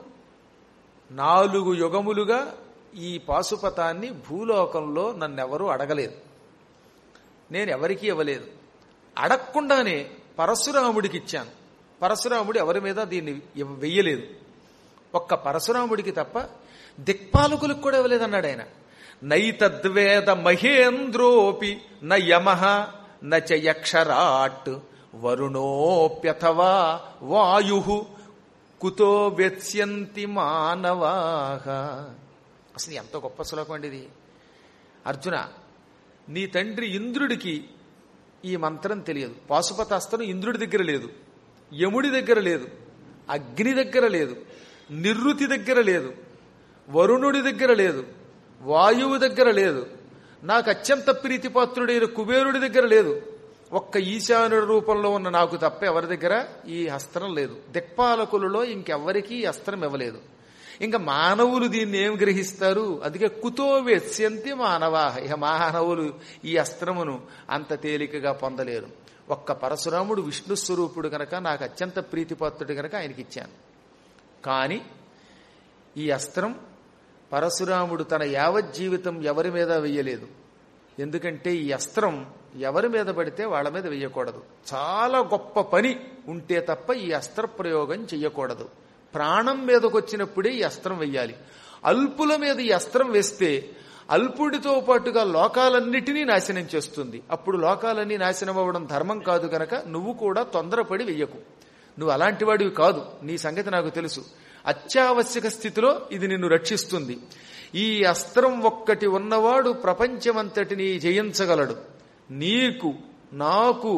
నాలుగు యుగములుగా ఈ పాశుపతాన్ని భూలోకంలో నన్నెవరూ అడగలేదు నేను ఎవరికీ ఇవ్వలేదు అడగకుండానే పరశురాముడికి ఇచ్చాను పరశురాముడు ఎవరి మీద దీన్ని ఇవ్వ- వెయ్యలేదు ఒక్క పరశురాముడికి తప్ప దిక్పాలకులకు కూడా ఇవ్వలేదన్నాడు ఆయన నైతద్వేద మహేంద్రోపి న యమః నచ యక్షరాట్ వరుణోప్యథవా వాయు కుతో వ్యత్స్యంతి మానవాహ అసలు ఎంత గొప్ప శ్లోకం అండి ఇది అర్జున నీ తండ్రి ఇంద్రుడికి ఈ మంత్రం తెలియదు పాశుపతాస్త్రం ఇంద్రుడి దగ్గర లేదు యముడి దగ్గర లేదు అగ్ని దగ్గర లేదు నిర్రుతి దగ్గర లేదు వరుణుడి దగ్గర లేదు వాయువు దగ్గర లేదు నాకు అత్యంత ప్రీతిపాత్రుడైన కుబేరుడి దగ్గర లేదు ఒక్క ఈశానుడి రూపంలో ఉన్న నాకు తప్ప ఎవరి దగ్గర ఈ అస్త్రం లేదు దిక్పాలకులలో ఇంకెవ్వరికీ ఈ అస్త్రం ఇవ్వలేదు ఇంకా మానవులు దీన్ని ఏం గ్రహిస్తారు అందుకే కుతో వెత్స్యంతి మానవా ఇక మానవులు ఈ అస్త్రమును అంత తేలికగా పొందలేరు ఒక్క పరశురాముడు విష్ణు స్వరూపుడు గనక నాకు అత్యంత ప్రీతిపాత్రుడు గనక ఆయనకి ఇచ్చాను కానీ ఈ అస్త్రం పరశురాముడు తన యావజ్జీవితం ఎవరి మీద వెయ్యలేదు ఎందుకంటే ఈ అస్త్రం ఎవరి మీద పడితే వాళ్ళ మీద వెయ్యకూడదు చాలా గొప్ప పని ఉంటే తప్ప ఈ అస్త్ర ప్రయోగం చెయ్యకూడదు ప్రాణం మీదకి వచ్చినప్పుడే ఈ అస్త్రం వెయ్యాలి అల్పుల మీద ఈ అస్త్రం వేస్తే అల్పుడితో పాటుగా లోకాలన్నిటినీ నాశనం చేస్తుంది అప్పుడు లోకాలన్నీ నాశనం అవ్వడం ధర్మం కాదు గనక నువ్వు కూడా తొందరపడి వెయ్యకు నువ్వు అలాంటి వాడివి కాదు నీ సంగతి నాకు తెలుసు అత్యావశ్యక స్థితిలో ఇది నిన్ను రక్షిస్తుంది ఈ అస్త్రం ఒక్కటి ఉన్నవాడు ప్రపంచమంతటిని జయించగలడు నీకు నాకు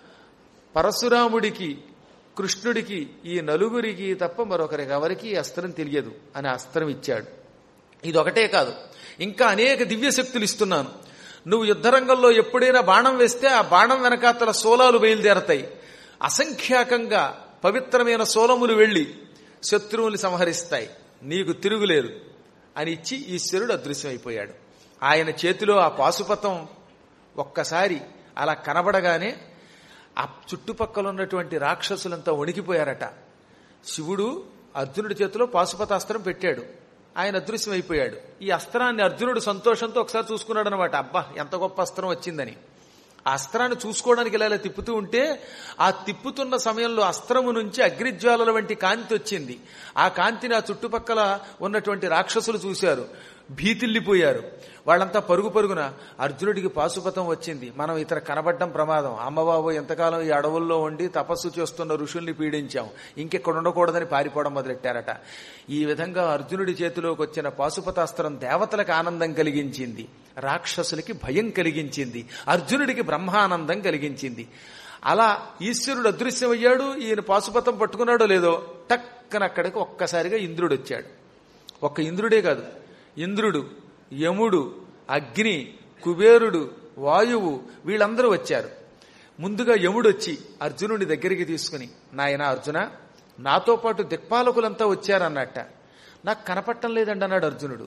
పరశురాముడికి కృష్ణుడికి ఈ నలుగురికి తప్ప మరొకరికి ఎవరికి ఈ అస్త్రం తెలియదు అని అస్త్రం ఇచ్చాడు ఇది ఒకటే కాదు ఇంకా అనేక దివ్య శక్తులు ఇస్తున్నాను నువ్వు యుద్ధరంగంలో ఎప్పుడైనా బాణం వేస్తే ఆ బాణం వెనకాతల సోలాలు బయలుదేరతాయి అసంఖ్యాకంగా పవిత్రమైన సోలములు వెళ్లి శత్రువుని సంహరిస్తాయి నీకు తిరుగులేదు అని ఇచ్చి ఈశ్వరుడు అదృశ్యమైపోయాడు ఆయన చేతిలో ఆ పాశుపతం ఒక్కసారి అలా కనబడగానే ఆ చుట్టుపక్కల ఉన్నటువంటి రాక్షసులంతా వణికిపోయారట శివుడు అర్జునుడి చేతిలో పాశుపతాస్త్రం పెట్టాడు ఆయన అదృశ్యం అయిపోయాడు ఈ అస్త్రాన్ని అర్జునుడు సంతోషంతో ఒకసారి చూసుకున్నాడు అనమాట అబ్బా ఎంత గొప్ప అస్త్రం వచ్చిందని ఆ అస్త్రాన్ని చూసుకోవడానికి ఇలా ఇలా తిప్పుతూ ఉంటే ఆ తిప్పుతున్న సమయంలో అస్త్రము నుంచి అగ్నిజ్వాలల వంటి కాంతి వచ్చింది ఆ కాంతిని ఆ చుట్టుపక్కల ఉన్నటువంటి రాక్షసులు చూశారు భీతిల్లిపోయారు వాళ్ళంతా పరుగు పరుగున అర్జునుడికి పాశుపతం వచ్చింది మనం ఇతర కనబడ్డం ప్రమాదం అమ్మబాబు ఎంతకాలం ఈ అడవుల్లో ఉండి తపస్సు చేస్తున్న ఋషుల్ని పీడించాం ఇంకెక్కడ ఉండకూడదని పారిపోవడం మొదలెట్టారట ఈ విధంగా అర్జునుడి చేతిలోకి వచ్చిన పాశుపతాస్త్రం దేవతలకు ఆనందం కలిగించింది రాక్షసులకి భయం కలిగించింది అర్జునుడికి బ్రహ్మానందం కలిగించింది అలా ఈశ్వరుడు అదృశ్యమయ్యాడు ఈయన పాశుపతం పట్టుకున్నాడో లేదో టక్కన అక్కడికి ఒక్కసారిగా ఇంద్రుడు వచ్చాడు ఒక్క ఇంద్రుడే కాదు ఇంద్రుడు యముడు అగ్ని కుబేరుడు వాయువు వీళ్ళందరూ వచ్చారు ముందుగా యముడు వచ్చి అర్జునుడి దగ్గరికి తీసుకుని నాయన అర్జున నాతో పాటు దిక్పాలకులంతా వచ్చారన్నట్ట నాకు కనపట్టం లేదండి అన్నాడు అర్జునుడు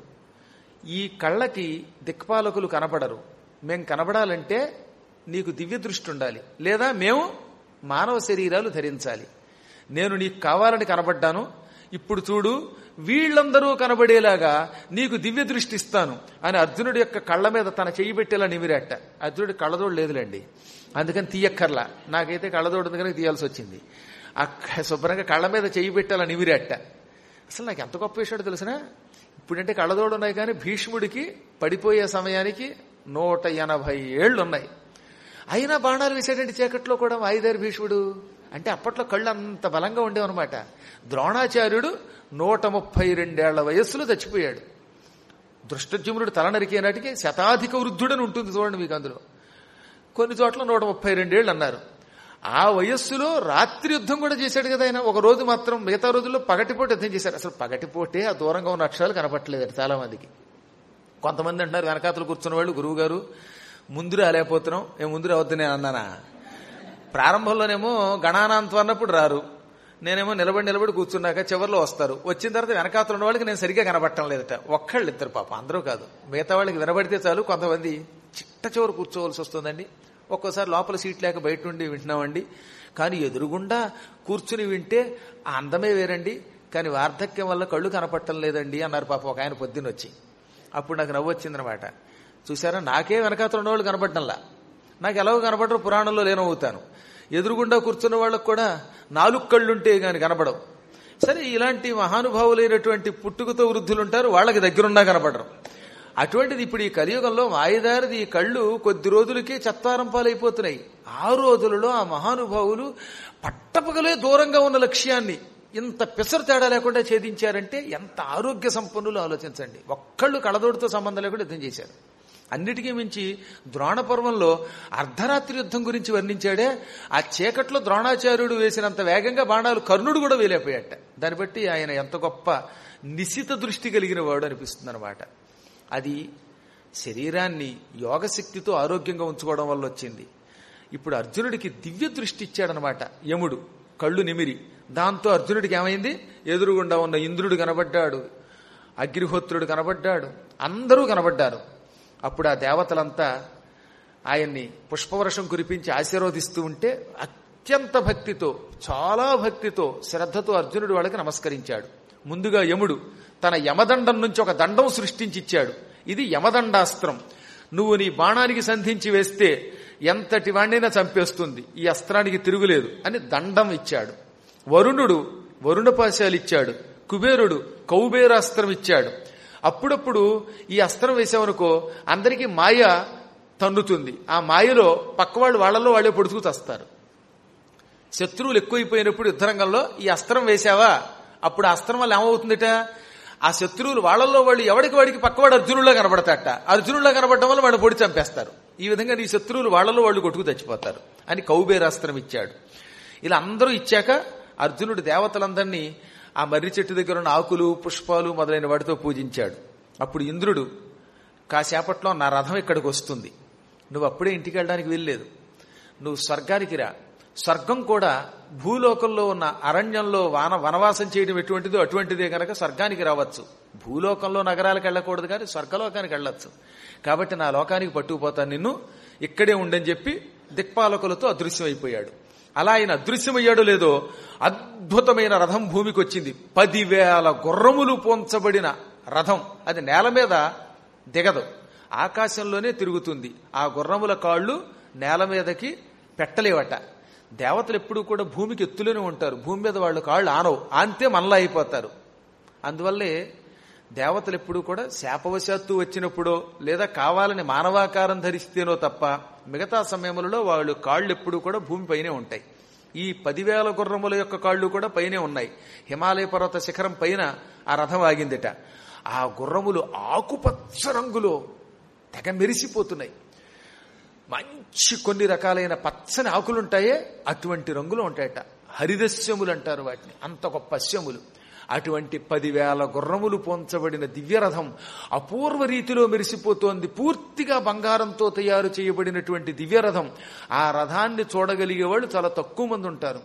ఈ కళ్ళకి దిక్పాలకులు కనపడరు మేం కనబడాలంటే నీకు దివ్య దృష్టి ఉండాలి లేదా మేము మానవ శరీరాలు ధరించాలి నేను నీకు కావాలని కనబడ్డాను ఇప్పుడు చూడు వీళ్ళందరూ కనబడేలాగా నీకు దివ్య దృష్టి ఇస్తాను అని అర్జునుడి యొక్క కళ్ళ మీద తన చెయ్యి పెట్టేలా నిమిరాట అర్జునుడి కళ్ళదోడు లేదులేండి అందుకని తీయక్కర్లా నాకైతే కళ్ళదోడు ఉంది కనుక తీయాల్సి వచ్చింది ఆ శుభ్రంగా కళ్ళ మీద చెయ్యి పెట్టేలా నిమిరాట అసలు నాకు ఎంత గొప్ప విషయాడు తెలిసిన ఇప్పుడంటే కళ్ళదోడు ఉన్నాయి కానీ భీష్ముడికి పడిపోయే సమయానికి నూట ఎనభై ఏళ్ళు ఉన్నాయి అయినా బాణాలు వేసేటండి చీకట్లో కూడా వాయుదేరు భీష్ముడు అంటే అప్పట్లో కళ్ళు అంత బలంగా ఉండేవన్నమాట ద్రోణాచార్యుడు నూట ముప్పై రెండేళ్ల వయస్సులో చచ్చిపోయాడు దృష్టజుమ్నుడు తల నరికే నాటికి శతాధిక వృద్ధుడని ఉంటుంది చూడండి మీకు అందులో కొన్ని చోట్ల నూట ముప్పై రెండేళ్ళు అన్నారు ఆ వయస్సులో రాత్రి యుద్ధం కూడా చేశాడు కదా ఆయన ఒక రోజు మాత్రం మిగతా రోజుల్లో పగటిపూట యుద్ధం చేశాడు అసలు పగటిపూటే ఆ దూరంగా ఉన్న అక్షరాలు కనపట్టలేదట చాలా మందికి కొంతమంది అంటున్నారు వెనకాతలు కూర్చున్న వాళ్ళు గురువు గారు ముందు రాలేకపోతున్నాం ఏ ముందు రావద్దు నేను అన్నానా ప్రారంభంలోనేమో గణానాంతం అన్నప్పుడు రారు నేనేమో నిలబడి నిలబడి కూర్చున్నాక చివరిలో వస్తారు వచ్చిన తర్వాత వెనకాతలు ఉన్న వాళ్ళకి నేను సరిగ్గా కనబట్టడం లేదట ఒక్కళ్ళు ఇద్దరు పాప అందరూ కాదు మిగతా వాళ్ళకి వినబడితే చాలు కొంతమంది చిట్ట చివరి కూర్చోవలసి వస్తుందండి ఒక్కోసారి లోపల సీట్ లేక బయట నుండి వింటున్నామండి కానీ ఎదురుగుండా కూర్చుని వింటే ఆ అందమే వేరండి కానీ వార్ధక్యం వల్ల కళ్ళు కనపట్టం లేదండి అన్నారు పాప ఒక ఆయన పొద్దున్న వచ్చి అప్పుడు నాకు నవ్వు వచ్చిందనమాట చూసారా నాకే వెనకాతలు ఉన్నవాళ్ళు కనపడటంలా నాకు ఎలాగో కనపడరు పురాణంలో లేనవుతాను ఎదురుగుండా కూర్చున్న వాళ్ళకు కూడా నాలుగు కళ్ళుంటే గాని కనపడవు సరే ఇలాంటి మహానుభావులైనటువంటి పుట్టుకతో వృద్ధులు ఉంటారు వాళ్ళకి దగ్గరున్నా కనపడరు అటువంటిది ఇప్పుడు ఈ కలియుగంలో వాయిదారిది ఈ కళ్ళు కొద్ది రోజులకే చత్వారం పాలైపోతున్నాయి ఆ రోజులలో ఆ మహానుభావులు పట్టపగలే దూరంగా ఉన్న లక్ష్యాన్ని ఇంత పిసరు తేడా లేకుండా ఛేదించారంటే ఎంత ఆరోగ్య సంపన్నులు ఆలోచించండి ఒక్కళ్ళు కళదోడితో సంబంధం లేకుండా యుద్ధం చేశారు అన్నిటికీ మించి ద్రోణ పర్వంలో అర్ధరాత్రి యుద్ధం గురించి వర్ణించాడే ఆ చీకట్లో ద్రోణాచార్యుడు వేసినంత వేగంగా బాణాలు కర్ణుడు కూడా వేలేపోయాట దాన్ని బట్టి ఆయన ఎంత గొప్ప నిశిత దృష్టి కలిగిన వాడు అనిపిస్తుంది అనమాట అది శరీరాన్ని యోగశక్తితో ఆరోగ్యంగా ఉంచుకోవడం వల్ల వచ్చింది ఇప్పుడు అర్జునుడికి దివ్య దృష్టి ఇచ్చాడనమాట యముడు కళ్ళు నిమిరి దాంతో అర్జునుడికి ఏమైంది ఎదురుగుండా ఉన్న ఇంద్రుడు కనబడ్డాడు అగ్నిహోత్రుడు కనబడ్డాడు అందరూ కనబడ్డారు అప్పుడు ఆ దేవతలంతా ఆయన్ని పుష్పవర్షం కురిపించి ఆశీర్వదిస్తూ ఉంటే అత్యంత భక్తితో చాలా భక్తితో శ్రద్ధతో అర్జునుడు వాళ్ళకి నమస్కరించాడు ముందుగా యముడు తన యమదండం నుంచి ఒక దండం సృష్టించిచ్చాడు ఇది యమదండాస్త్రం నువ్వు నీ బాణానికి సంధించి వేస్తే ఎంతటి వాణ్ణైనా చంపేస్తుంది ఈ అస్త్రానికి తిరుగులేదు అని దండం ఇచ్చాడు వరుణుడు వరుణపాశాలు ఇచ్చాడు కుబేరుడు కౌబేరాస్త్రం ఇచ్చాడు అప్పుడప్పుడు ఈ అస్త్రం వేసామనుకో అందరికీ మాయ తన్నుతుంది ఆ మాయలో పక్కవాళ్ళు వాళ్ళలో వాళ్ళే పొడుచుకు తెస్తారు శత్రువులు ఎక్కువైపోయినప్పుడు యుద్ధరంగంలో ఈ అస్త్రం వేశావా అప్పుడు ఆ అస్త్రం వల్ల ఏమవుతుందిట ఆ శత్రువులు వాళ్ళల్లో వాళ్ళు ఎవడికి వాడికి పక్కవాడు అర్జునుల్లో కనబడతాట అర్జునుల్లో కనబడడం వల్ల వాడు పొడి చంపేస్తారు ఈ విధంగా నీ శత్రువులు వాళ్ళలో వాళ్ళు కొట్టుకు చచ్చిపోతారు అని కౌబేరాస్త్రం ఇచ్చాడు ఇలా అందరూ ఇచ్చాక అర్జునుడు దేవతలందరినీ ఆ మర్రి చెట్టు దగ్గర ఉన్న ఆకులు పుష్పాలు మొదలైన వాటితో పూజించాడు అప్పుడు ఇంద్రుడు కాసేపట్లో నా రథం ఇక్కడికి వస్తుంది నువ్వు అప్పుడే ఇంటికి వెళ్ళడానికి వీల్లేదు నువ్వు స్వర్గానికి రా స్వర్గం కూడా భూలోకంలో ఉన్న అరణ్యంలో వాన వనవాసం చేయడం ఎటువంటిదో అటువంటిదే కనుక స్వర్గానికి రావచ్చు భూలోకంలో నగరాలకు వెళ్ళకూడదు కానీ స్వర్గలోకానికి వెళ్ళొచ్చు కాబట్టి నా లోకానికి పట్టుకుపోతాను నిన్ను ఇక్కడే ఉండని చెప్పి దిక్పాలకులతో అదృశ్యమైపోయాడు అలా ఆయన అదృశ్యమయ్యాడో లేదో అద్భుతమైన రథం భూమికి వచ్చింది పదివేల గుర్రములు పోంచబడిన రథం అది నేల మీద దిగదు ఆకాశంలోనే తిరుగుతుంది ఆ గుర్రముల కాళ్ళు నేల మీదకి పెట్టలేవట దేవతలు ఎప్పుడూ కూడా భూమికి ఎత్తులోనే ఉంటారు భూమి మీద వాళ్ళు కాళ్ళు ఆనవు ఆంతే మనలా అయిపోతారు అందువల్లే దేవతలు ఎప్పుడూ కూడా శాపవశాత్తు వచ్చినప్పుడో లేదా కావాలని మానవాకారం ధరిస్తేనో తప్ప మిగతా సమయములలో వాళ్ళు కాళ్ళు ఎప్పుడూ కూడా భూమిపైనే ఉంటాయి ఈ పదివేల గుర్రముల యొక్క కాళ్ళు కూడా పైనే ఉన్నాయి హిమాలయ పర్వత శిఖరం పైన ఆ రథం ఆగిందిట ఆ గుర్రములు ఆకుపచ్చ రంగులో తెగ మెరిసిపోతున్నాయి మంచి కొన్ని రకాలైన పచ్చని ఆకులుంటాయే అటువంటి రంగులు ఉంటాయట హరిదస్యములు అంటారు వాటిని అంత గొప్ప స్యములు అటువంటి పదివేల గుర్రములు పొంచబడిన దివ్యరథం అపూర్వ రీతిలో మెరిసిపోతోంది పూర్తిగా బంగారంతో తయారు చేయబడినటువంటి దివ్యరథం ఆ రథాన్ని చూడగలిగే వాళ్ళు చాలా తక్కువ మంది ఉంటారు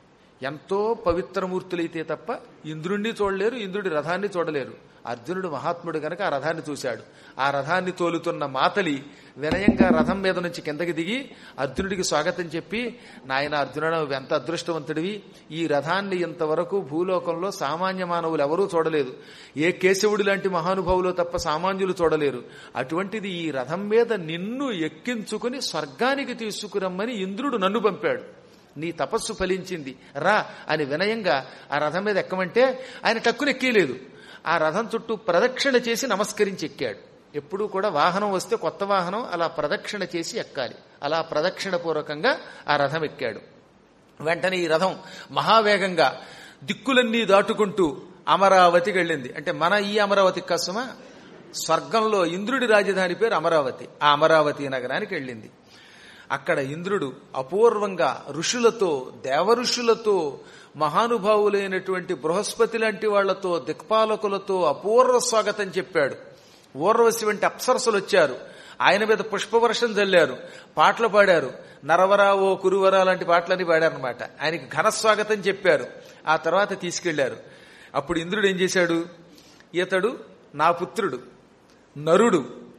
ఎంతో పవిత్రమూర్తులైతే తప్ప ఇంద్రుణ్ణి చూడలేరు ఇంద్రుడి రథాన్ని చూడలేరు అర్జునుడు మహాత్ముడు గనక ఆ రథాన్ని చూశాడు ఆ రథాన్ని తోలుతున్న మాతలి వినయంగా రథం మీద నుంచి కిందకి దిగి అర్జునుడికి స్వాగతం చెప్పి నాయన అర్జునుడు నువ్వు ఎంత అదృష్టవంతుడివి ఈ రథాన్ని ఇంతవరకు భూలోకంలో సామాన్య మానవులు ఎవరూ చూడలేదు ఏ కేశవుడి లాంటి మహానుభావులు తప్ప సామాన్యులు చూడలేరు అటువంటిది ఈ రథం మీద నిన్ను ఎక్కించుకుని స్వర్గానికి తీసుకురమ్మని ఇంద్రుడు నన్ను పంపాడు నీ తపస్సు ఫలించింది రా అని వినయంగా ఆ రథం మీద ఎక్కమంటే ఆయన టక్కున ఎక్కేయలేదు ఆ రథం చుట్టూ ప్రదక్షిణ చేసి నమస్కరించి ఎక్కాడు ఎప్పుడూ కూడా వాహనం వస్తే కొత్త వాహనం అలా ప్రదక్షిణ చేసి ఎక్కాలి అలా ప్రదక్షిణ పూర్వకంగా ఆ రథం ఎక్కాడు వెంటనే ఈ రథం మహావేగంగా దిక్కులన్నీ దాటుకుంటూ అమరావతికి వెళ్ళింది అంటే మన ఈ అమరావతి కసమా స్వర్గంలో ఇంద్రుడి రాజధాని పేరు అమరావతి ఆ అమరావతి నగరానికి వెళ్ళింది అక్కడ ఇంద్రుడు అపూర్వంగా ఋషులతో దేవఋషులతో మహానుభావులైనటువంటి బృహస్పతి లాంటి వాళ్లతో దిక్పాలకులతో అపూర్వ స్వాగతం చెప్పాడు ఊర్వశి వంటి అప్సరసలు వచ్చారు ఆయన మీద పుష్పవర్షం జల్లారు పాటలు పాడారు నరవరా ఓ కురువరా లాంటి పాటలన్నీ పాడారనమాట ఆయనకి ఘన స్వాగతం చెప్పారు ఆ తర్వాత తీసుకెళ్లారు అప్పుడు ఇంద్రుడు ఏం చేశాడు ఇతడు నా పుత్రుడు నరుడు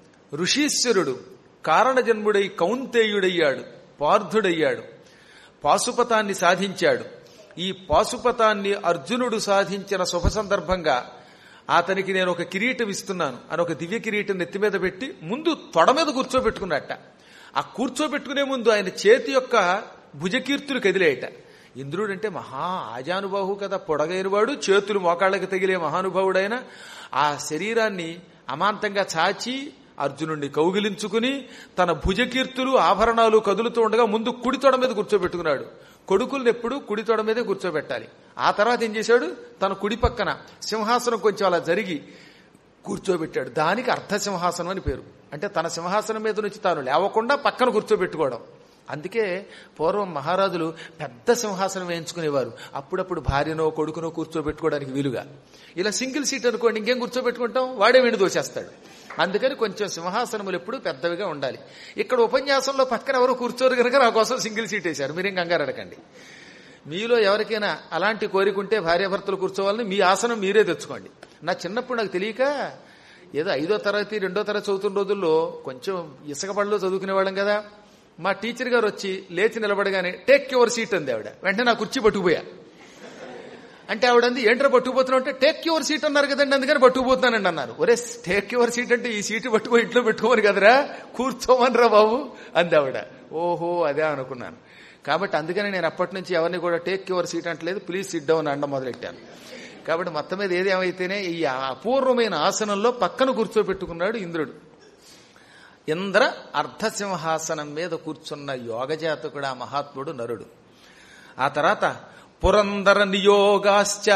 ఋషీశ్వరుడు కారణజన్ముడై కౌంతేయుడయ్యాడు పార్థుడయ్యాడు పాశుపతాన్ని సాధించాడు ఈ పాశుపతాన్ని అర్జునుడు సాధించిన శుభ సందర్భంగా అతనికి నేను ఒక కిరీటం ఇస్తున్నాను అని ఒక దివ్య కిరీటం నెత్తి మీద పెట్టి ముందు తొడ మీద కూర్చోబెట్టుకున్నట్ట ఆ కూర్చోబెట్టుకునే ముందు ఆయన చేతి యొక్క భుజకీర్తులు కదిలేయట ఇంద్రుడు అంటే మహా ఆజానుబాహు కదా పొడగైనవాడు చేతులు మోకాళ్ళకి తగిలే మహానుభావుడైన ఆ శరీరాన్ని అమాంతంగా చాచి అర్జునుడిని కౌగిలించుకుని తన భుజకీర్తులు ఆభరణాలు కదులుతూ ఉండగా ముందు కుడి తొడ మీద కూర్చోబెట్టుకున్నాడు కొడుకుల్ని ఎప్పుడు కుడి తొడ మీదే కూర్చోబెట్టాలి ఆ తర్వాత ఏం చేశాడు తన కుడి పక్కన సింహాసనం కొంచెం అలా జరిగి కూర్చోబెట్టాడు దానికి అర్ధ సింహాసనం అని పేరు అంటే తన సింహాసనం మీద నుంచి తాను లేవకుండా పక్కన కూర్చోబెట్టుకోవడం అందుకే పూర్వం మహారాజులు పెద్ద సింహాసనం వేయించుకునేవారు అప్పుడప్పుడు భార్యనో కొడుకునో కూర్చోబెట్టుకోవడానికి వీలుగా ఇలా సింగిల్ సీట్ అనుకోండి ఇంకేం కూర్చోబెట్టుకుంటాం వాడే వెండి దోచేస్తాడు అందుకని కొంచెం సింహాసనములు ఎప్పుడు పెద్దవిగా ఉండాలి ఇక్కడ ఉపన్యాసంలో పక్కన ఎవరు కూర్చోరు కనుక నా కోసం సింగిల్ సీట్ వేశారు మీరేం కంగారు అడకండి మీలో ఎవరికైనా అలాంటి కోరికుంటే భార్యాభర్తలు కూర్చోవాలని మీ ఆసనం మీరే తెచ్చుకోండి నా చిన్నప్పుడు నాకు తెలియక ఏదో ఐదో తరగతి రెండో తరగతి చదువుతున్న రోజుల్లో కొంచెం ఇసుక పళ్ళు చదువుకునే వాళ్ళం కదా మా టీచర్ గారు వచ్చి లేచి నిలబడగానే టేక్ యువర్ సీట్ అంది ఆవిడ వెంటనే నా కుర్చీ పట్టుకుపోయా అంటే ఆవిడంది ఏంట్రా పట్టుకుపోతున్నావు అంటే టేక్ యువర్ సీట్ అన్నారు కదండి అందుకని పట్టుకుపోతున్నానండి అన్నారు ఒరే టేక్ యువర్ సీట్ అంటే ఈ సీటు పట్టుకో ఇంట్లో పెట్టుకోమని కదరా కూర్చోమనరా బాబు అంది ఆవిడ ఓహో అదే అనుకున్నాను కాబట్టి అందుకని నేను అప్పటి నుంచి ఎవరిని కూడా టేక్ యువర్ సీట్ అంటలేదు ప్లీజ్ సిట్ డౌన్ అండ మొదలెట్టాను కాబట్టి మొత్తం మీద ఏది ఏమైతేనే ఈ అపూర్వమైన ఆసనంలో పక్కన కూర్చోబెట్టుకున్నాడు ఇంద్రుడు ఇంద్ర అర్ధసింహాసనం మీద కూర్చున్న యోగజాతకుడు ఆ మహాత్ముడు నరుడు ఆ తర్వాత పురందర నియోగాశ్చ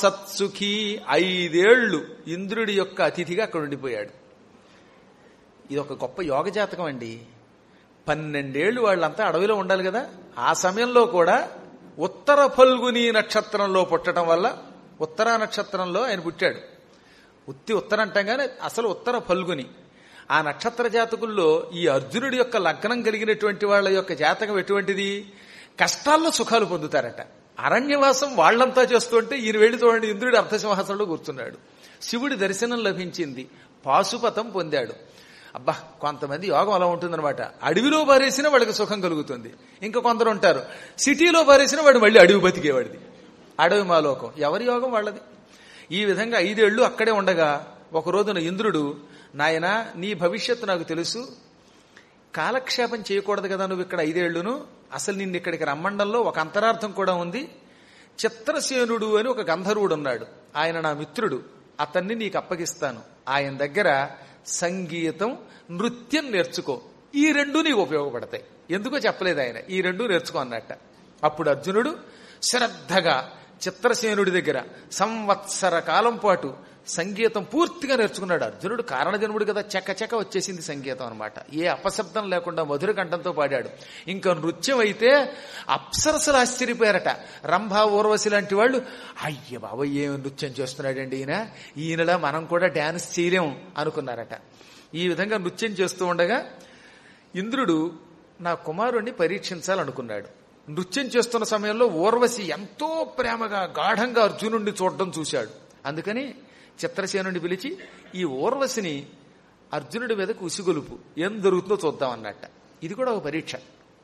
పంచాబ్దమవసత్సుఖీ ఐదేళ్లు ఇంద్రుడి యొక్క అతిథిగా అక్కడ ఉండిపోయాడు ఇది ఒక గొప్ప యోగ జాతకం అండి పన్నెండేళ్లు వాళ్ళంతా అడవిలో ఉండాలి కదా ఆ సమయంలో కూడా ఉత్తర ఫల్గుని నక్షత్రంలో పుట్టడం వల్ల ఉత్తర నక్షత్రంలో ఆయన పుట్టాడు ఉత్తి ఉత్తర అంటాం కానీ అసలు ఉత్తర ఫల్గుని ఆ నక్షత్ర జాతకుల్లో ఈ అర్జునుడి యొక్క లగ్నం కలిగినటువంటి వాళ్ళ యొక్క జాతకం ఎటువంటిది కష్టాల్లో సుఖాలు పొందుతారట అరణ్యవాసం వాళ్ళంతా చేస్తుంటే ఈయన వెళ్లి చూడండి ఇంద్రుడి అర్థసింహాసనంలో కూర్చున్నాడు శివుడి దర్శనం లభించింది పాశుపతం పొందాడు అబ్బా కొంతమంది యోగం అలా ఉంటుందన్నమాట అడవిలో పారేసిన వాడికి సుఖం కలుగుతుంది ఇంకా కొందరు ఉంటారు సిటీలో పారేసిన వాడు మళ్ళీ అడవి బతికేవాడిది అడవి మాలోకం ఎవరి యోగం వాళ్ళది ఈ విధంగా ఐదేళ్లు అక్కడే ఉండగా ఒక రోజున ఇంద్రుడు నాయన నీ భవిష్యత్తు నాకు తెలుసు కాలక్షేపం చేయకూడదు కదా నువ్వు ఇక్కడ ఐదేళ్లును అసలు నిన్ను ఇక్కడికి రమ్మండంలో ఒక అంతరార్థం కూడా ఉంది చిత్రసేనుడు అని ఒక గంధర్వుడు ఉన్నాడు ఆయన నా మిత్రుడు అతన్ని నీకు అప్పగిస్తాను ఆయన దగ్గర సంగీతం నృత్యం నేర్చుకో ఈ రెండు నీకు ఉపయోగపడతాయి ఎందుకో చెప్పలేదు ఆయన ఈ రెండు నేర్చుకో అన్నట్ట అప్పుడు అర్జునుడు శ్రద్ధగా చిత్రసేనుడి దగ్గర సంవత్సర కాలం పాటు సంగీతం పూర్తిగా నేర్చుకున్నాడు అర్జునుడు కారణజన్ముడు కదా చెక్క చెక్క వచ్చేసింది సంగీతం అనమాట ఏ అపశబ్దం లేకుండా మధుర కంఠంతో పాడాడు ఇంకా నృత్యం అయితే అప్సరసలు ఆశ్చర్యపోయారట రంభా ఊర్వశి లాంటి వాళ్ళు అయ్య బాబా ఏం నృత్యం చేస్తున్నాడండి ఈయన ఈయనలా మనం కూడా డాన్స్ చేయలేం అనుకున్నారట ఈ విధంగా నృత్యం చేస్తూ ఉండగా ఇంద్రుడు నా కుమారుణ్ణి పరీక్షించాలనుకున్నాడు నృత్యం చేస్తున్న సమయంలో ఊర్వశి ఎంతో ప్రేమగా గాఢంగా అర్జునుడిని చూడడం చూశాడు అందుకని చిత్రసేనుడిని పిలిచి ఈ ఊర్వశిని అర్జునుడి మీదకు ఉసిగొలుపు ఏం జరుగుతుందో చూద్దాం అన్నట్ట ఇది కూడా ఒక పరీక్ష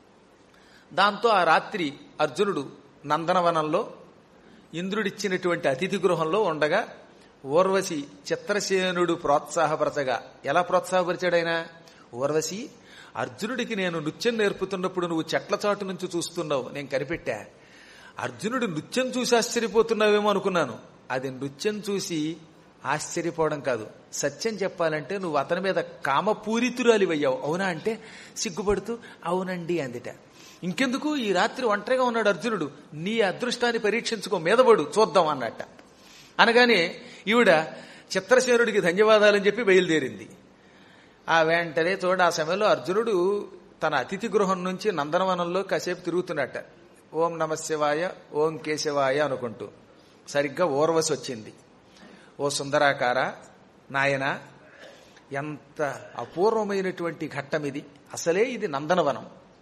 దాంతో ఆ రాత్రి అర్జునుడు నందనవనంలో ఇంద్రుడిచ్చినటువంటి అతిథి గృహంలో ఉండగా ఊర్వశి చిత్రసేనుడు ప్రోత్సాహపరచగా ఎలా ప్రోత్సాహపరిచాడైనా ఊర్వశి అర్జునుడికి నేను నృత్యం నేర్పుతున్నప్పుడు నువ్వు చెట్ల చాటు నుంచి చూస్తున్నావు నేను కనిపెట్టా అర్జునుడు నృత్యం చూసి ఆశ్చర్యపోతున్నావేమో అనుకున్నాను అది నృత్యం చూసి ఆశ్చర్యపోవడం కాదు సత్యం చెప్పాలంటే నువ్వు అతని మీద కామపూరితురాలివయ్యావు అవునా అంటే సిగ్గుపడుతూ అవునండి అందిట ఇంకెందుకు ఈ రాత్రి ఒంటరిగా ఉన్నాడు అర్జునుడు నీ అదృష్టాన్ని పరీక్షించుకో మీదపడు చూద్దాం అన్నట్ట అనగానే ఈవిడ చిత్రసేనుడికి ధన్యవాదాలని చెప్పి బయలుదేరింది ఆ వెంటనే చూడ ఆ సమయంలో అర్జునుడు తన అతిథి గృహం నుంచి నందనవనంలో కాసేపు తిరుగుతున్నట్ట ఓం నమ శివాయ ఓం కేశవాయ అనుకుంటూ సరిగ్గా ఓర్వశి వచ్చింది ఓ సుందరాకార నాయన ఎంత అపూర్వమైనటువంటి ఘట్టం ఇది అసలే ఇది నందనవనం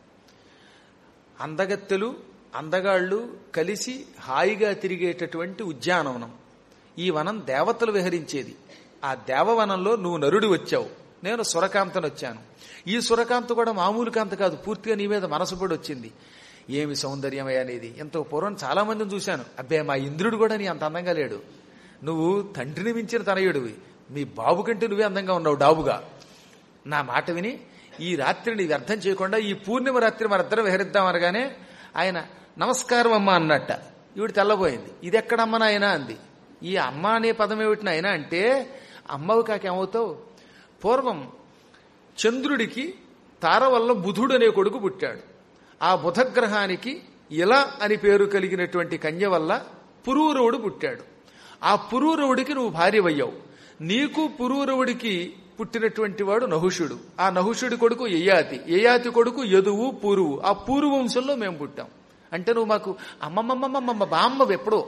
అందగత్తెలు అందగాళ్ళు కలిసి హాయిగా తిరిగేటటువంటి ఉద్యానవనం ఈ వనం దేవతలు విహరించేది ఆ దేవవనంలో నువ్వు నరుడు వచ్చావు నేను సురకాంతను వచ్చాను ఈ సురకాంత కూడా మామూలు కాంత కాదు పూర్తిగా నీ మీద మనసు పడి వచ్చింది ఏమి సౌందర్యమయ్య అనేది ఇంత పూర్వం చాలా మందిని చూశాను అబ్బే మా ఇంద్రుడు కూడా నీ అంత అందంగా లేడు నువ్వు తండ్రిని మించిన తనయుడివి మీ బాబు కంటే నువ్వే అందంగా ఉన్నావు డాబుగా నా మాట విని ఈ రాత్రిని వ్యర్థం చేయకుండా ఈ పూర్ణిమ రాత్రి మరిద్దరం విహరిద్దాం అనగానే ఆయన నమస్కారం అమ్మ అన్నట్ట ఈవిడ తెల్లబోయింది ఇది ఎక్కడమ్మ నాయన అంది ఈ అమ్మ అనే పదం ఏమిటి నాయన అంటే అమ్మవి కాకేమవుతావు పూర్వం చంద్రుడికి తార వల్ల బుధుడు అనే కొడుకు పుట్టాడు ఆ బుధగ్రహానికి ఇలా అని పేరు కలిగినటువంటి కన్య వల్ల పురూరవుడు పుట్టాడు ఆ పురూరవుడికి నువ్వు భార్యవయ్యావు నీకు పురూరవుడికి పుట్టినటువంటి వాడు నహుషుడు ఆ నహుషుడి కొడుకు యయాతి యయాతి కొడుకు యదువు పూరువు ఆ పూర్వ వంశంలో మేము పుట్టాం అంటే నువ్వు మాకు అమ్మమ్మమ్మమ్మమ్మ బామ్మ ఎప్పుడో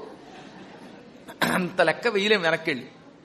అంత లెక్క వెయ్యలేం వెనక్కెళ్ళి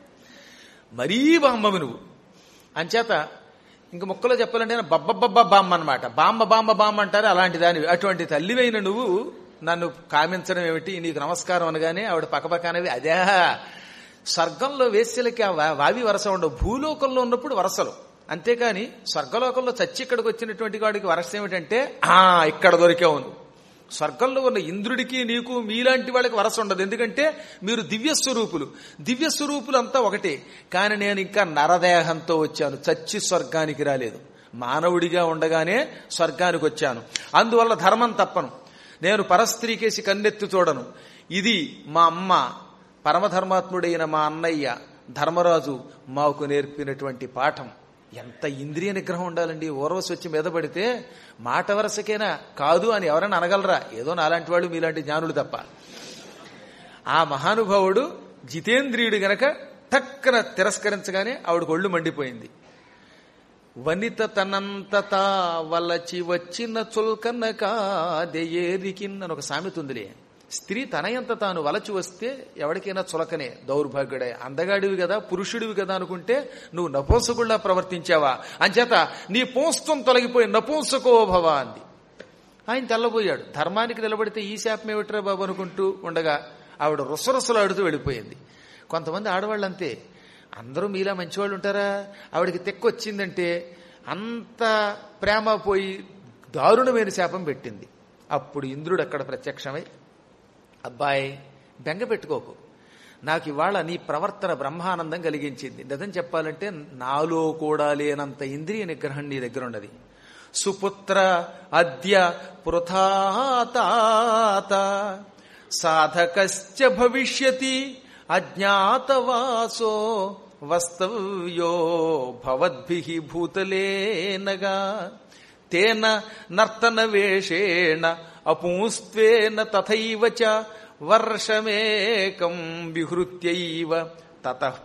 మరీ బామ్మవి నువ్వు అంచేత ఇంక మొక్కలో చెప్పాలంటే బబ్బబ్బబ్బ బామ్మ అనమాట బామ్మ బామ్మ బామ్మ అంటారు అలాంటి దానివి అటువంటి తల్లివైన నువ్వు నన్ను కామించడం ఏమిటి నీకు నమస్కారం అనగానే ఆవిడ పక్కపక్కనవి అదే స్వర్గంలో వేశ్యలకి ఆ వా- వావి వరస ఉండవు భూలోకంలో ఉన్నప్పుడు వరసలు అంతేకాని స్వర్గలోకంలో చచ్చి ఇక్కడికి వచ్చినటువంటి వాడికి వరస ఏమిటంటే ఆ ఇక్కడ దొరికావు నువ్వు స్వర్గంలో ఉన్న ఇంద్రుడికి నీకు మీలాంటి వాళ్ళకి వరస ఉండదు ఎందుకంటే మీరు దివ్య స్వరూపులు దివ్య స్వరూపులు అంతా ఒకటే కానీ నేను ఇంకా నరదేహంతో వచ్చాను చచ్చి స్వర్గానికి రాలేదు మానవుడిగా ఉండగానే స్వర్గానికి వచ్చాను అందువల్ల ధర్మం తప్పను నేను పరస్త్రీకేసి కన్నెత్తి చూడను ఇది మా అమ్మ పరమధర్మాత్ముడైన మా అన్నయ్య ధర్మరాజు మాకు నేర్పినటువంటి పాఠం ఎంత ఇంద్రియ నిగ్రహం ఉండాలండి ఓర్వశి వచ్చి మీద పడితే మాట వరసకేనా కాదు అని ఎవరైనా అనగలరా ఏదో నాలాంటి వాళ్ళు మీలాంటి జ్ఞానులు తప్ప ఆ మహానుభావుడు జితేంద్రియుడు గనక టక్కన తిరస్కరించగానే ఆవిడకు ఒళ్ళు మండిపోయింది వనిత తనంతతా వలచి వచ్చిన చుల్కన కాదెయేరికిన్ అని ఒక సామెత ఉందిలే స్త్రీ తనయంత తాను వలచి వస్తే ఎవరికైనా చులకనే దౌర్భాగ్యుడే అందగాడివి కదా పురుషుడివి కదా అనుకుంటే నువ్వు నపుంసకుల్లా ప్రవర్తించావా అంచేత నీ పోస్తం తొలగిపోయి నపుంసకో భవ అంది ఆయన తెల్లబోయాడు ధర్మానికి నిలబడితే ఈ శాపం ఏమిట్రా బాబు అనుకుంటూ ఉండగా ఆవిడ రుసరుసలాడుతూ వెళ్ళిపోయింది కొంతమంది ఆడవాళ్ళు అంతే అందరూ మీలా మంచివాళ్ళు ఉంటారా ఆవిడకి తెక్కు వచ్చిందంటే అంత ప్రేమ పోయి దారుణమైన శాపం పెట్టింది అప్పుడు ఇంద్రుడు అక్కడ ప్రత్యక్షమై అబ్బాయి బెంగ పెట్టుకోకు నాకు ఇవాళ నీ ప్రవర్తన బ్రహ్మానందం కలిగించింది నిజం చెప్పాలంటే నాలో కూడా లేనంత ఇంద్రియ నిగ్రహం నీ దగ్గర ఉన్నది సుపుత్ర అద్య పృథాతాత సాధకశ్చ భవిష్యతి అజ్ఞాతవాసో వస్తవ్యో భవద్భి భూతలేనగా తేన నర్తన వేషేణ అపుంస్త్వేన తథైవ చ వర్షమేకం విహృత్యైవ తతః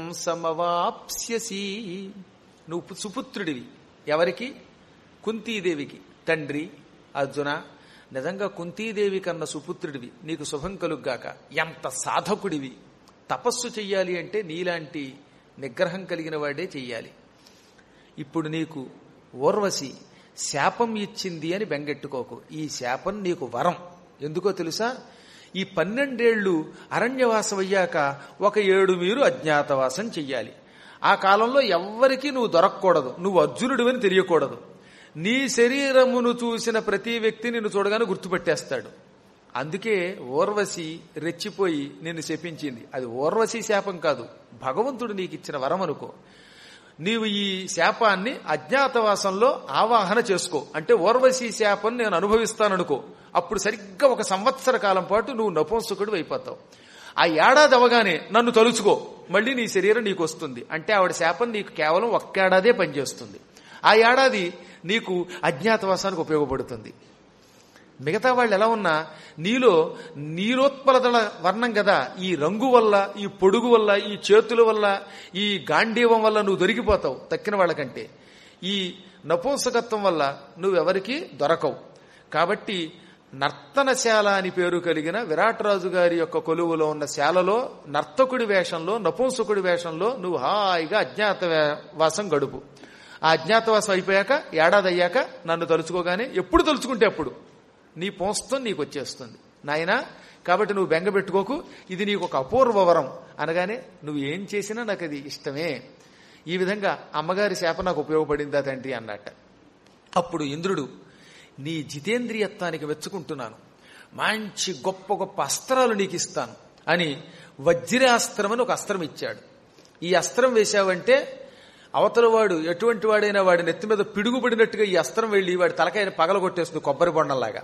పుంసమవాప్స్యసి నువ్వు సుపుత్రుడివి ఎవరికి కుంతీదేవికి తండ్రి అర్జున నిజంగా కుంతీదేవి కన్న సుపుత్రుడివి నీకు శుభం కలుగ్గాక ఎంత సాధకుడివి తపస్సు చెయ్యాలి అంటే నీలాంటి నిగ్రహం కలిగిన వాడే చెయ్యాలి ఇప్పుడు నీకు ఓర్వశి శాపం ఇచ్చింది అని బెంగెట్టుకోకు ఈ శాపం నీకు వరం ఎందుకో తెలుసా ఈ పన్నెండేళ్లు అరణ్యవాసం అయ్యాక ఒక ఏడు మీరు అజ్ఞాతవాసం చెయ్యాలి ఆ కాలంలో ఎవ్వరికీ నువ్వు దొరకకూడదు నువ్వు అర్జునుడివని తెలియకూడదు నీ శరీరమును చూసిన ప్రతి వ్యక్తి నిన్ను చూడగానే గుర్తుపెట్టేస్తాడు అందుకే ఓర్వశి రెచ్చిపోయి నిన్ను శపించింది అది ఓర్వశి శాపం కాదు భగవంతుడు నీకు ఇచ్చిన వరం అనుకో నీవు ఈ శాపాన్ని అజ్ఞాతవాసంలో ఆవాహన చేసుకో అంటే ఓర్వశి శాపం నేను అనుభవిస్తాననుకో అప్పుడు సరిగ్గా ఒక సంవత్సర కాలం పాటు నువ్వు నపుంసకుడు అయిపోతావు ఆ ఏడాది అవగానే నన్ను తలుచుకో మళ్ళీ నీ శరీరం నీకు వస్తుంది అంటే ఆవిడ శాపం నీకు కేవలం ఒక్కేడాదే పనిచేస్తుంది ఆ ఏడాది నీకు అజ్ఞాతవాసానికి ఉపయోగపడుతుంది మిగతా వాళ్ళు ఎలా ఉన్నా నీలో నీరోత్పలతల వర్ణం కదా ఈ రంగు వల్ల ఈ పొడుగు వల్ల ఈ చేతుల వల్ల ఈ గాంధీవం వల్ల నువ్వు దొరికిపోతావు తక్కిన వాళ్ళకంటే ఈ నపుంసకత్వం వల్ల నువ్వెవరికి దొరకవు కాబట్టి నర్తనశాల అని పేరు కలిగిన విరాటరాజు గారి యొక్క కొలువులో ఉన్న శాలలో నర్తకుడి వేషంలో నపుంసకుడి వేషంలో నువ్వు హాయిగా అజ్ఞాత వాసం గడుపు ఆ అజ్ఞాతవాసం అయిపోయాక ఏడాది అయ్యాక నన్ను తలుచుకోగానే ఎప్పుడు తలుచుకుంటే అప్పుడు నీ పోస్తం నీకు వచ్చేస్తుంది నాయనా కాబట్టి నువ్వు బెంగ పెట్టుకోకు ఇది నీకు ఒక అపూర్వ వరం అనగానే నువ్వు ఏం చేసినా నాకు అది ఇష్టమే ఈ విధంగా అమ్మగారి శాప నాకు ఉపయోగపడిందా తండ్రి అన్నట్ట అప్పుడు ఇంద్రుడు నీ జితేంద్రియత్వానికి మెచ్చుకుంటున్నాను మంచి గొప్ప గొప్ప అస్త్రాలు నీకు ఇస్తాను అని వజ్రాస్త్రం అని ఒక అస్త్రం ఇచ్చాడు ఈ అస్త్రం వేశావంటే అవతల వాడు ఎటువంటి వాడైనా వాడి నెత్తి మీద పిడుగుపడినట్టుగా ఈ అస్త్రం వెళ్ళి వాడి తలకాయని పగలగొట్టేస్తుంది కొబ్బరి బొండంలాగా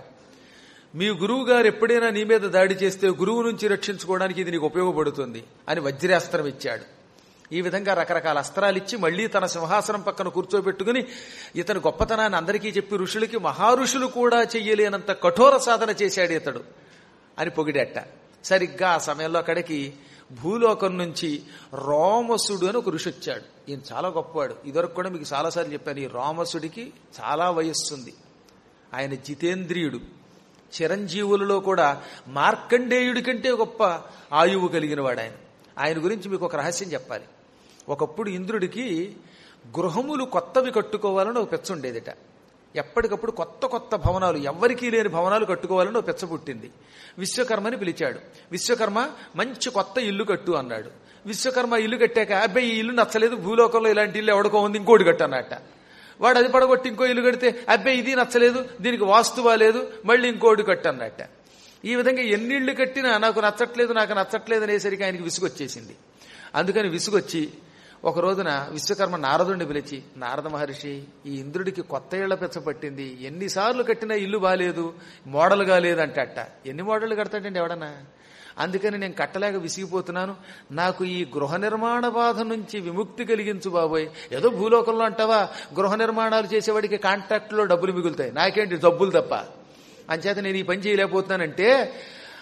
మీ గురువు గారు ఎప్పుడైనా నీ మీద దాడి చేస్తే గురువు నుంచి రక్షించుకోవడానికి ఇది నీకు ఉపయోగపడుతుంది అని వజ్రాస్త్రం ఇచ్చాడు ఈ విధంగా రకరకాల అస్త్రాలు ఇచ్చి మళ్లీ తన సింహాసనం పక్కన కూర్చోబెట్టుకుని ఇతని గొప్పతనాన్ని అందరికీ చెప్పి ఋషులకి మహారుషులు కూడా చెయ్యలేనంత కఠోర సాధన చేశాడు ఇతడు అని పొగిడేట సరిగ్గా ఆ సమయంలో అక్కడికి భూలోకం నుంచి రోమసుడు అని ఒక ఋషి వచ్చాడు ఈయన చాలా గొప్పవాడు ఇదివరకు కూడా మీకు చాలాసార్లు చెప్పాను ఈ రోమసుడికి చాలా వయస్సుంది ఆయన జితేంద్రియుడు చిరంజీవులలో కూడా మార్కండేయుడి కంటే గొప్ప ఆయువు కలిగిన వాడు ఆయన ఆయన గురించి మీకు ఒక రహస్యం చెప్పాలి ఒకప్పుడు ఇంద్రుడికి గృహములు కొత్తవి కట్టుకోవాలని ఒక పెచ్చ ఉండేదిట ఎప్పటికప్పుడు కొత్త కొత్త భవనాలు ఎవ్వరికీ లేని భవనాలు కట్టుకోవాలని ఒక పెచ్చ పుట్టింది విశ్వకర్మని పిలిచాడు విశ్వకర్మ మంచి కొత్త ఇల్లు కట్టు అన్నాడు విశ్వకర్మ ఇల్లు కట్టాక అబ్బాయి ఈ ఇల్లు నచ్చలేదు భూలోకంలో ఇలాంటి ఇల్లు ఎవడికో ఉంది ఇంకోటి కట్టు అన్నట్ట వాడు అది పడగొట్టి ఇంకో ఇల్లు కడితే అబ్బాయి ఇది నచ్చలేదు దీనికి వాస్తు బాలేదు మళ్ళీ ఇంకోటి కట్టు అన్నట్ట ఈ విధంగా ఎన్ని ఇళ్ళు కట్టినా నాకు నచ్చట్లేదు నాకు నచ్చట్లేదు అనేసరికి ఆయనకి విసుగొచ్చేసింది అందుకని విసుగొచ్చి ఒక రోజున విశ్వకర్మ నారదుడిని పిలిచి నారద మహర్షి ఈ ఇంద్రుడికి కొత్త ఇళ్ల పెచ్చ పట్టింది ఎన్నిసార్లు కట్టినా ఇల్లు బాలేదు మోడల్గా లేదంటట ఎన్ని మోడళ్లు కడతాడండి ఎవడన్నా అందుకని నేను కట్టలేక విసిగిపోతున్నాను నాకు ఈ గృహ నిర్మాణ బాధ నుంచి విముక్తి కలిగించు బాబోయ్ ఏదో భూలోకంలో అంటావా గృహ నిర్మాణాలు చేసేవాడికి కాంట్రాక్ట్లో డబ్బులు మిగులుతాయి నాకేంటి డబ్బులు తప్ప అంచేత నేను ఈ పని చేయలేకపోతున్నానంటే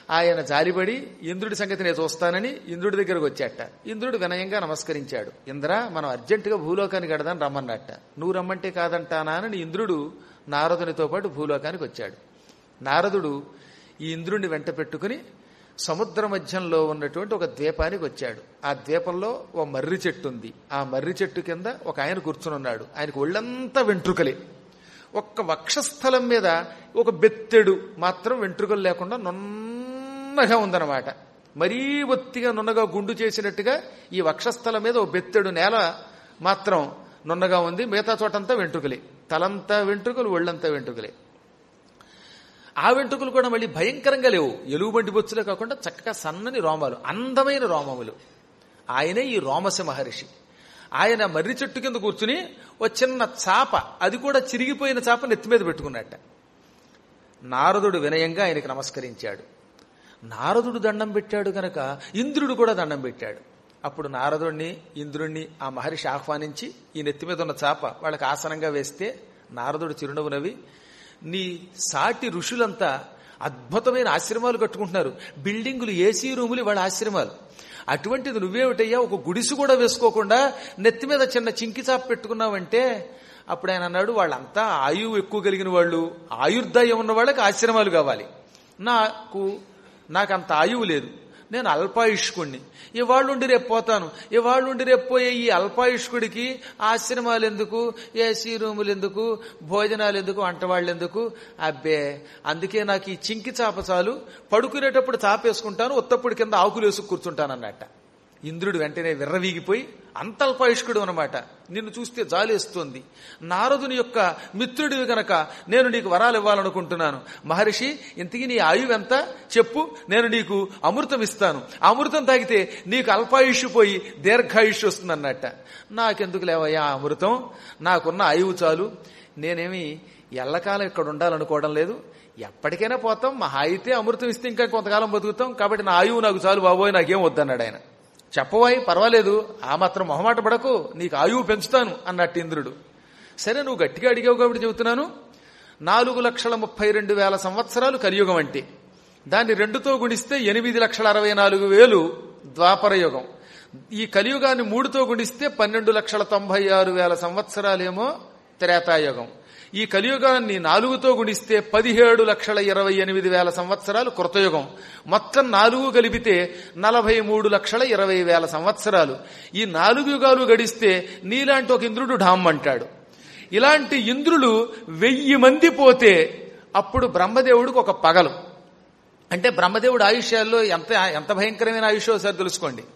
ఆయన జాలిపడి ఇంద్రుడి సంగతి నేను చూస్తానని ఇంద్రుడి దగ్గరకు వచ్చాట ఇంద్రుడు వినయంగా నమస్కరించాడు ఇంద్ర మనం అర్జెంటుగా భూలోకానికి గడదాని రమ్మన్నట్ట నువ్వు రమ్మంటే కాదంటానా అని ఇంద్రుడు నారదునితో పాటు భూలోకానికి వచ్చాడు నారదుడు ఈ ఇంద్రుడిని వెంట పెట్టుకుని సముద్ర మధ్యంలో ఉన్నటువంటి ఒక ద్వీపానికి వచ్చాడు ఆ ద్వీపంలో ఓ మర్రి చెట్టు ఉంది ఆ మర్రి చెట్టు కింద ఒక ఆయన కూర్చుని ఉన్నాడు ఆయనకు ఒళ్ళంతా వెంట్రుకలే ఒక్క వక్షస్థలం మీద ఒక బెత్తెడు మాత్రం వెంట్రుకలు లేకుండా నున్నగా ఉందన్నమాట మరీ ఒత్తిగా నున్నగా గుండు చేసినట్టుగా ఈ వక్షస్థలం మీద ఒక బెత్తెడు నేల మాత్రం నున్నగా ఉంది మిగతా చోటంతా వెంట్రుకలే తలంతా వెంట్రుకలు ఒళ్ళంతా వెంట్రుకలే ఆ వెంట్రుకలు కూడా మళ్ళీ భయంకరంగా లేవు ఎలుగుబంటి బొచ్చులే కాకుండా చక్కగా సన్నని రోమాలు అందమైన రోమములు ఆయనే ఈ రోమస మహర్షి ఆయన మర్రి చెట్టు కింద కూర్చుని ఓ చిన్న చాప అది కూడా చిరిగిపోయిన చాప నెత్తి మీద పెట్టుకున్నట్ట నారదుడు వినయంగా ఆయనకి నమస్కరించాడు నారదుడు దండం పెట్టాడు గనక ఇంద్రుడు కూడా దండం పెట్టాడు అప్పుడు నారదుడిని ఇంద్రుణ్ణి ఆ మహర్షి ఆహ్వానించి ఈ నెత్తి మీద ఉన్న చాప వాళ్ళకి ఆసనంగా వేస్తే నారదుడు చిరునవ్వు నవ్వి నీ సాటి ఋషులంతా అద్భుతమైన ఆశ్రమాలు కట్టుకుంటున్నారు బిల్డింగులు ఏసీ రూములు వాళ్ళ ఆశ్రమాలు అటువంటిది నువ్వేమిటయ్యా ఒక గుడిసు కూడా వేసుకోకుండా నెత్తి మీద చిన్న చింకి చాప పెట్టుకున్నావంటే అప్పుడు ఆయన అన్నాడు వాళ్ళంతా ఆయువు ఎక్కువ కలిగిన వాళ్ళు ఆయుర్దాయం ఉన్న వాళ్ళకి ఆశ్రమాలు కావాలి నాకు నాకు అంత ఆయువు లేదు నేను అల్పాయుష్కుణ్ణి ఇవాళ్ళుండి రేపు పోతాను ఇవాళ్ళుండి రేపు పోయే ఈ అల్పాయుష్కుడికి ఆశ్రమాలు ఎందుకు ఏసీ రూములు ఎందుకు భోజనాలు ఎందుకు వంటవాళ్ళు ఎందుకు అబ్బే అందుకే నాకు ఈ చింకి చాప చాలు పడుకునేటప్పుడు చాపేసుకుంటాను ఉత్తప్పుడు కింద ఆకులు వేసుకు కూర్చుంటాను అన్నట్ట ఇంద్రుడు వెంటనే విర్రవీగిపోయి అంత అల్పాయుష్కుడు అనమాట నిన్ను చూస్తే జాలేస్తోంది నారదుని యొక్క మిత్రుడివి గనక నేను నీకు వరాలు ఇవ్వాలనుకుంటున్నాను మహర్షి ఇంతకీ నీ ఆయువు ఎంత చెప్పు నేను నీకు అమృతం ఇస్తాను ఆ అమృతం తాగితే నీకు అల్పాయుష్ పోయి దీర్ఘాయుష్ వస్తుందన్నట్ట నాకెందుకు లేవయ్యా ఆ అమృతం నాకున్న ఆయువు చాలు నేనేమి ఎల్లకాలం ఇక్కడ ఉండాలనుకోవడం లేదు ఎప్పటికైనా పోతాం మహా అయితే అమృతం ఇస్తే ఇంకా కొంతకాలం బతుకుతాం కాబట్టి నా ఆయువు నాకు చాలు బాబోయ్ నాకేం వద్దన్నాడు ఆయన చెప్పవాయి పర్వాలేదు ఆ మాత్రం మొహమాట పడకు నీకు ఆయువు పెంచుతాను అన్నట్టు ఇంద్రుడు సరే నువ్వు గట్టిగా అడిగావు కాబట్టి చెబుతున్నాను నాలుగు లక్షల ముప్పై రెండు వేల సంవత్సరాలు కలియుగం అంటే దాన్ని రెండుతో గుణిస్తే ఎనిమిది లక్షల అరవై నాలుగు వేలు ద్వాపర యుగం ఈ కలియుగాన్ని మూడుతో గుణిస్తే పన్నెండు లక్షల తొంభై ఆరు వేల సంవత్సరాలేమో త్రేతాయుగం ఈ కలియుగాన్ని నాలుగుతో గుణిస్తే పదిహేడు లక్షల ఇరవై ఎనిమిది వేల సంవత్సరాలు కృతయుగం మొత్తం నాలుగు కలిపితే నలభై మూడు లక్షల ఇరవై వేల సంవత్సరాలు ఈ నాలుగు యుగాలు గడిస్తే నీలాంటి ఒక ఇంద్రుడు ఢామ్ అంటాడు ఇలాంటి ఇంద్రులు వెయ్యి మంది పోతే అప్పుడు బ్రహ్మదేవుడికి ఒక పగలు అంటే బ్రహ్మదేవుడు ఆయుష్యాల్లో ఎంత ఎంత భయంకరమైన ఆయుషో సార్ తెలుసుకోండి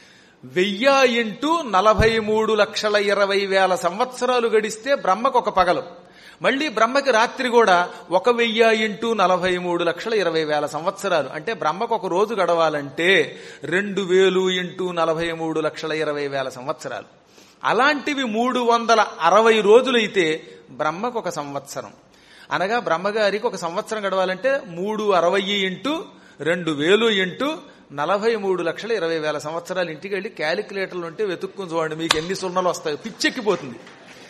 వెయ్యి ఇంటూ నలభై మూడు లక్షల ఇరవై వేల సంవత్సరాలు గడిస్తే బ్రహ్మకు ఒక పగలు మళ్ళీ బ్రహ్మకి రాత్రి కూడా ఒక వెయ్యి ఇంటూ నలభై మూడు లక్షల ఇరవై వేల సంవత్సరాలు అంటే బ్రహ్మకు ఒక రోజు గడవాలంటే రెండు వేలు ఇంటూ నలభై మూడు లక్షల ఇరవై వేల సంవత్సరాలు అలాంటివి మూడు వందల అరవై రోజులైతే బ్రహ్మకు ఒక సంవత్సరం అనగా బ్రహ్మగారికి ఒక సంవత్సరం గడవాలంటే మూడు అరవై ఇంటూ రెండు వేలు ఇంటూ నలభై మూడు లక్షల ఇరవై వేల సంవత్సరాలు ఇంటికి వెళ్ళి క్యాలిక్యులేటర్లు ఉంటే వెతుక్కుని చూడండి మీకు ఎన్ని సున్నలు వస్తాయో పిచ్చెక్కిపోతుంది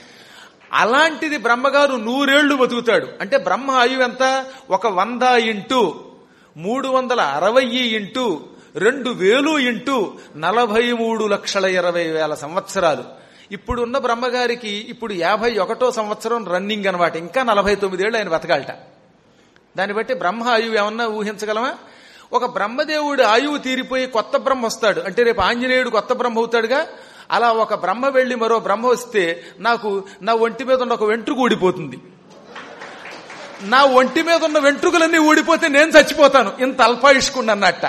అలాంటిది బ్రహ్మగారు నూరేళ్లు బతుకుతాడు అంటే బ్రహ్మ ఆయువు ఎంత ఒక వంద ఇంటూ మూడు వందల అరవై ఇంటూ రెండు వేలు ఇంటూ నలభై మూడు లక్షల ఇరవై వేల సంవత్సరాలు ఇప్పుడు ఉన్న బ్రహ్మగారికి ఇప్పుడు యాభై ఒకటో సంవత్సరం రన్నింగ్ అనమాట ఇంకా నలభై తొమ్మిదేళ్ళు ఆయన బతకాలట దాన్ని బట్టి బ్రహ్మ ఆయువు ఏమన్నా ఊహించగలమా ఒక బ్రహ్మదేవుడి ఆయువు తీరిపోయి కొత్త బ్రహ్మ వస్తాడు అంటే రేపు ఆంజనేయుడు కొత్త బ్రహ్మ అవుతాడుగా అలా ఒక బ్రహ్మ వెళ్లి మరో బ్రహ్మ వస్తే నాకు నా ఒంటి మీద ఉన్న ఒక వెంట్రుక ఊడిపోతుంది నా ఒంటి మీద ఉన్న వెంట్రుకలన్నీ ఊడిపోతే నేను చచ్చిపోతాను ఇంత అల్పాయుష్కుండా అన్నట్ట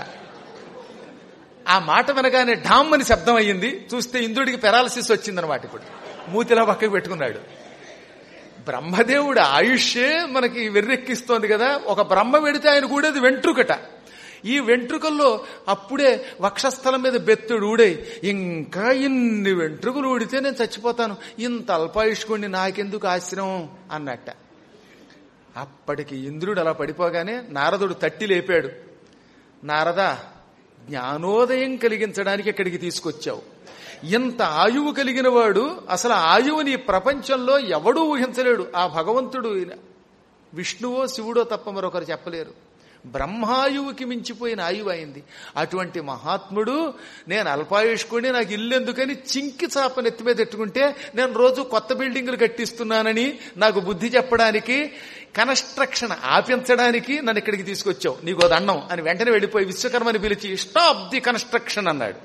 ఆ మాట వినగానే ఢామ్ అని శబ్దం అయ్యింది చూస్తే ఇంద్రుడికి పెరాలసిస్ వచ్చిందనమాట ఇప్పుడు మూతిలా పక్కకు పెట్టుకున్నాడు బ్రహ్మదేవుడు ఆయుష్యే మనకి వెర్రెక్కిస్తోంది కదా ఒక బ్రహ్మ వెడితే ఆయన కూడేది వెంట్రుకట ఈ వెంట్రుకల్లో అప్పుడే వక్షస్థలం మీద బెత్తుడు ఊడే ఇంకా ఇన్ని వెంట్రుకలు ఊడితే నేను చచ్చిపోతాను ఇంత అల్పాయుష్కుణ్ణి నాకెందుకు ఆశ్రమం అన్నట్ట అప్పటికి ఇంద్రుడు అలా పడిపోగానే నారదుడు తట్టి లేపాడు నారదా జ్ఞానోదయం కలిగించడానికి ఇక్కడికి తీసుకొచ్చావు ఇంత ఆయువు కలిగిన వాడు అసలు ఆయువుని ప్రపంచంలో ఎవడూ ఊహించలేడు ఆ భగవంతుడు విష్ణువో శివుడో తప్ప మరొకరు చెప్పలేరు బ్రహ్మాయువుకి మించిపోయిన ఆయువు అయింది అటువంటి మహాత్ముడు నేను అల్పాయుష్కుని నాకు ఇల్లు ఎందుకని చింకి చాప నెత్తి మీద పెట్టుకుంటే నేను రోజు కొత్త బిల్డింగులు కట్టిస్తున్నానని నాకు బుద్ధి చెప్పడానికి కన్స్ట్రక్షన్ ఆపించడానికి నన్ను ఇక్కడికి తీసుకొచ్చావు నీకు అది అన్నం అని వెంటనే వెళ్ళిపోయి విశ్వకర్మని పిలిచి స్టాప్ ది కన్స్ట్రక్షన్ అన్నాడు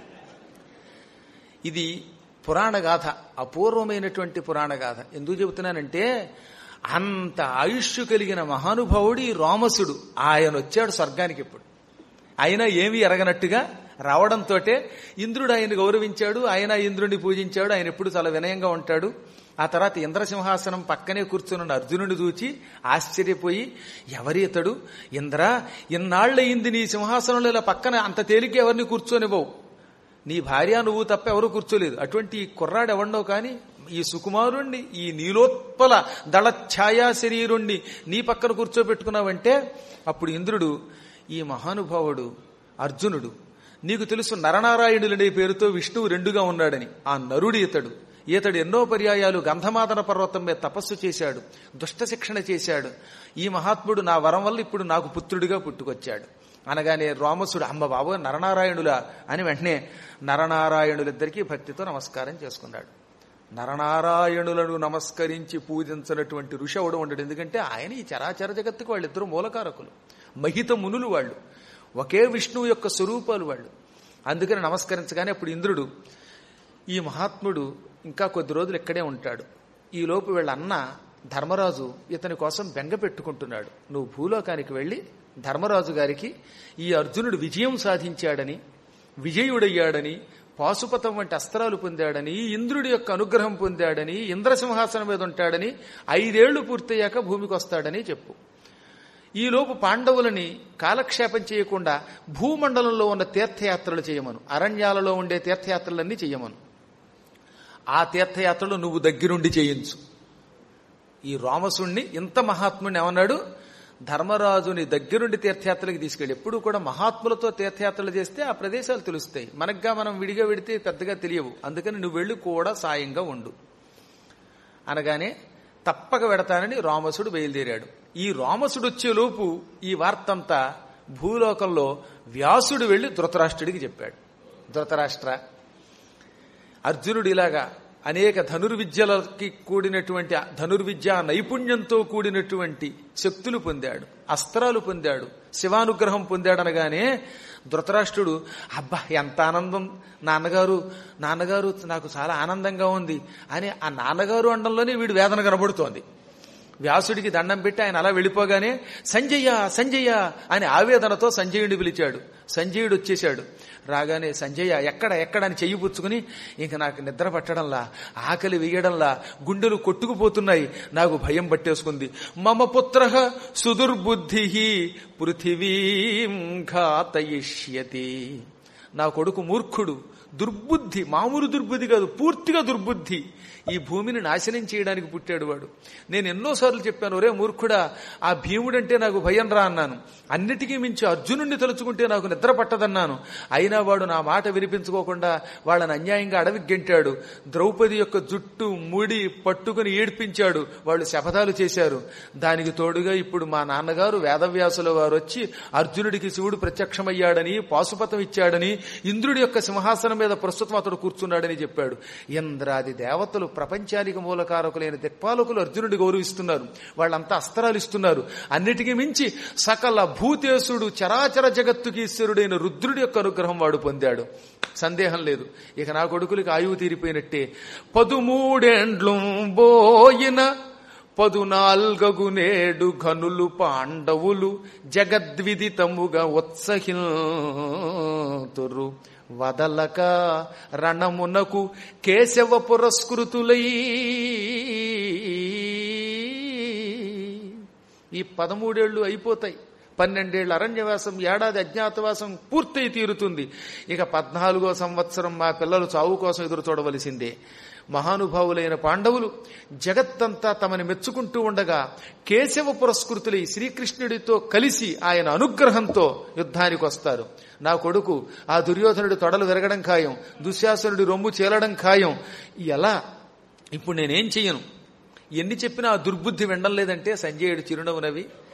ఇది పురాణ గాథ అపూర్వమైనటువంటి పురాణ గాథ ఎందుకు చెబుతున్నానంటే అంత ఆయుష్ కలిగిన మహానుభావుడు ఈ రామసుడు ఆయన వచ్చాడు స్వర్గానికి ఇప్పుడు అయినా ఏమీ ఎరగనట్టుగా రావడంతో ఇంద్రుడు ఆయన గౌరవించాడు ఆయన ఇంద్రుడిని పూజించాడు ఆయన ఎప్పుడు చాలా వినయంగా ఉంటాడు ఆ తర్వాత ఇంద్రసింహాసనం పక్కనే కూర్చున్న అర్జునుడిని చూచి ఆశ్చర్యపోయి ఎవరి ఇతడు ఇంద్ర ఇన్నాళ్ళయింది నీ సింహాసనంలో ఇలా పక్కన అంత తేలిక ఎవరిని కూర్చొనివ్వవు నీ భార్య నువ్వు తప్ప ఎవరు కూర్చోలేదు అటువంటి ఈ కుర్రాడు ఎవడో కానీ ఈ సుకుమారుణ్ణి ఈ నీలోత్పల దళ ఛాయా శరీరుణ్ణి నీ పక్కన కూర్చోబెట్టుకున్నావంటే అప్పుడు ఇంద్రుడు ఈ మహానుభావుడు అర్జునుడు నీకు తెలుసు నరనారాయణులనే పేరుతో విష్ణువు రెండుగా ఉన్నాడని ఆ నరుడి ఇతడు ఈతడు ఎన్నో పర్యాయాలు గంధమాదన పర్వతం మీద తపస్సు చేశాడు దుష్ట శిక్షణ చేశాడు ఈ మహాత్ముడు నా వరం వల్ల ఇప్పుడు నాకు పుత్రుడిగా పుట్టుకొచ్చాడు అనగానే రామసుడు అమ్మ బాబు నరనారాయణుల అని వెంటనే నరనారాయణులిద్దరికీ భక్తితో నమస్కారం చేసుకున్నాడు నరనారాయణులను నమస్కరించి పూజించినటువంటి ఋషి అవడం ఉండడు ఎందుకంటే ఆయన ఈ చరాచర జగత్తుకు వాళ్ళిద్దరూ మూలకారకులు మహిత మునులు వాళ్ళు ఒకే విష్ణువు యొక్క స్వరూపాలు వాళ్ళు అందుకని నమస్కరించగానే అప్పుడు ఇంద్రుడు ఈ మహాత్ముడు ఇంకా కొద్ది రోజులు ఇక్కడే ఉంటాడు ఈ లోపు వీళ్ళ అన్న ధర్మరాజు ఇతని కోసం బెంగ పెట్టుకుంటున్నాడు నువ్వు భూలోకానికి వెళ్ళి ధర్మరాజు గారికి ఈ అర్జునుడు విజయం సాధించాడని విజయుడయ్యాడని పాశుపతం వంటి అస్త్రాలు పొందాడని ఇంద్రుడి యొక్క అనుగ్రహం పొందాడని ఇంద్రసింహాసనం మీద ఉంటాడని ఐదేళ్లు పూర్తయ్యాక భూమికి వస్తాడని చెప్పు ఈలోపు పాండవులని కాలక్షేపం చేయకుండా భూమండలంలో ఉన్న తీర్థయాత్రలు చేయమను అరణ్యాలలో ఉండే తీర్థయాత్రలన్నీ చేయమను ఆ తీర్థయాత్రలు నువ్వు దగ్గరుండి చేయించు ఈ రామసుణ్ణి ఇంత మహాత్ముడిని ఏమన్నాడు ధర్మరాజుని దగ్గరుండి తీర్థయాత్రలకు తీసుకెళ్ళి ఎప్పుడు కూడా మహాత్ములతో తీర్థయాత్రలు చేస్తే ఆ ప్రదేశాలు తెలుస్తాయి మనగ్గా మనం విడిగా వెడితే పెద్దగా తెలియవు అందుకని నువ్వు వెళ్ళి కూడా సాయంగా ఉండు అనగానే తప్పక వెడతానని రామసుడు బయలుదేరాడు ఈ రామసుడు వచ్చేలోపు ఈ వార్తంతా భూలోకంలో వ్యాసుడు వెళ్లి ధృతరాష్ట్రుడికి చెప్పాడు ధృతరాష్ట్ర అర్జునుడు ఇలాగా అనేక ధనుర్విద్యలకి కూడినటువంటి ధనుర్విద్య నైపుణ్యంతో కూడినటువంటి శక్తులు పొందాడు అస్త్రాలు పొందాడు శివానుగ్రహం పొందాడనగానే ధృతరాష్ట్రుడు అబ్బా ఎంత ఆనందం నాన్నగారు నాన్నగారు నాకు చాలా ఆనందంగా ఉంది అని ఆ నాన్నగారు అండంలోనే వీడు వేదన కనబడుతోంది వ్యాసుడికి దండం పెట్టి ఆయన అలా వెళ్ళిపోగానే సంజయ్య సంజయ్య అని ఆవేదనతో సంజయుడిని పిలిచాడు సంజయుడు వచ్చేశాడు రాగానే సంజయ్య ఎక్కడ ఎక్కడ అని చెయ్యి పుచ్చుకుని ఇంక నాకు నిద్ర పట్టడంలా ఆకలి వేయడంలా గుండెలు కొట్టుకుపోతున్నాయి నాకు భయం పట్టేసుకుంది మమ పుత్ర సుదుర్బుద్ధి పృథివీం ఘాతయిష్యతి నా కొడుకు మూర్ఖుడు దుర్బుద్ధి మామూలు దుర్బుద్ధి కాదు పూర్తిగా దుర్బుద్ధి ఈ భూమిని నాశనం చేయడానికి పుట్టాడు వాడు నేను ఎన్నోసార్లు చెప్పాను ఒరే మూర్ఖుడా ఆ భీముడంటే నాకు భయం రా అన్నాను అన్నిటికీ మించి అర్జునుడిని తలుచుకుంటే నాకు నిద్ర పట్టదన్నాను అయినా వాడు నా మాట వినిపించుకోకుండా వాళ్ళని అన్యాయంగా అడవికి గెంటాడు ద్రౌపది యొక్క జుట్టు ముడి పట్టుకుని ఏడ్పించాడు వాళ్ళు శపథాలు చేశారు దానికి తోడుగా ఇప్పుడు మా నాన్నగారు వేదవ్యాసుల వారు వచ్చి అర్జునుడికి శివుడు ప్రత్యక్షమయ్యాడని పాశుపతం ఇచ్చాడని ఇంద్రుడి యొక్క సింహాసనం మీద ప్రస్తుతం అతడు కూర్చున్నాడని చెప్పాడు ఇంద్రాది దేవతలు ప్రపంచానికి మూలకారకులైన దిక్పాలకులు అర్జునుడి గౌరవిస్తున్నారు వాళ్ళంతా అస్త్రాలు ఇస్తున్నారు అన్నిటికీ మించి సకల భూతేశుడు చరాచర జగత్తుకి ఈశ్వరుడైన రుద్రుడి యొక్క అనుగ్రహం వాడు పొందాడు సందేహం లేదు ఇక నా కొడుకులకి ఆయువు తీరిపోయినట్టే పదుమూడేండ్లు బోయిన పదునాల్గగు నేడు ఘనులు పాండవులు జగద్విదితముగా ఉత్సహితురు వదలక రణమునకు కేశవ పురస్కృతులై ఈ పదమూడేళ్లు అయిపోతాయి పన్నెండేళ్ల అరణ్యవాసం ఏడాది అజ్ఞాతవాసం పూర్తయి తీరుతుంది ఇక పద్నాలుగో సంవత్సరం మా పిల్లలు చావు కోసం ఎదురు చూడవలసిందే మహానుభావులైన పాండవులు జగత్తంతా తమని మెచ్చుకుంటూ ఉండగా కేశవ పురస్కృతులై శ్రీకృష్ణుడితో కలిసి ఆయన అనుగ్రహంతో యుద్ధానికి వస్తారు నా కొడుకు ఆ దుర్యోధనుడి తొడలు విరగడం ఖాయం దుశ్శాసనుడి రొమ్ము చీలడం ఖాయం ఎలా ఇప్పుడు నేనేం చెయ్యను ఎన్ని చెప్పినా ఆ దుర్బుద్ధి వినడం లేదంటే సంజయుడు చిరునవ్వు నవ్వి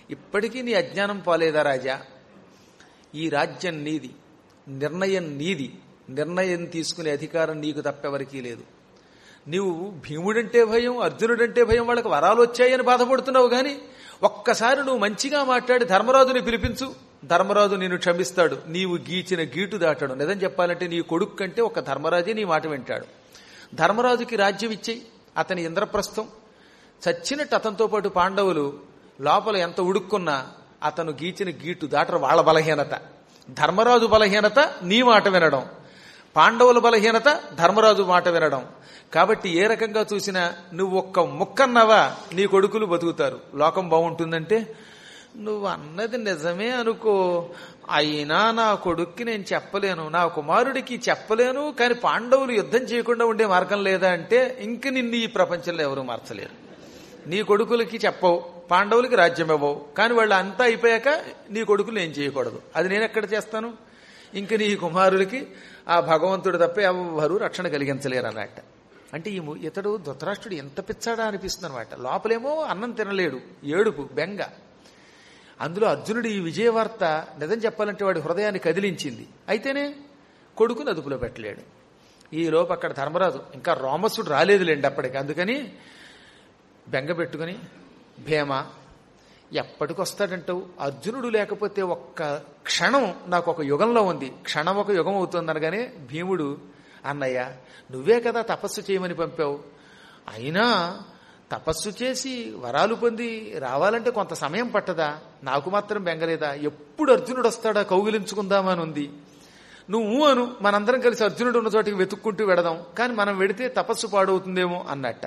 ఇప్పటికీ నీ అజ్ఞానం పోలేదా రాజా ఈ రాజ్యం నీది నిర్ణయం నీది నిర్ణయం తీసుకునే అధికారం నీకు తప్పెవరికీ లేదు నీవు భీముడంటే భయం అర్జునుడంటే భయం వాళ్ళకి వరాలు వచ్చాయని బాధపడుతున్నావు గాని ఒక్కసారి నువ్వు మంచిగా మాట్లాడి ధర్మరాజుని పిలిపించు ధర్మరాజు నిన్ను క్షమిస్తాడు నీవు గీచిన గీటు దాటాడు నిజం చెప్పాలంటే నీ కొడుకు కంటే ఒక ధర్మరాజే నీ మాట వింటాడు ధర్మరాజుకి రాజ్యం ఇచ్చేయి అతని ఇంద్రప్రస్థం చచ్చినట్టు అతనితో పాటు పాండవులు లోపల ఎంత ఉడుక్కున్నా అతను గీచిన గీటు దాటరు వాళ్ళ బలహీనత ధర్మరాజు బలహీనత నీ మాట వినడం పాండవుల బలహీనత ధర్మరాజు మాట వినడం కాబట్టి ఏ రకంగా చూసినా నువ్వు ఒక్క ముక్కన్నవా నీ కొడుకులు బతుకుతారు లోకం బాగుంటుందంటే నువ్వు అన్నది నిజమే అనుకో అయినా నా కొడుక్కి నేను చెప్పలేను నా కుమారుడికి చెప్పలేను కానీ పాండవులు యుద్ధం చేయకుండా ఉండే మార్గం లేదా అంటే ఇంక నిన్ను ఈ ప్రపంచంలో ఎవరు మార్చలేరు నీ కొడుకులకి చెప్పవు పాండవులకి రాజ్యం ఇవ్వవు కానీ వాళ్ళు అంతా అయిపోయాక నీ కొడుకులు ఏం చేయకూడదు అది నేను ఎక్కడ చేస్తాను ఇంక నీ కుమారులకి ఆ భగవంతుడు తప్ప ఎవ్వరూ రక్షణ కలిగించలేరు అన్నట్ట అంటే ఈ ము- ఇతడు ధృతరాష్ట్రుడు ఎంత పిచ్చాడా అనిపిస్తుంది అనమాట లోపలేమో అన్నం తినలేడు ఏడుపు బెంగ అందులో అర్జునుడు ఈ విజయవార్త నిజం చెప్పాలంటే వాడి హృదయాన్ని కదిలించింది అయితేనే కొడుకుని అదుపులో పెట్టలేడు ఈ లోపు అక్కడ ధర్మరాజు ఇంకా రోమసుడు రాలేదులేండి అప్పటికి అందుకని బెంగ పెట్టుకుని భీమ ఎప్పటికొస్తాడంటావు అర్జునుడు లేకపోతే ఒక్క క్షణం నాకు ఒక యుగంలో ఉంది క్షణం ఒక యుగం అవుతుంది అనగానే భీముడు అన్నయ్య నువ్వే కదా తపస్సు చేయమని పంపావు అయినా తపస్సు చేసి వరాలు పొంది రావాలంటే కొంత సమయం పట్టదా నాకు మాత్రం బెంగలేదా ఎప్పుడు అర్జునుడు వస్తాడా కౌగిలించుకుందామని ఉంది నువ్వు అను మనందరం కలిసి అర్జునుడు ఉన్న చోటికి వెతుక్కుంటూ వెడదాం కానీ మనం వెడితే తపస్సు పాడవుతుందేమో అన్నట్ట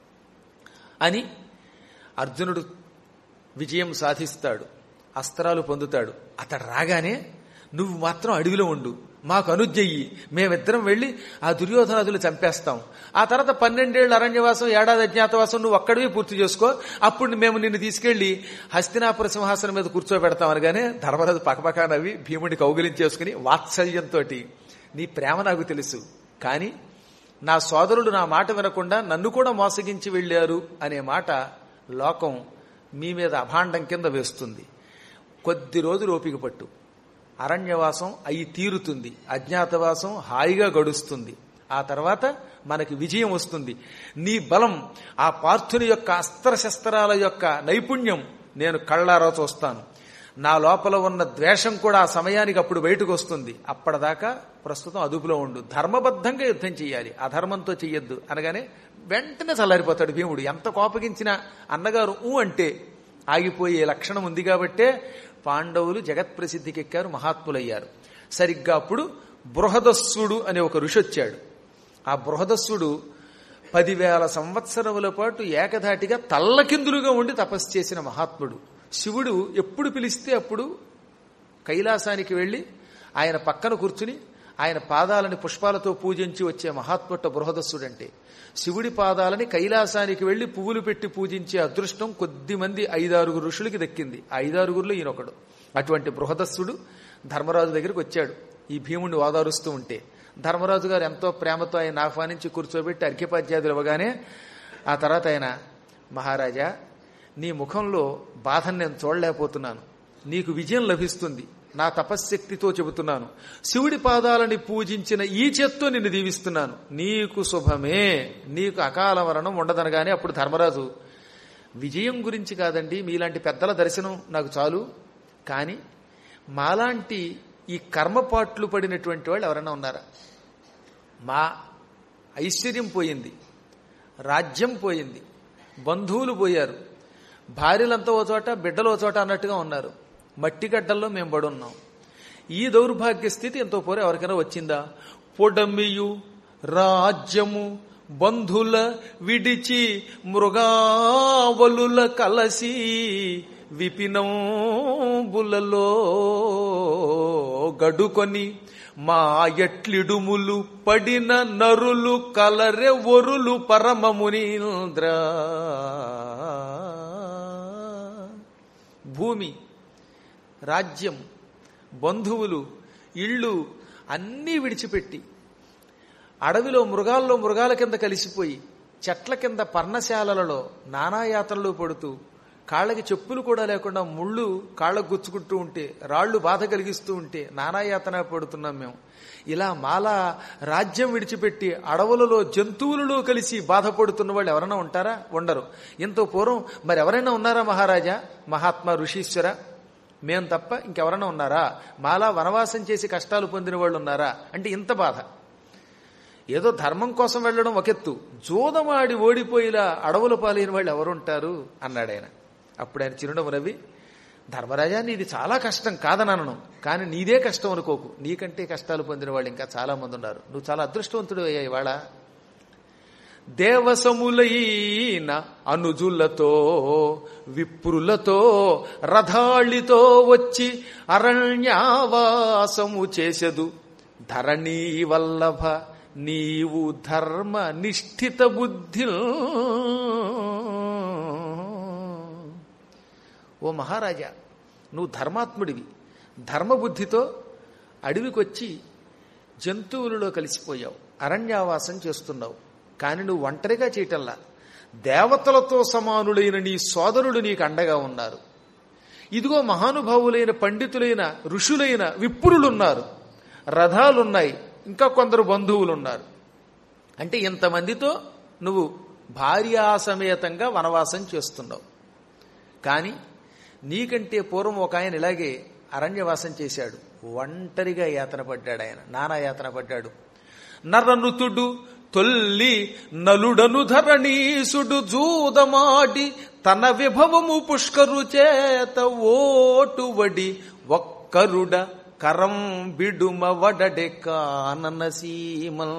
అని అర్జునుడు విజయం సాధిస్తాడు అస్త్రాలు పొందుతాడు అతడు రాగానే నువ్వు మాత్రం అడవిలో ఉండు మాకు అనుజ్ఞయి మేమిద్దరం వెళ్ళి ఆ దుర్యోధనాదులు చంపేస్తాం ఆ తర్వాత పన్నెండేళ్ల అరణ్యవాసం ఏడాది అజ్ఞాతవాసం నువ్వు ఒక్కడివి పూర్తి చేసుకో అప్పుడు మేము నిన్ను తీసుకెళ్లి హస్తినాపుర సింహాసనం మీద కూర్చోబెడతాం అనగానే ధర్మరాజు పకపకా నవ్వి భీముడిని కౌగిలించేసుకుని వాత్సల్యంతో నీ ప్రేమ నాకు తెలుసు కానీ నా సోదరుడు నా మాట వినకుండా నన్ను కూడా మోసగించి వెళ్ళారు అనే మాట లోకం మీ మీద అభాండం కింద వేస్తుంది కొద్ది రోజులు ఓపిక పట్టు అరణ్యవాసం అయి తీరుతుంది అజ్ఞాతవాసం హాయిగా గడుస్తుంది ఆ తర్వాత మనకి విజయం వస్తుంది నీ బలం ఆ పార్థుని యొక్క అస్త్రశస్త్రాల యొక్క నైపుణ్యం నేను కళ్ళారా చూస్తాను నా లోపల ఉన్న ద్వేషం కూడా ఆ సమయానికి అప్పుడు బయటకు వస్తుంది అప్పటిదాకా ప్రస్తుతం అదుపులో ఉండు ధర్మబద్ధంగా యుద్ధం చేయాలి అధర్మంతో చెయ్యొద్దు అనగానే వెంటనే చల్లారిపోతాడు భీముడు ఎంత కోపగించినా అన్నగారు ఊ అంటే ఆగిపోయే లక్షణం ఉంది కాబట్టే పాండవులు జగత్ప్రసిద్ధికి ఎక్కారు మహాత్ములయ్యారు సరిగ్గా అప్పుడు బృహదస్సుడు అనే ఒక ఋషి వచ్చాడు ఆ బృహదస్సుడు పదివేల సంవత్సరముల పాటు ఏకధాటిగా తల్లకిందులుగా ఉండి తపస్సు చేసిన మహాత్ముడు శివుడు ఎప్పుడు పిలిస్తే అప్పుడు కైలాసానికి వెళ్లి ఆయన పక్కన కూర్చుని ఆయన పాదాలని పుష్పాలతో పూజించి వచ్చే మహాత్ముట్ట బృహదస్సుడంటే శివుడి పాదాలని కైలాసానికి వెళ్లి పువ్వులు పెట్టి పూజించే అదృష్టం కొద్ది మంది ఐదారుగురు ఋషులకి దక్కింది ఆ ఐదారుగురులో ఈయనొకడు అటువంటి బృహదస్సుడు ధర్మరాజు దగ్గరికి వచ్చాడు ఈ భీముడిని వాదారుస్తూ ఉంటే ధర్మరాజు గారు ఎంతో ప్రేమతో ఆయన ఆహ్వానించి కూర్చోబెట్టి అర్ఘ్యపాధ్యాయులు ఇవ్వగానే ఆ తర్వాత ఆయన మహారాజా నీ ముఖంలో బాధను నేను చూడలేకపోతున్నాను నీకు విజయం లభిస్తుంది నా తపశ్శక్తితో చెబుతున్నాను శివుడి పాదాలని పూజించిన ఈ చేత్తో నిన్ను దీవిస్తున్నాను నీకు శుభమే నీకు అకాల మరణం ఉండదనగానే అప్పుడు ధర్మరాజు విజయం గురించి కాదండి మీలాంటి పెద్దల దర్శనం నాకు చాలు కానీ మాలాంటి ఈ కర్మపాట్లు పడినటువంటి వాళ్ళు ఎవరైనా ఉన్నారా మా ఐశ్వర్యం పోయింది రాజ్యం పోయింది బంధువులు పోయారు భార్యలంతా ఓ చోట బిడ్డలు ఓ చోట అన్నట్టుగా ఉన్నారు మట్టి గడ్డల్లో మేము పడున్నాం ఈ దౌర్భాగ్య స్థితి ఎంతో పోరే ఎవరికైనా వచ్చిందా పొడమియు రాజ్యము బంధుల విడిచి మృగావలుల కలసి విపినంబులలో గడుకొని మా ఎట్లిడుములు పడిన నరులు కలరె ఒరులు పరమమునీంద్ర భూమి రాజ్యం బంధువులు ఇళ్ళు అన్నీ విడిచిపెట్టి అడవిలో మృగాల్లో మృగాల కింద కలిసిపోయి చెట్ల కింద పర్ణశాలలలో నానాయాతనలు పడుతూ కాళ్ళకి చెప్పులు కూడా లేకుండా ముళ్ళు కాళ్ళకు గుచ్చుకుంటూ ఉంటే రాళ్లు బాధ కలిగిస్తూ ఉంటే నానాయాతన పడుతున్నాం మేము ఇలా మాల రాజ్యం విడిచిపెట్టి అడవులలో జంతువులలో కలిసి బాధపడుతున్న వాళ్ళు ఎవరైనా ఉంటారా ఉండరు ఎంతో పూర్వం మరి ఎవరైనా ఉన్నారా మహారాజా మహాత్మా ఋషీశ్వర మేం తప్ప ఇంకెవరైనా ఉన్నారా మాలా వనవాసం చేసి కష్టాలు పొందిన వాళ్ళు ఉన్నారా అంటే ఇంత బాధ ఏదో ధర్మం కోసం వెళ్ళడం ఒకెత్తు జోదమాడి ఓడిపోయేలా అడవుల పాలైన వాళ్ళు ఎవరుంటారు అన్నాడు ఆయన అప్పుడు ఆయన చిరునవ్వు నవ్వి ధర్మరాజా నీది చాలా కష్టం కాదనను కానీ నీదే కష్టం అనుకోకు నీకంటే కష్టాలు పొందిన వాళ్ళు ఇంకా చాలా మంది ఉన్నారు నువ్వు చాలా అదృష్టవంతుడు అయ్యా ఇవాళ దేవసములైన అనుజులతో విప్రులతో రథాళితో వచ్చి అరణ్యావాసము చేసెదు ధరణీ వల్లభ నీవు ధర్మ నిష్ఠిత బుద్ధి ఓ మహారాజా నువ్వు ధర్మాత్ముడివి ధర్మబుద్ధితో అడవికొచ్చి జంతువులలో కలిసిపోయావు అరణ్యావాసం చేస్తున్నావు కానీ నువ్వు ఒంటరిగా చేయటల్లా దేవతలతో సమానులైన నీ సోదరుడు నీకు అండగా ఉన్నారు ఇదిగో మహానుభావులైన పండితులైన ఋషులైన విప్రులున్నారు రథాలున్నాయి ఇంకా కొందరు బంధువులున్నారు అంటే ఇంతమందితో నువ్వు భార్యాసమేతంగా వనవాసం చేస్తున్నావు కానీ నీకంటే పూర్వం ఒక ఆయన ఇలాగే అరణ్యవాసం చేశాడు ఒంటరిగా యాతన పడ్డాడు ఆయన నానా యాతన పడ్డాడు నరనుతుడు తొల్లి నలుడను ధరణీసుడు జూదమాడి తన విభవము పుష్కరు చేత ఓటువడి ఒక్కరుడ కరం బిడుమ వడడె కానన సీమల్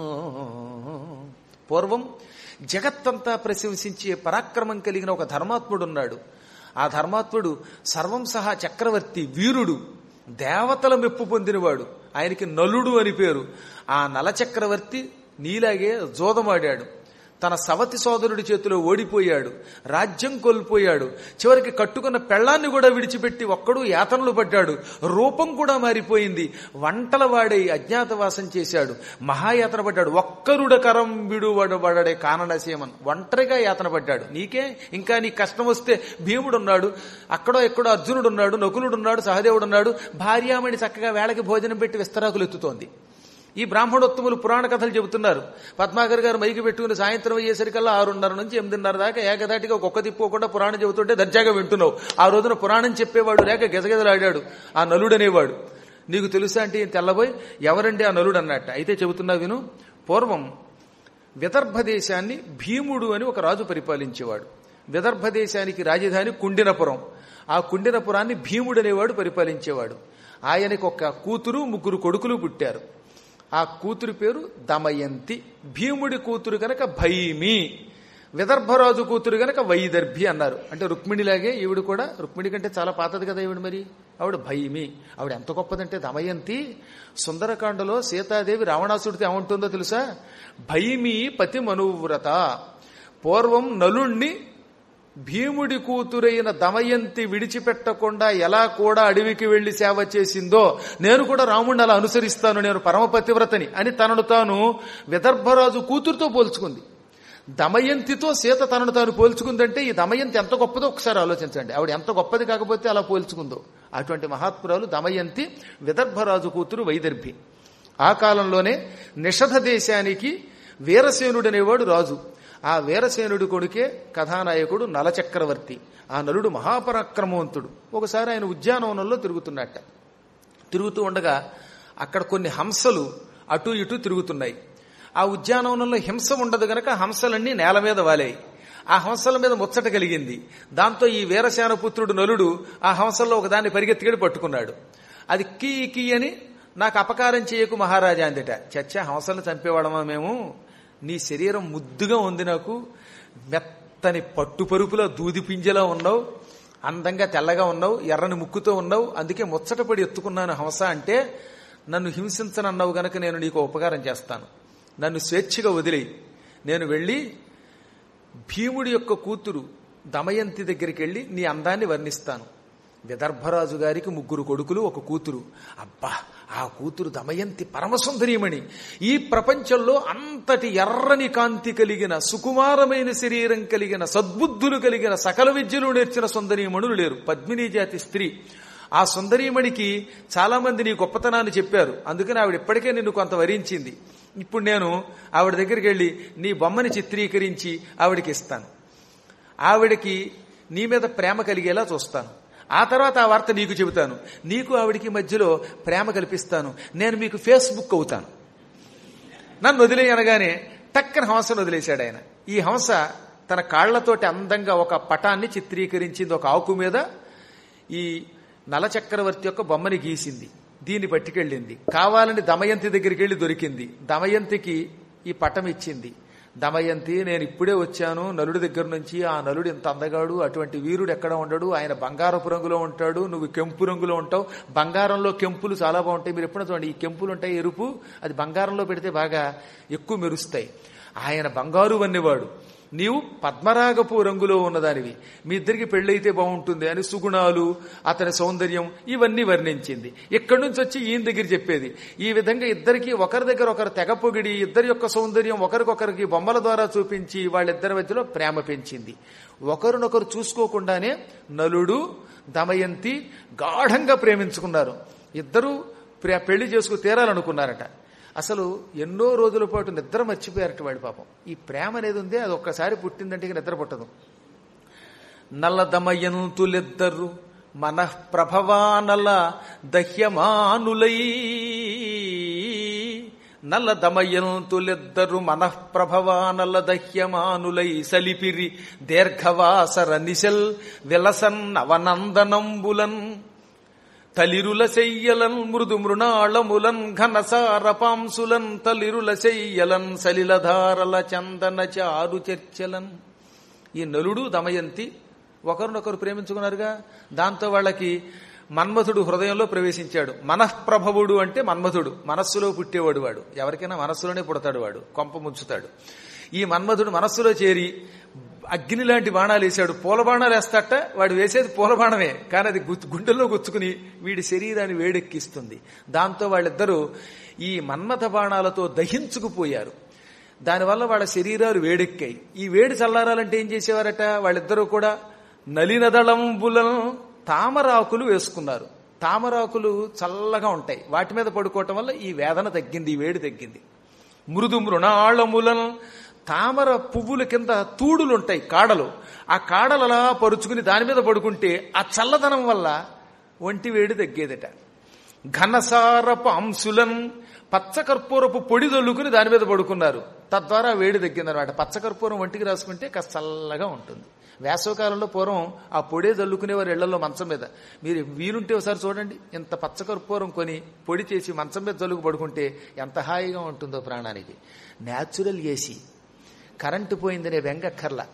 పూర్వం జగత్తంతా ప్రశంసించే పరాక్రమం కలిగిన ఒక ధర్మాత్ముడు ఉన్నాడు ఆ ధర్మాత్ముడు సర్వం సహా చక్రవర్తి వీరుడు దేవతల మెప్పు పొందినవాడు ఆయనకి నలుడు అని పేరు ఆ నల చక్రవర్తి నీలాగే జోదమాడాడు తన సవతి సోదరుడి చేతిలో ఓడిపోయాడు రాజ్యం కోల్పోయాడు చివరికి కట్టుకున్న పెళ్లాన్ని కూడా విడిచిపెట్టి ఒక్కడు యాతనలు పడ్డాడు రూపం కూడా మారిపోయింది వంటల వాడై అజ్ఞాతవాసం చేశాడు మహాయాతన పడ్డాడు ఒక్కరుడ కరం విడువడబడే కాననసీమన్ ఒంటరిగా యాతన పడ్డాడు నీకే ఇంకా నీ కష్టం వస్తే భీముడు ఉన్నాడు అక్కడో ఎక్కడో అర్జునుడు ఉన్నాడు నకులుడు ఉన్నాడు సహదేవుడు ఉన్నాడు భార్యామణి చక్కగా వేళకి భోజనం పెట్టి విస్తరాకులు ఎత్తుతోంది ఈ బ్రాహ్మణోత్తములు పురాణ కథలు చెబుతున్నారు పద్మాకర్ గారు మైకి పెట్టుకుని సాయంత్రం అయ్యేసరికల్లా ఆరున్నర నుంచి ఎనిమిదిన్నర దాకా ఏకదాటిగా ఒక్క తిప్పుకోకుండా పురాణం చెబుతుంటే దర్జాగా వింటున్నావు ఆ రోజున పురాణం చెప్పేవాడు లేక గెజగెజలాడాడు ఆ నలుడనేవాడు నీకు తెలుసా అంటే ఈయన తెల్లబోయి ఎవరండి ఆ నలుడు అన్నట్ట అయితే చెబుతున్నా విను పూర్వం విదర్భ దేశాన్ని భీముడు అని ఒక రాజు పరిపాలించేవాడు విదర్భ దేశానికి రాజధాని కుండినపురం ఆ కుండినపురాన్ని భీముడు అనేవాడు పరిపాలించేవాడు ఆయనకు ఒక కూతురు ముగ్గురు కొడుకులు పుట్టారు ఆ కూతురి పేరు దమయంతి భీముడి కూతురు గనక భైమి విదర్భరాజు కూతురు గనక వైదర్భి అన్నారు అంటే రుక్మిణిలాగే ఈవిడ కూడా రుక్మిణి కంటే చాలా పాతది కదా ఈవిడ మరి ఆవిడ భైమి ఆవిడ ఎంత గొప్పదంటే దమయంతి సుందరకాండలో సీతాదేవి రావణాసుడితో ఏమంటుందో తెలుసా భైమి పతి మనువ్రత పూర్వం నలుణ్ణి భీముడి కూతురైన దమయంతి విడిచిపెట్టకుండా ఎలా కూడా అడవికి వెళ్లి సేవ చేసిందో నేను కూడా రాముడిని అలా అనుసరిస్తాను నేను పరమపతివ్రతని అని తనను తాను విదర్భరాజు కూతురుతో పోల్చుకుంది దమయంతితో సీత తనను తాను పోల్చుకుందంటే ఈ దమయంతి ఎంత గొప్పదో ఒకసారి ఆలోచించండి ఆవిడ ఎంత గొప్పది కాకపోతే అలా పోల్చుకుందో అటువంటి మహాత్మురాలు దమయంతి విదర్భరాజు కూతురు వైదర్భి ఆ కాలంలోనే నిషధ దేశానికి వీరసేనుడనేవాడు రాజు ఆ వీరసేనుడి కొడుకే కథానాయకుడు నలచక్రవర్తి ఆ నలుడు మహాపరాక్రమవంతుడు ఒకసారి ఆయన ఉద్యానవనంలో తిరుగుతున్నట్ట తిరుగుతూ ఉండగా అక్కడ కొన్ని హంసలు అటు ఇటు తిరుగుతున్నాయి ఆ ఉద్యానవనంలో హింస ఉండదు గనక హంసలన్నీ నేల మీద వాలాయి ఆ హంసల మీద ముచ్చట కలిగింది దాంతో ఈ వీరసేన పుత్రుడు నలుడు ఆ హంసల్లో ఒకదాన్ని పరిగెత్తికెళ్ళి పట్టుకున్నాడు అది కీ కీ అని నాకు అపకారం చేయకు మహారాజా అందిట చచ్చా హంసలు చంపేవాడమా మేము నీ శరీరం ముద్దుగా ఉంది నాకు మెత్తని పట్టు పరుపులో దూది పింజలా ఉన్నావు అందంగా తెల్లగా ఉన్నావు ఎర్రని ముక్కుతో ఉన్నావు అందుకే ముచ్చటపడి ఎత్తుకున్నాను హంస అంటే నన్ను హింసించనన్నావు గనక నేను నీకు ఉపకారం చేస్తాను నన్ను స్వేచ్ఛగా వదిలేయి నేను వెళ్ళి భీముడి యొక్క కూతురు దమయంతి దగ్గరికి వెళ్ళి నీ అందాన్ని వర్ణిస్తాను విదర్భరాజు గారికి ముగ్గురు కొడుకులు ఒక కూతురు అబ్బా ఆ కూతురు దమయంతి పరమసుందరీమణి ఈ ప్రపంచంలో అంతటి ఎర్రని కాంతి కలిగిన సుకుమారమైన శరీరం కలిగిన సద్బుద్ధులు కలిగిన సకల విద్యలు నేర్చిన సుందరీమణులు లేరు పద్మినీ జాతి స్త్రీ ఆ సుందరీమణికి చాలా మంది నీ గొప్పతనాన్ని చెప్పారు అందుకని ఆవిడ ఇప్పటికే నిన్ను కొంత వరించింది ఇప్పుడు నేను ఆవిడ దగ్గరికి వెళ్ళి నీ బొమ్మని చిత్రీకరించి ఆవిడకి ఇస్తాను ఆవిడకి నీ మీద ప్రేమ కలిగేలా చూస్తాను ఆ తర్వాత ఆ వార్త నీకు చెబుతాను నీకు ఆవిడికి మధ్యలో ప్రేమ కల్పిస్తాను నేను మీకు ఫేస్బుక్ అవుతాను నన్ను వదిలే అనగానే టక్కన హంసను వదిలేశాడు ఆయన ఈ హంస తన కాళ్లతోటి అందంగా ఒక పటాన్ని చిత్రీకరించింది ఒక ఆకు మీద ఈ నల చక్రవర్తి యొక్క బొమ్మని గీసింది దీన్ని పట్టుకెళ్ళింది కావాలని దమయంతి దగ్గరికి వెళ్ళి దొరికింది దమయంతికి ఈ పటం ఇచ్చింది దమయంతి నేను ఇప్పుడే వచ్చాను నలుడి దగ్గర నుంచి ఆ నలుడు ఇంత అందగాడు అటువంటి వీరుడు ఎక్కడ ఉండడు ఆయన బంగారపు రంగులో ఉంటాడు నువ్వు కెంపు రంగులో ఉంటావు బంగారంలో కెంపులు చాలా బాగుంటాయి మీరు ఎప్పుడైనా చూడండి ఈ కెంపులు ఉంటాయి ఎరుపు అది బంగారంలో పెడితే బాగా ఎక్కువ మెరుస్తాయి ఆయన బంగారు వన్నెవాడు నీవు పద్మరాగపు రంగులో ఉన్నదానివి మీ ఇద్దరికి పెళ్ళైతే బాగుంటుంది అని సుగుణాలు అతని సౌందర్యం ఇవన్నీ వర్ణించింది ఇక్కడి నుంచి వచ్చి ఈయన దగ్గర చెప్పేది ఈ విధంగా ఇద్దరికి ఒకరి దగ్గర ఒకరు తెగ పొగిడి ఇద్దరి యొక్క సౌందర్యం ఒకరికొకరికి బొమ్మల ద్వారా చూపించి వాళ్ళిద్దరి మధ్యలో ప్రేమ పెంచింది ఒకరినొకరు చూసుకోకుండానే నలుడు దమయంతి గాఢంగా ప్రేమించుకున్నారు ఇద్దరూ ప్రే- పెళ్లి చేసుకు తీరాలనుకున్నారట అసలు ఎన్నో రోజుల పాటు నిద్ర మర్చిపోయారట వాడి పాపం ఈ ప్రేమ అనేది ఉంది అది ఒక్కసారి పుట్టిందంటే ఇక నిద్ర పుట్టదు నల్లదమయంతులిద్దరు మనఃప్రభవానల దహ్యమానులై నల్లదమయంతులిద్దరు మనఃప్రభవానల దహ్యమానులై సలిపిరి దీర్ఘవాసర నిశల్ విలసన్ అవనందనంబులన్ తలిరుల చెయ్యలన్ మృదు మృణాళములన్ ఘనసార పాంసులన్ తలిరుల చెయ్యలన్ సలిలధారల చందన చారు చర్చలన్ ఈ నలుడు దమయంతి ఒకరినొకరు ప్రేమించుకున్నారుగా దాంతో వాళ్ళకి మన్మథుడు హృదయంలో ప్రవేశించాడు మనఃప్రభవుడు అంటే మన్మథుడు మనస్సులో పుట్టేవాడు వాడు ఎవరికైనా మనస్సులోనే పుడతాడు వాడు కొంప ముంచుతాడు ఈ మన్మథుడు మనస్సులో చేరి అగ్ని లాంటి బాణాలు వేశాడు పూల బాణాలు వేస్తాట వాడు వేసేది పూల బాణమే కానీ అది గు- గుండెల్లో గుచ్చుకుని వీడి శరీరాన్ని వేడెక్కిస్తుంది దాంతో వాళ్ళిద్దరూ ఈ మన్మథ బాణాలతో దహించుకుపోయారు దానివల్ల వాళ్ళ శరీరాలు వేడెక్కాయి ఈ వేడి చల్లారాలంటే ఏం చేసేవారట వాళ్ళిద్దరూ కూడా నలినదళంబులను తామరాకులు వేసుకున్నారు తామరాకులు చల్లగా ఉంటాయి వాటి మీద పడుకోవటం వల్ల ఈ వేదన తగ్గింది ఈ వేడి తగ్గింది మృదు మృణాళములను తామర పువ్వుల కింద తూడులు ఉంటాయి కాడలు ఆ కాడలు అలా పరుచుకుని దాని మీద పడుకుంటే ఆ చల్లదనం వల్ల ఒంటి వేడి తగ్గేదట ఘనసారపు అంశులన్ పచ్చకర్పూరపు పొడి దొల్లుకుని దాని మీద పడుకున్నారు తద్వారా వేడి తగ్గిందనమాట పచ్చకర్పూరం ఒంటికి రాసుకుంటే కాస్త చల్లగా ఉంటుంది వేసవకాలంలో పూర్వం ఆ పొడే చల్లుకునేవారు ఇళ్లలో మంచం మీద మీరు వీలుంటే ఒకసారి చూడండి ఇంత పచ్చకర్పూరం కొని పొడి చేసి మంచం మీద చల్లుకు పడుకుంటే ఎంత హాయిగా ఉంటుందో ప్రాణానికి న్యాచురల్ ఏసీ కరెంటు పోయిందనే వెంగక్కర్లా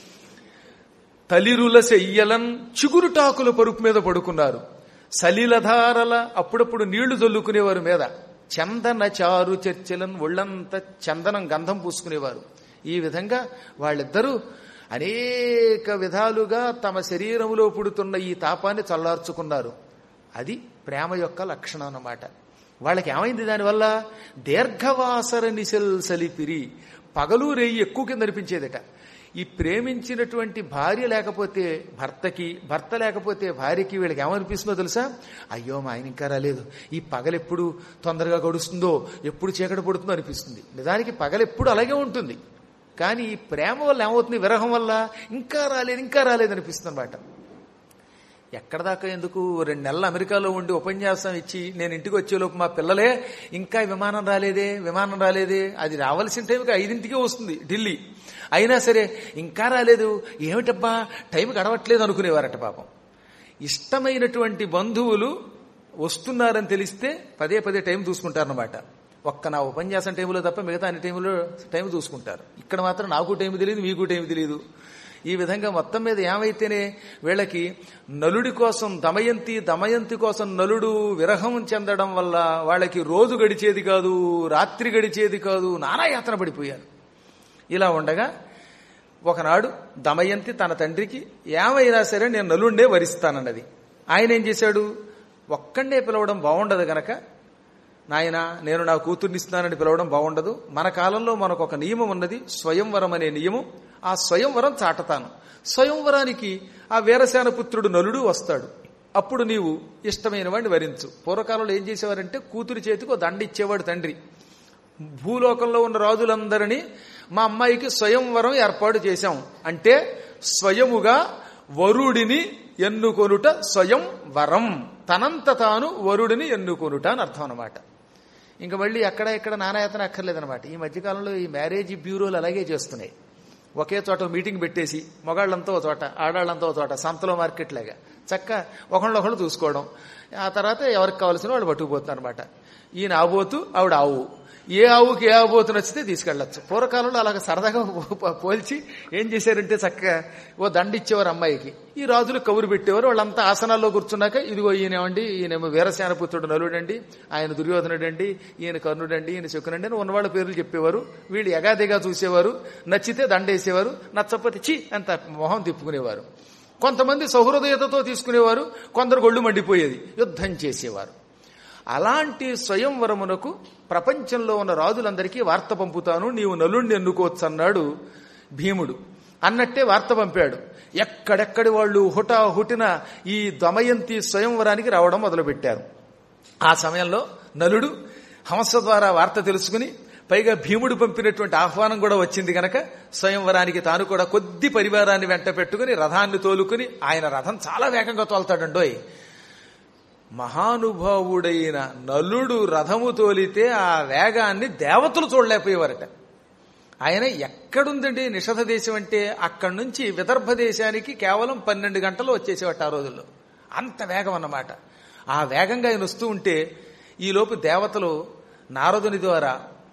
తలిరుల చెయ్యలన్ చిగురుటాకుల పరుపు మీద పడుకున్నారు సలిలధారల అప్పుడప్పుడు నీళ్లు జల్లుకునేవారు మీద చందన చారు చర్చలను ఒళ్ళంతా చందనం గంధం పూసుకునేవారు ఈ విధంగా వాళ్ళిద్దరూ అనేక విధాలుగా తమ శరీరంలో పుడుతున్న ఈ తాపాన్ని చల్లార్చుకున్నారు అది ప్రేమ యొక్క లక్షణం అన్నమాట వాళ్ళకి ఏమైంది దానివల్ల దీర్ఘవాసర నిశల్ సలిపిరి పగలు రేయి ఎక్కువ కింద అనిపించేదట ఈ ప్రేమించినటువంటి భార్య లేకపోతే భర్తకి భర్త లేకపోతే భార్యకి వీళ్ళకి ఏమనిపిస్తుందో తెలుసా అయ్యో మా ఆయన ఇంకా రాలేదు ఈ పగలెప్పుడు తొందరగా గడుస్తుందో ఎప్పుడు చీకటి పడుతుందో అనిపిస్తుంది నిజానికి పగలెప్పుడు అలాగే ఉంటుంది కానీ ఈ ప్రేమ వల్ల ఏమవుతుంది విరహం వల్ల ఇంకా రాలేదు ఇంకా రాలేదు అనిపిస్తుంది అనమాట ఎక్కడ దాకా ఎందుకు రెండు నెలలు అమెరికాలో ఉండి ఉపన్యాసం ఇచ్చి నేను ఇంటికి వచ్చేలోపు మా పిల్లలే ఇంకా విమానం రాలేదే విమానం రాలేదే అది రావాల్సిన టైంకి ఐదింటికే వస్తుంది ఢిల్లీ అయినా సరే ఇంకా రాలేదు ఏమిటబ్బా టైం గడవట్లేదు అనుకునేవారట పాపం ఇష్టమైనటువంటి బంధువులు వస్తున్నారని తెలిస్తే పదే పదే టైం చూసుకుంటారనమాట ఒక్క నా ఉపన్యాసం టైంలో తప్ప మిగతా అన్ని టైంలో టైం చూసుకుంటారు ఇక్కడ మాత్రం నాకు టైం తెలియదు మీకు టైం తెలియదు ఈ విధంగా మొత్తం మీద ఏమైతేనే వీళ్ళకి నలుడి కోసం దమయంతి దమయంతి కోసం నలుడు విరహం చెందడం వల్ల వాళ్ళకి రోజు గడిచేది కాదు రాత్రి గడిచేది కాదు నానా యాత్ర పడిపోయారు ఇలా ఉండగా ఒకనాడు దమయంతి తన తండ్రికి ఏమైనా సరే నేను నలుండే వరిస్తానన్నది ఆయన ఏం చేశాడు ఒక్కడే పిలవడం బాగుండదు గనక నాయన నేను నా కూతుర్ని ఇస్తున్నానని పిలవడం బాగుండదు మన కాలంలో మనకు ఒక నియమం ఉన్నది స్వయంవరం అనే నియమం ఆ స్వయంవరం చాటతాను స్వయంవరానికి ఆ వీరసేన పుత్రుడు నలుడు వస్తాడు అప్పుడు నీవు ఇష్టమైన వాడిని వరించు పూర్వకాలంలో ఏం చేసేవారంటే కూతురి చేతికి ఓ దండ ఇచ్చేవాడు తండ్రి భూలోకంలో ఉన్న రాజులందరినీ మా అమ్మాయికి స్వయంవరం ఏర్పాటు చేశాం అంటే స్వయముగా వరుడిని ఎన్నుకొనుట స్వయం వరం తనంత తాను వరుడిని ఎన్నుకొనుట అని అర్థం అనమాట ఇంకా మళ్ళీ ఎక్కడ ఎక్కడ నానాయతన అక్కర్లేదనమాట ఈ మధ్యకాలంలో ఈ మ్యారేజ్ బ్యూరోలు అలాగే చేస్తున్నాయి ఒకే చోట మీటింగ్ పెట్టేసి మగాళ్ళంతా ఒక చోట ఆడాళ్ళంతా ఒక చోట సంతలో మార్కెట్ లాగా చక్క ఒకళ్ళొకళ్ళు చూసుకోవడం ఆ తర్వాత ఎవరికి కావాల్సిన వాళ్ళు పట్టుకుపోతున్నారు అనమాట ఈయన ఆబోతు ఆవిడ ఆవు ఏ ఆవుకి ఏ ఆవుబోతు నచ్చితే తీసుకెళ్ళచ్చు పూర్వకాలంలో అలాగ సరదాగా పో- పోల్చి ఏం చేశారంటే చక్కగా ఓ దండ ఇచ్చేవారు అమ్మాయికి ఈ రాజులు కబురు పెట్టేవారు వాళ్ళంతా ఆసనాల్లో కూర్చున్నాక ఇదిగో ఈయనేమండి ఈయనేమో వీరసేనపుత్రుడు నలుడండి ఆయన దుర్యోధనుడండి ఈయన కర్ణుడండి ఈయన శకునండి అని ఉన్నవాళ్ళ పేర్లు చెప్పేవారు వీళ్ళు ఎగాదిగా చూసేవారు నచ్చితే దండేసేవారు నచ్చకపోతే చి అంత మొహం తిప్పుకునేవారు కొంతమంది సౌహృదయతతో తీసుకునేవారు కొందరు గొళ్ళు మండిపోయేది యుద్ధం చేసేవారు అలాంటి స్వయంవరమునకు ప్రపంచంలో ఉన్న రాజులందరికీ వార్త పంపుతాను నీవు నలుణ్ణి ఎన్నుకోవచ్చు అన్నాడు భీముడు అన్నట్టే వార్త పంపాడు ఎక్కడెక్కడి వాళ్ళు హుటా హుటిన ఈ దమయంతి స్వయంవరానికి రావడం మొదలుపెట్టారు ఆ సమయంలో నలుడు హంస ద్వారా వార్త తెలుసుకుని పైగా భీముడు పంపినటువంటి ఆహ్వానం కూడా వచ్చింది గనక స్వయంవరానికి తాను కూడా కొద్ది పరివారాన్ని వెంట పెట్టుకుని రథాన్ని తోలుకుని ఆయన రథం చాలా వేగంగా తోలుతాడండోయ్ మహానుభావుడైన నలుడు రథము తోలితే ఆ వేగాన్ని దేవతలు చూడలేకపోయేవారట ఆయన ఎక్కడుందండి నిషధ దేశం అంటే అక్కడి నుంచి విదర్భ దేశానికి కేవలం పన్నెండు గంటలు వచ్చేసేవాట ఆ రోజుల్లో అంత వేగం అన్నమాట ఆ వేగంగా ఆయన వస్తూ ఉంటే ఈలోపు దేవతలు నారదుని ద్వారా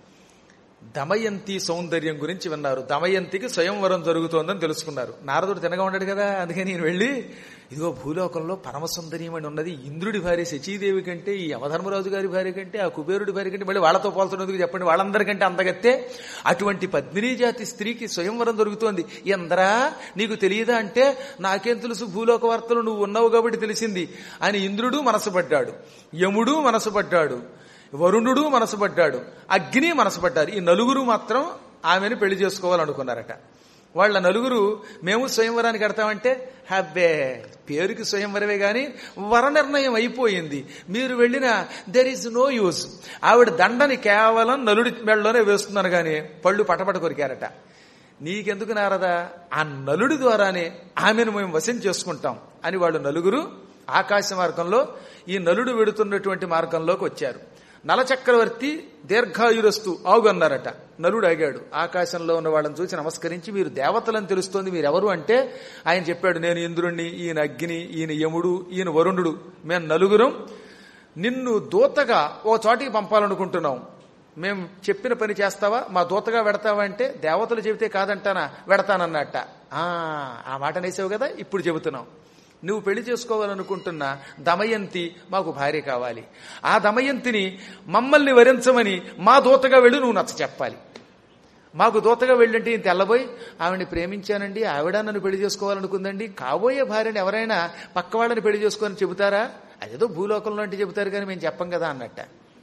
దమయంతి సౌందర్యం గురించి విన్నారు దమయంతికి స్వయంవరం జరుగుతోందని తెలుసుకున్నారు నారదుడు తినగా ఉన్నాడు కదా అందుకని నేను వెళ్ళి ఇదిగో భూలోకంలో పరమ సుందర్యం అని ఉన్నది ఇంద్రుడి భార్య శచీదేవి కంటే ఈ యమధర్మరాజు గారి భార్య కంటే ఆ కుబేరుడి భార్య కంటే మళ్ళీ వాళ్ళతో పోల్తున్నందుకు చెప్పండి వాళ్ళందరికంటే అందగత్తే అటువంటి పద్మినీ జాతి స్త్రీకి స్వయంవరం దొరుకుతోంది ఎందరా నీకు తెలియదా అంటే నాకేం తెలుసు భూలోక వార్తలు నువ్వు ఉన్నావు కాబట్టి తెలిసింది అని ఇంద్రుడు మనసు పడ్డాడు యముడు మనసు పడ్డాడు వరుణుడు మనసు పడ్డాడు అగ్ని మనసు పడ్డారు ఈ నలుగురు మాత్రం ఆమెను పెళ్లి చేసుకోవాలనుకున్నారట వాళ్ళ నలుగురు మేము స్వయంవరానికి కడతామంటే హ్యాబ్బే పేరుకి స్వయంవరమే గాని వర నిర్ణయం అయిపోయింది మీరు వెళ్ళిన దెర్ ఈజ్ నో యూజ్ ఆవిడ దండని కేవలం నలుడి మెడలోనే వేస్తున్నాను గాని పళ్ళు పటపట కొరికారట నీకెందుకు నారదా ఆ నలుడి ద్వారానే ఆమెను మేము వశం చేసుకుంటాం అని వాళ్ళు నలుగురు ఆకాశ మార్గంలో ఈ నలుడు వెడుతున్నటువంటి మార్గంలోకి వచ్చారు నలచక్రవర్తి దీర్ఘాయురస్తు ఆగున్నారట నలుడు ఆగాడు ఆకాశంలో ఉన్న వాళ్ళని చూసి నమస్కరించి మీరు దేవతలని తెలుస్తోంది మీరెవరు అంటే ఆయన చెప్పాడు నేను ఇంద్రుణ్ణి ఈయన అగ్ని ఈయన యముడు ఈయన వరుణుడు మేము నలుగురం నిన్ను దూతగా ఓ చోటికి పంపాలనుకుంటున్నాం మేం చెప్పిన పని చేస్తావా మా దూతగా వెడతావా అంటే దేవతలు చెబితే కాదంటానా వెడతానన్నట్ట ఆ ఆ మాట నేసావు కదా ఇప్పుడు చెబుతున్నాం నువ్వు పెళ్లి చేసుకోవాలనుకుంటున్న దమయంతి మాకు భార్య కావాలి ఆ దమయంతిని మమ్మల్ని వరించమని మా దూతగా వెళ్ళి నువ్వు నచ్చ చెప్పాలి మాకు దూతగా వెళ్ళంటే ఈయన తెల్లబోయి ఆవిడని ప్రేమించానండి ఆవిడ నన్ను పెళ్లి చేసుకోవాలనుకుందండి కాబోయే భార్యని ఎవరైనా పక్క వాళ్ళని పెళ్లి చేసుకోవాలని చెబుతారా అదేదో భూలోకంలో అంటే చెబుతారు కానీ మేము చెప్పం కదా అన్నట్ట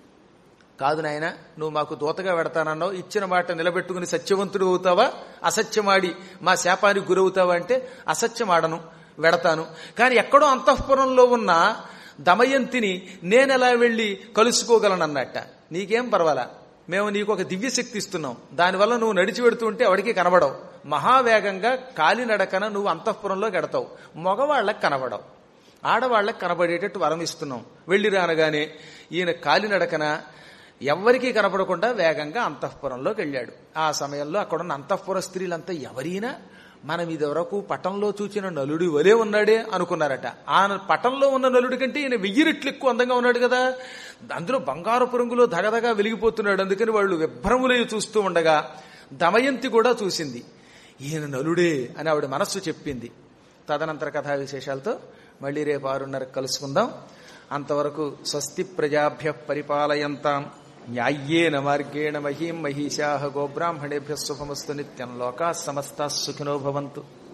కాదు నాయన నువ్వు మాకు దూతగా పెడతానన్నావు ఇచ్చిన మాట నిలబెట్టుకుని సత్యవంతుడు అవుతావా అసత్యమాడి మా శాపానికి గురవుతావా అంటే అసత్యమాడను వెడతాను కానీ ఎక్కడో అంతఃపురంలో ఉన్న దమయంతిని నేనెలా వెళ్ళి కలుసుకోగలనన్నట్ట నీకేం పర్వాలా మేము నీకు ఒక దివ్యశక్తి ఇస్తున్నాం దానివల్ల నువ్వు నడిచి వెడుతుంటే ఎవడికి కనబడవు మహావేగంగా కాలినడకన నువ్వు అంతఃపురంలోకి ఎడతావు మగవాళ్ళకి కనబడవు ఆడవాళ్ళకి కనబడేటట్టు వరం ఇస్తున్నాం వెళ్ళి రానగానే ఈయన కాలినడకన ఎవ్వరికీ కనపడకుండా వేగంగా అంతఃపురంలోకి వెళ్ళాడు ఆ సమయంలో అక్కడున్న అంతఃపుర స్త్రీలంతా ఎవరైనా మనం ఇదివరకు పటంలో చూచిన నలుడి వలే ఉన్నాడే అనుకున్నారట ఆ పటంలో ఉన్న నలుడి కంటే ఈయన వెయ్యి రెట్లు ఎక్కువ అందంగా ఉన్నాడు కదా అందులో బంగారపు రంగులో దగదగా వెలిగిపోతున్నాడు అందుకని వాళ్ళు విభ్రములై చూస్తూ ఉండగా దమయంతి కూడా చూసింది ఈయన నలుడే అని ఆవిడ మనస్సు చెప్పింది తదనంతర కథా విశేషాలతో మళ్ళీ రేపు ఆరున్నర కలుసుకుందాం అంతవరకు స్వస్తి ప్రజాభ్య పరిపాలయంతాం న్యాయ్యేన మార్గేణ మహీం మహిషా గోబ్రాహ్మణేభ్య శుభమస్తు నిత్యం లోకా సమస్తా సుఖినో భవంతు